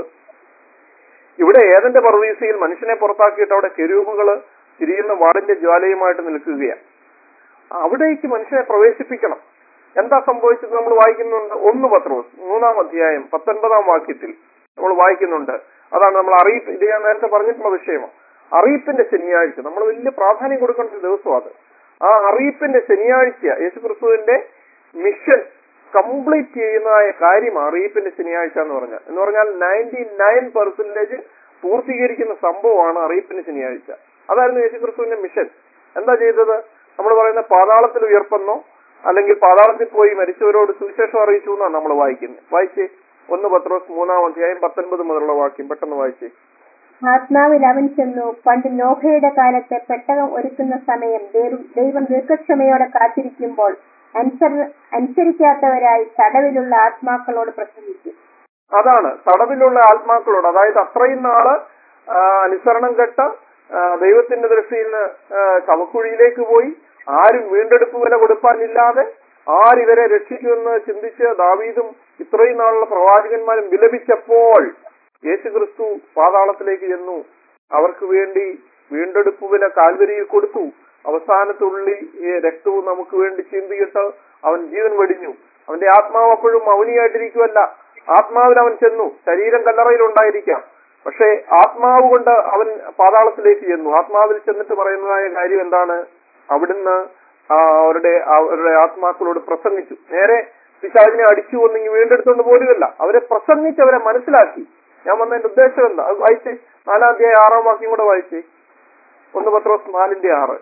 A: ഇവിടെ ഏതന്റെ പർവീസയിൽ മനുഷ്യനെ പുറത്താക്കിയിട്ട് അവിടെ കെരൂപുകള് തിരിയുന്ന വാടിന്റെ ജ്വാലയുമായിട്ട് നിൽക്കുകയാണ് അവിടേക്ക് മനുഷ്യനെ പ്രവേശിപ്പിക്കണം എന്താ സംഭവിച്ചത് നമ്മൾ വായിക്കുന്നുണ്ട് ഒന്ന് പത്രോസ് മൂന്നാം അധ്യായം പത്തൊൻപതാം വാക്യത്തിൽ നമ്മൾ വായിക്കുന്നുണ്ട് അതാണ് നമ്മൾ അറിയിപ്പ് ഇത് ഞാൻ നേരത്തെ പറഞ്ഞിട്ടുള്ള വിഷയമാണ് അറിയിപ്പിന്റെ ശനിയാഴ്ച നമ്മൾ വലിയ പ്രാധാന്യം കൊടുക്കേണ്ട ഒരു ദിവസം അത് ആ അറിയിപ്പിന്റെ ശനിയാഴ്ച യേശുക്രിസ്തുവിന്റെ മിഷൻ കംപ്ലീറ്റ് ചെയ്യുന്നതായ കാര്യം അറിയിപ്പിന്റെ ശനിയാഴ്ച എന്ന് പറഞ്ഞാൽ എന്ന് പറഞ്ഞാൽ നയൻറ്റി നയൻ പെർസെന്റേജ് പൂർത്തീകരിക്കുന്ന സംഭവമാണ് അറിയിപ്പിന്റെ ശനിയാഴ്ച അതായിരുന്നു യേശുക്രിസ്തുവിന്റെ മിഷൻ എന്താ ചെയ്തത് നമ്മൾ പറയുന്ന പാതാളത്തിൽ ഉയർപ്പെന്നോ അല്ലെങ്കിൽ പാതാളത്തിൽ പോയി മരിച്ചവരോട് സുവിശേഷം അറിയിച്ചു എന്നാണ് നമ്മൾ വായിക്കുന്നത് വായിച്ചേ ഒന്ന് പത്രോസ് മൂന്നാം അധ്യായം പത്തൊൻപത് മുതലുള്ള വാക്യം പെട്ടെന്ന് വായിച്ചേ
B: ആത്മാവിൽ അവൻ ചെന്നു പണ്ട് നോഹയുടെ കാലത്തെ പെട്ടകം ഒരുക്കുന്ന സമയം ദൈവം- ദൈവം ദീർഘക്ഷമയോടെ കാത്തിരിക്കുമ്പോൾ അനുസര- അനുസരിക്കാത്തവരായി തടവിലുള്ള ആത്മാക്കളോട് പ്രസംഗിച്ചു
A: അതാണ് തടവിലുള്ള ആത്മാക്കളോട് അതായത് അത്രയും നാള് ആ, അനുസരണം കെട്ട ആ, ദൈവത്തിന്റെ ദൃഷ്ടിയിൽ നിന്ന് ആ, ശവക്കുഴിയിലേക്ക് പോയി ആരും വീണ്ടെടുപ്പ് വില കൊടുപ്പാനില്ലാതെ ആരിവരെ രക്ഷിക്കുമെന്ന് ചിന്തിച്ച് ദാവീദും ഇത്രയും നാളുള്ള പ്രവാചകന്മാരും വിലപിച്ചപ്പോൾ യേശു ക്രിസ്തു പാതാളത്തിലേക്ക് ചെന്നു അവർക്ക് വേണ്ടി വീണ്ടെടുപ്പ് വില കാൽവരിയിൽ കൊടുത്തു അവസാനത്തുള്ളി ഈ രക്തവും നമുക്ക് വേണ്ടി ചിന്തിയിട്ട് അവൻ ജീവൻ വെടിഞ്ഞു അവന്റെ ആത്മാവ് അപ്പോഴും മൗനിയായിട്ടിരിക്കുമല്ല ആത്മാവിൽ അവൻ ചെന്നു ശരീരം കല്ലറയിൽ ഉണ്ടായിരിക്കാം പക്ഷേ ആത്മാവ് കൊണ്ട് അവൻ പാതാളത്തിലേക്ക് ചെന്നു ആത്മാവിൽ ചെന്നിട്ട് പറയുന്നതായ കാര്യം എന്താണ് അവിടുന്ന് ആ അവരുടെ അവരുടെ ആത്മാക്കളോട് പ്രസംഗിച്ചു നേരെ പിശാചിനെ അടിച്ചു കൊന്നെങ്കിൽ വീണ്ടെടുത്തുകൊണ്ട് പോലുമല്ല അവരെ പ്രസംഗിച്ച് അവരെ മനസ്സിലാക്കി ഞാൻ വന്നതിന്റെ ഉദ്ദേശം എന്താ അത് വായിച്ചേ നാലാം അധ്യായം ആറാം വാക്യം കൂടെ വായിച്ചേ ഒന്ന് പത്രോസ് നാലിന്റെ ആറ്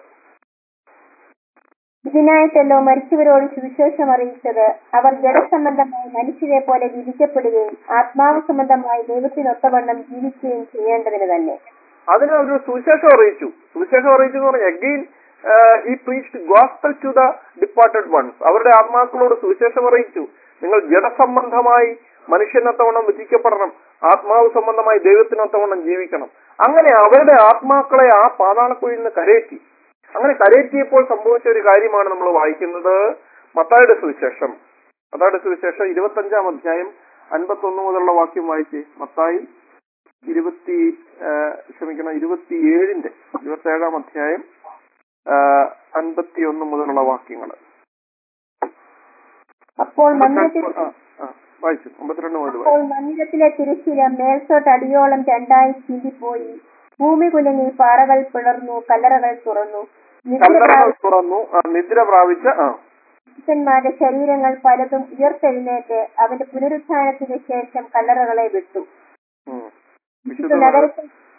B: ഇതിനായിട്ടല്ലോ മരിച്ചവരോട് സുവിശേഷം അറിയിച്ചത് അവർ ജഡസംബന്ധമായി മനുഷ്യരെ പോലെ വിധിക്കപ്പെടുകയും ആത്മാവ് സംബന്ധമായി ദൈവത്തിനൊത്തവണ്ണം ജീവിക്കുകയും ചെയ്യേണ്ടതിന് തന്നെ
A: അതിന് ഒരു സുവിശേഷം അറിയിച്ചു സുവിശേഷം അറിയിച്ചു എന്ന് പറഞ്ഞാൽ അഗെയിൻ ഈ priest gospel to the departed ones അവരുടെ ആത്മാക്കളോട് സുവിശേഷം അറിയിച്ചു നിങ്ങൾ ജഡസംബന്ധമായി മനുഷ്യനൊത്തവണ്ണം വിധിക്കപ്പെടണം ആത്മാവ് സംബന്ധമായി ദൈവത്തിനൊത്തവണ്ണം ജീവിക്കണം അങ്ങനെ അവരുടെ ആത്മാക്കളെ ആ പാതാളക്കുഴിയിൽ നിന്ന് കരയറ്റി അങ്ങനെ കരയറ്റിയപ്പോൾ സംഭവിച്ച ഒരു കാര്യമാണ് നമ്മൾ വായിക്കുന്നത് മത്തായുടെ സുവിശേഷം മത്തായുടെ സുവിശേഷം ഇരുപത്തഞ്ചാം അധ്യായം അൻപത്തൊന്ന് മുതലുള്ള വാക്യം വായിച്ച് മത്തായി ഇരുപത്തി ആ, ക്ഷമിക്കണം ഇരുപത്തിയേഴിന്റെ ഇരുപത്തേഴാം അധ്യായം അൻപത്തി ഒന്ന് മുതലുള്ള വാക്യങ്ങൾ
B: അപ്പോൾ മന്ദിരത്തിൽ
A: വായിച്ചു അമ്പത്തിരണ്ട് മുതൽ
B: അപ്പോൾ മന്ദിരത്തിലെ തിരശ്ശീല മേൽസോട്ട് അടിയോളം രണ്ടായി ചീന്തിപ്പോയി ഭൂമി കുലുങ്ങി പാറകൾ പിളർന്നു കല്ലറകൾ തുറന്നു
A: കല്ലറകൾ തുറന്നു ആ, നിദ്ര പ്രാപിച്ച ആ
B: നിത്യന്മാരുടെ ശരീരങ്ങൾ പലതും ഉയർത്തെഴുന്നേറ്റ് അവന്റെ പുനരുത്ഥാനത്തിന് ശേഷം കല്ലറകളെ വിട്ടു
A: ഉം.
B: വിശുദ്ധ
A: വിശുദ്ധ
B: നഗരത്തിൽ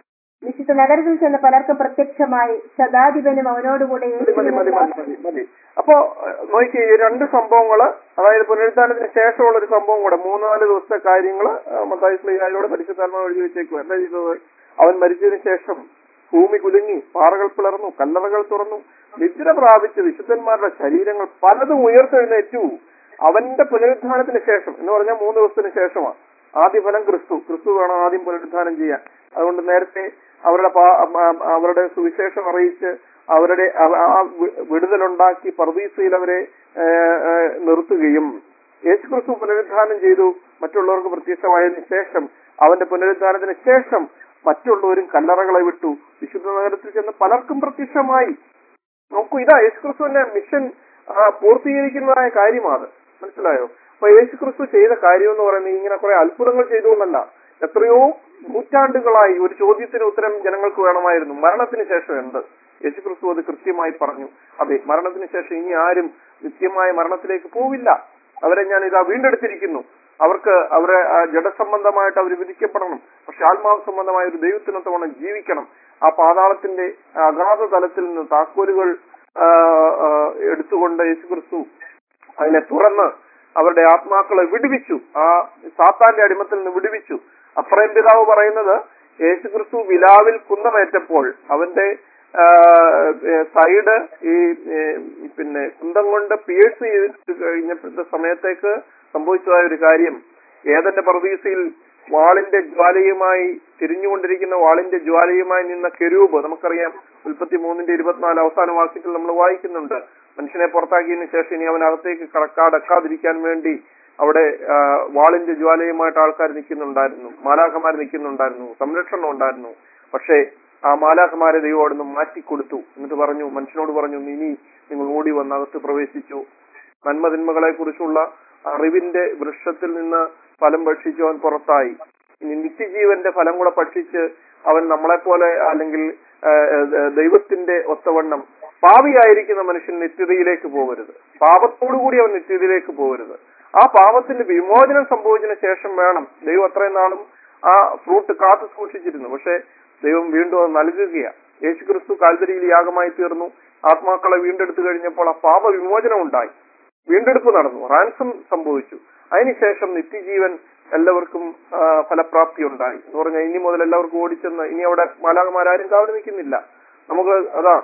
B: വിശുദ്ധ നഗരത്തിൽ ചെന്ന് പലർക്കും പ്രത്യക്ഷമായി ശതാധിപനും അവനോടുകൂടെ
A: മതി മതി മതി
B: യേശുവിനെ
A: മതി മതി മതി അപ്പോ ഏഹ്, നോക്കി ഈ രണ്ട് സംഭവങ്ങള് അതായത് പുനരുദ്ധാനത്തിന് ശേഷമുള്ള ഒരു സംഭവം കൂടെ മൂന്നാല് ദിവസത്തെ കാര്യങ്ങള് മത്തായി സ്ലീഹായോട് പരിശുദ്ധാത്മാവ് എഴുതി വെച്ചേക്കും എന്താ ചെയ്തത് അവൻ മരിച്ചതിന് ശേഷം ഭൂമി കുലുങ്ങി പാറകൾ പിളർന്നു കല്ലറകൾ തുറന്നു നിദ്ര പ്രാപിച്ച് വിശുദ്ധന്മാരുടെ ശരീരങ്ങൾ പലതും ഉയർത്തെഴുന്നേറ്റു അവന്റെ പുനരുദ്ധാനത്തിന് ശേഷം എന്ന് പറഞ്ഞാൽ മൂന്ന് ദിവസത്തിന് ശേഷമാണ് ആദ്യ ഫലം ക്രിസ്തു ക്രിസ്തു വേണം ആദ്യം പുനരുദ്ധാനം ചെയ്യാൻ അതുകൊണ്ട് നേരത്തെ അവരുടെ പാ- ആ- അവരുടെ സുവിശേഷം അറിയിച്ച് അവരുടെ ആ- ആ വി- വിടുതലുണ്ടാക്കി പർദീസയിൽ അവരെ ഏ, ഏ, നിർത്തുകയും യേശു ക്രിസ്തു പുനരുദ്ധാനം ചെയ്തു മറ്റുള്ളവർക്ക് പ്രത്യക്ഷമായതിനു ശേഷം അവന്റെ പുനരുദ്ധാനത്തിന് ശേഷം മറ്റുള്ളവരും കല്ലറകളെ വിട്ടു വിശുദ്ധ നഗരത്തിൽ ചെന്ന് പലർക്കും പ്രത്യക്ഷമായി നോക്കൂ ഇതാ യേശു ക്രിസ്തുവിന്റെ മിഷൻ ആ, പൂർത്തീകരിക്കുന്നതായ കാര്യമാണ് മനസ്സിലായോ അപ്പൊ യേശു ക്രിസ്തു ചെയ്ത കാര്യം എന്ന് പറയുന്നത് ഇങ്ങനെ കുറെ അത്ഭുതങ്ങൾ ചെയ്തുകൊണ്ടല്ല എത്രയോ നൂറ്റാണ്ടുകളായി ഒരു ചോദ്യത്തിന് ഉത്തരം ജനങ്ങൾക്ക് വേണമായിരുന്നു മരണത്തിന് ശേഷം എന്ത് യേശു ക്രിസ്തു അത് കൃത്യമായി പറഞ്ഞു അതെ മരണത്തിന് ശേഷം ഇനി ആരും നിത്യമായ മരണത്തിലേക്ക് പോവില്ല അവരെ ഞാൻ ഇതാ വീണ്ടെടുത്തിരിക്കുന്നു അവർക്ക് അവരെ ആ, ജഡസംബന്ധമായിട്ട് അവർ വിധിക്കപ്പെടണം പക്ഷെ ആത്മാവ് സംബന്ധമായ ഒരു ദൈവത്തിനൊത്തവണ്ണം ജീവിക്കണം ആ പാതാളത്തിന്റെ അഗാധ തലത്തിൽ നിന്ന് താക്കോലുകൾ ആ, ആ, എടുത്തുകൊണ്ട് യേശു ക്രിസ്തു അതിനെ തുറന്ന് അവരുടെ ആത്മാക്കളെ വിടുവിച്ചു ആ സാത്താന്റെ അടിമത്തിൽ നിന്ന് വിടുവിച്ചു അപ്രയം പിതാവ് പറയുന്നത് യേശു ക്രിസ്തു വിലാവിൽ കുന്തമേറ്റപ്പോൾ അവന്റെ ആ, ഏ, സൈഡ് ഈ ഏ, പിന്നെ കുന്തം കൊണ്ട് പിയേഴ്സ് ചെയ്തിട്ട് കഴിഞ്ഞപ്പോഴത്തെ സമയത്തേക്ക് സംഭവിച്ചതായ ഒരു കാര്യം ഏതന്റെ പ്രതീസയിൽ വാളിന്റെ ജ്വാലയുമായി തിരിഞ്ഞുകൊണ്ടിരിക്കുന്ന വാളിന്റെ ജ്വാലയുമായി നിന്ന കെരൂബ് നമുക്കറിയാം ഉൽപ്പത്തി മൂന്നിന്റെ ഇരുപത്തിനാല് അവസാന വാക്യത്തിൽ നമ്മൾ വായിക്കുന്നുണ്ട് മനുഷ്യനെ പുറത്താക്കിയതിനു ശേഷം ഇനി അവൻ അകത്തേക്ക് കടക്കാടക്കാതിരിക്കാൻ വേണ്ടി അവിടെ ആ, വാളിന്റെ ജ്വാലയുമായിട്ട് ആൾക്കാർ നിൽക്കുന്നുണ്ടായിരുന്നു മാലാഖമാർ നിൽക്കുന്നുണ്ടായിരുന്നു സംരക്ഷണം ഉണ്ടായിരുന്നു പക്ഷേ ആ മാലാഖമാരെ ദൈവം അവിടുന്ന് മാറ്റിക്കൊടുത്തു എന്നിട്ട് പറഞ്ഞു മനുഷ്യനോട് പറഞ്ഞു ഇനി നിങ്ങൾ ഓടി വന്ന് അകത്ത് പ്രവേശിച്ചു നന്മതിന്മകളെ കുറിച്ചുള്ള അറിവിന്റെ വൃക്ഷത്തിൽ നിന്ന് ഫലം ഭക്ഷിച്ചു അവൻ പുറത്തായി ഇനി നിത്യജീവന്റെ ഫലം കൂടെ ഭക്ഷിച്ച് അവൻ നമ്മളെപ്പോലെ അല്ലെങ്കിൽ ആ, ആ, ദൈവത്തിന്റെ ഒത്തവണ്ണം പാപിയായിരിക്കുന്ന മനുഷ്യൻ നിത്യതയിലേക്ക് പോകരുത് പാപത്തോടുകൂടി അവൻ നിത്യതയിലേക്ക് പോകരുത് ആ പാപത്തിന്റെ വിമോചനം സംഭവിച്ചതിന് ശേഷം വേണം ദൈവം അത്രയും നാളും ആ ഫ്രൂട്ട് കാത്തു സൂക്ഷിച്ചിരുന്നു പക്ഷെ ദൈവം വീണ്ടും അത് നൽകുകയാണ് യേശു ക്രിസ്തു കാൽവരിയിൽ യാഗമായി തീർന്നു ആത്മാക്കളെ വീണ്ടെടുത്തു കഴിഞ്ഞപ്പോൾ ആ പാപ വിമോചനം ഉണ്ടായി വീണ്ടെടുപ്പ് നടന്നു റാൻസം സംഭവിച്ചു അതിനുശേഷം നിത്യജീവൻ എല്ലാവർക്കും ആ, ഫലപ്രാപ്തി ഉണ്ടായി എന്ന് പറഞ്ഞാൽ ഇനി മുതൽ എല്ലാവർക്കും ഓടിച്ചെന്ന് ഇനി അവിടെ മാലാകമാരും കാവൽ നിൽക്കുന്നില്ല നമുക്ക് അതാ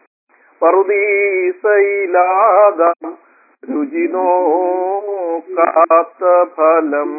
A: പറുദീസയിലാകാം രുചി നോക്കാത്ത ഫലം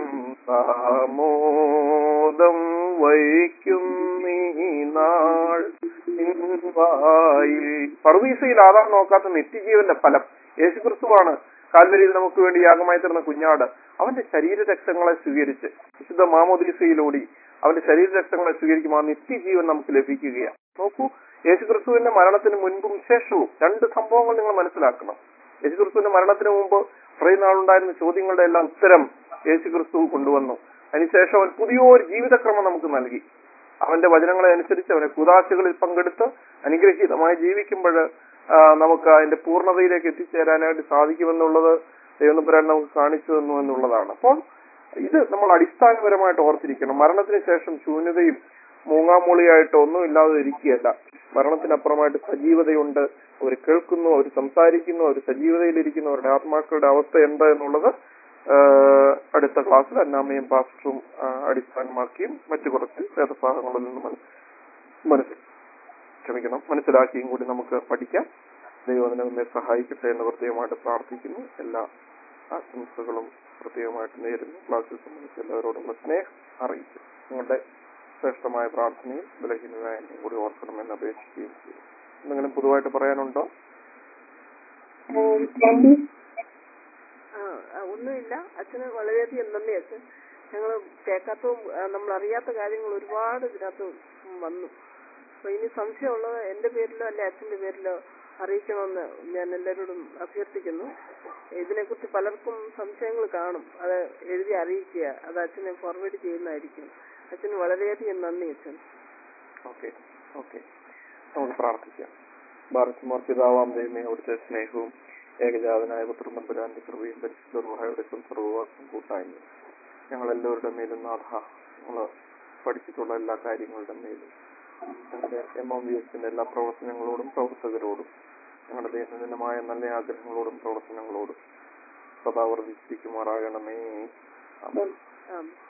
A: സാമോദം വയ്ക്കും നീ നാൾ വായിൽ പറുദീസയിലാകാൻ നോക്കാത്ത നിത്യജീവന്റെ ഫലം യേശുക്രിസ്തുവാണ് കാൽവരിയിൽ നമുക്ക് വേണ്ടി യാഗമായി തീർന്ന കുഞ്ഞാട് അവന്റെ ശരീരരക്തങ്ങളെ സ്വീകരിച്ച് വിശുദ്ധ മാമോദീസയിലൂടി അവന്റെ ശരീരരക്തങ്ങളെ സ്വീകരിക്കുമ്പോൾ ആ നിത്യജീവൻ നമുക്ക് ലഭിക്കുകയാണ് നോക്കൂ യേശുക്രിസ്തുവിന്റെ മരണത്തിന് മുൻപും ശേഷവും രണ്ട് സംഭവങ്ങൾ നിങ്ങൾ മനസ്സിലാക്കണം യേശുക്രിസ്തുവിന്റെ മരണത്തിന് മുമ്പ് കുറേ നാളുണ്ടായിരുന്ന ചോദ്യങ്ങളുടെ എല്ലാം ഉത്തരം യേശുക്രിസ്തു കൊണ്ടുവന്നു അതിനുശേഷം അവൻ പുതിയൊരു ജീവിതക്രമം നമുക്ക് നൽകി അവന്റെ വചനങ്ങളെ അനുസരിച്ച് അവനെ കുതാശകളിൽ പങ്കെടുത്ത് അനുഗ്രഹീതമായി ജീവിക്കുമ്പോൾ നമുക്ക് അതിന്റെ പൂർണ്ണതയിലേക്ക് എത്തിച്ചേരാനായിട്ട് സാധിക്കുമെന്നുള്ളത് ദൈവനപുരാൻ നമുക്ക് കാണിച്ചു തന്നു എന്നുള്ളതാണ് അപ്പോൾ ഇത് നമ്മൾ അടിസ്ഥാനപരമായിട്ട് ഓർത്തിരിക്കണം മരണത്തിന് ശേഷം ശൂന്യതയും മൂങ്ങാമൂളിയായിട്ട് ഒന്നും ഇല്ലാതെ ഇരിക്കുകയല്ല മരണത്തിനപ്പുറമായിട്ട് സജീവതയുണ്ട് അവർ കേൾക്കുന്നു അവർ സംസാരിക്കുന്നു അവർ സജീവതയിലിരിക്കുന്നു അവരുടെ ആത്മാക്കളുടെ അവസ്ഥ എന്താ എന്നുള്ളത് ആഹ് അടുത്ത ക്ലാസ്സിൽ അന്നാമയും പാസ്റ്ററും ആഹ് അടിസ്ഥാനമാക്കിയും മറ്റു കുറച്ച് വേദഭാഗങ്ങളിൽ നിന്ന് മന- മനസ്സിൽ ക്ഷമിക്കണം മനസ്സിലാക്കിയും കൂടി നമുക്ക് പഠിക്കാം ദൈവം അതിനെ നമ്മെ സഹായിക്കട്ടെ എന്ന് പ്രത്യേകമായിട്ട് പ്രാർത്ഥിക്കുന്നു എല്ലാ ആശംസകളും പ്രത്യേകമായിട്ട് നേരുന്നു ക്ലാസ്സിൽ സംബന്ധിച്ച് എല്ലാവരോടുള്ള സ്നേഹം അറിയിച്ചു നിങ്ങളുടെ ശ്രേഷ്ഠമായ പ്രാർത്ഥനയും ബലഹീനമായ എന്നെയും കൂടി ഓർക്കണമെന്ന് അപേക്ഷിക്കുകയും ചെയ്യും എന്തെങ്കിലും പൊതുവായിട്ട് പറയാനുണ്ടോ
B: ആന്റി
C: ആ, ആ, ഒന്നുമില്ല അച്ഛന് വളരെയധികം നന്ദി അച്ഛൻ ഞങ്ങൾ കേൾക്കാത്തതും ആ, നമ്മൾ അറിയാത്ത കാര്യങ്ങൾ ഒരുപാട് ഇതിനകത്ത് വന്നു അപ്പൊ ഇനി സംശയമുള്ളത് എന്റെ പേരിലോ അല്ലെ അച്ഛന്റെ പേരിലോ അറിയിക്കണമെന്ന് ഞാൻ എല്ലാവരോടും അഭ്യർത്ഥിക്കുന്നു ഇതിനെക്കുറിച്ച് പലർക്കും സംശയങ്ങൾ കാണും അത് എഴുതി അറിയിക്കുക അത് അച്ഛനെ ഫോർവേഡ് ചെയ്യുന്നതായിരിക്കും അച്ഛന് വളരെയധികം നന്ദി അച്ഛൻ
A: ഓക്കെ ഓക്കെ നമുക്ക് പ്രാർത്ഥിക്കാം ഭാരതമാർ പിതാവാം ദൈവമേ അവിടുത്തെ സ്നേഹവും ഏകജാതനായ പുത്രനമ്പുരാന്റെ കൃപയും പരിശുദ്ധയുടെ സർവവാസം കൂട്ടായ്മ ഞങ്ങൾ എല്ലാവരുടെ മേലും നാഥ നമ്മൾ പഠിച്ചിട്ടുള്ള എല്ലാ കാര്യങ്ങളുടെ മേലും ഞങ്ങളുടെ എം എം വി എസിന്റെ എല്ലാ പ്രവർത്തനങ്ങളോടും പ്രവർത്തകരോടും ഞങ്ങളുടെ ദേശജനമായ നല്ല ആഗ്രഹങ്ങളോടും പ്രവർത്തനങ്ങളോടും സദാ വർദ്ധിപ്പിക്കുമാറാകണമേ ആമേൻ.
C: ആമേൻ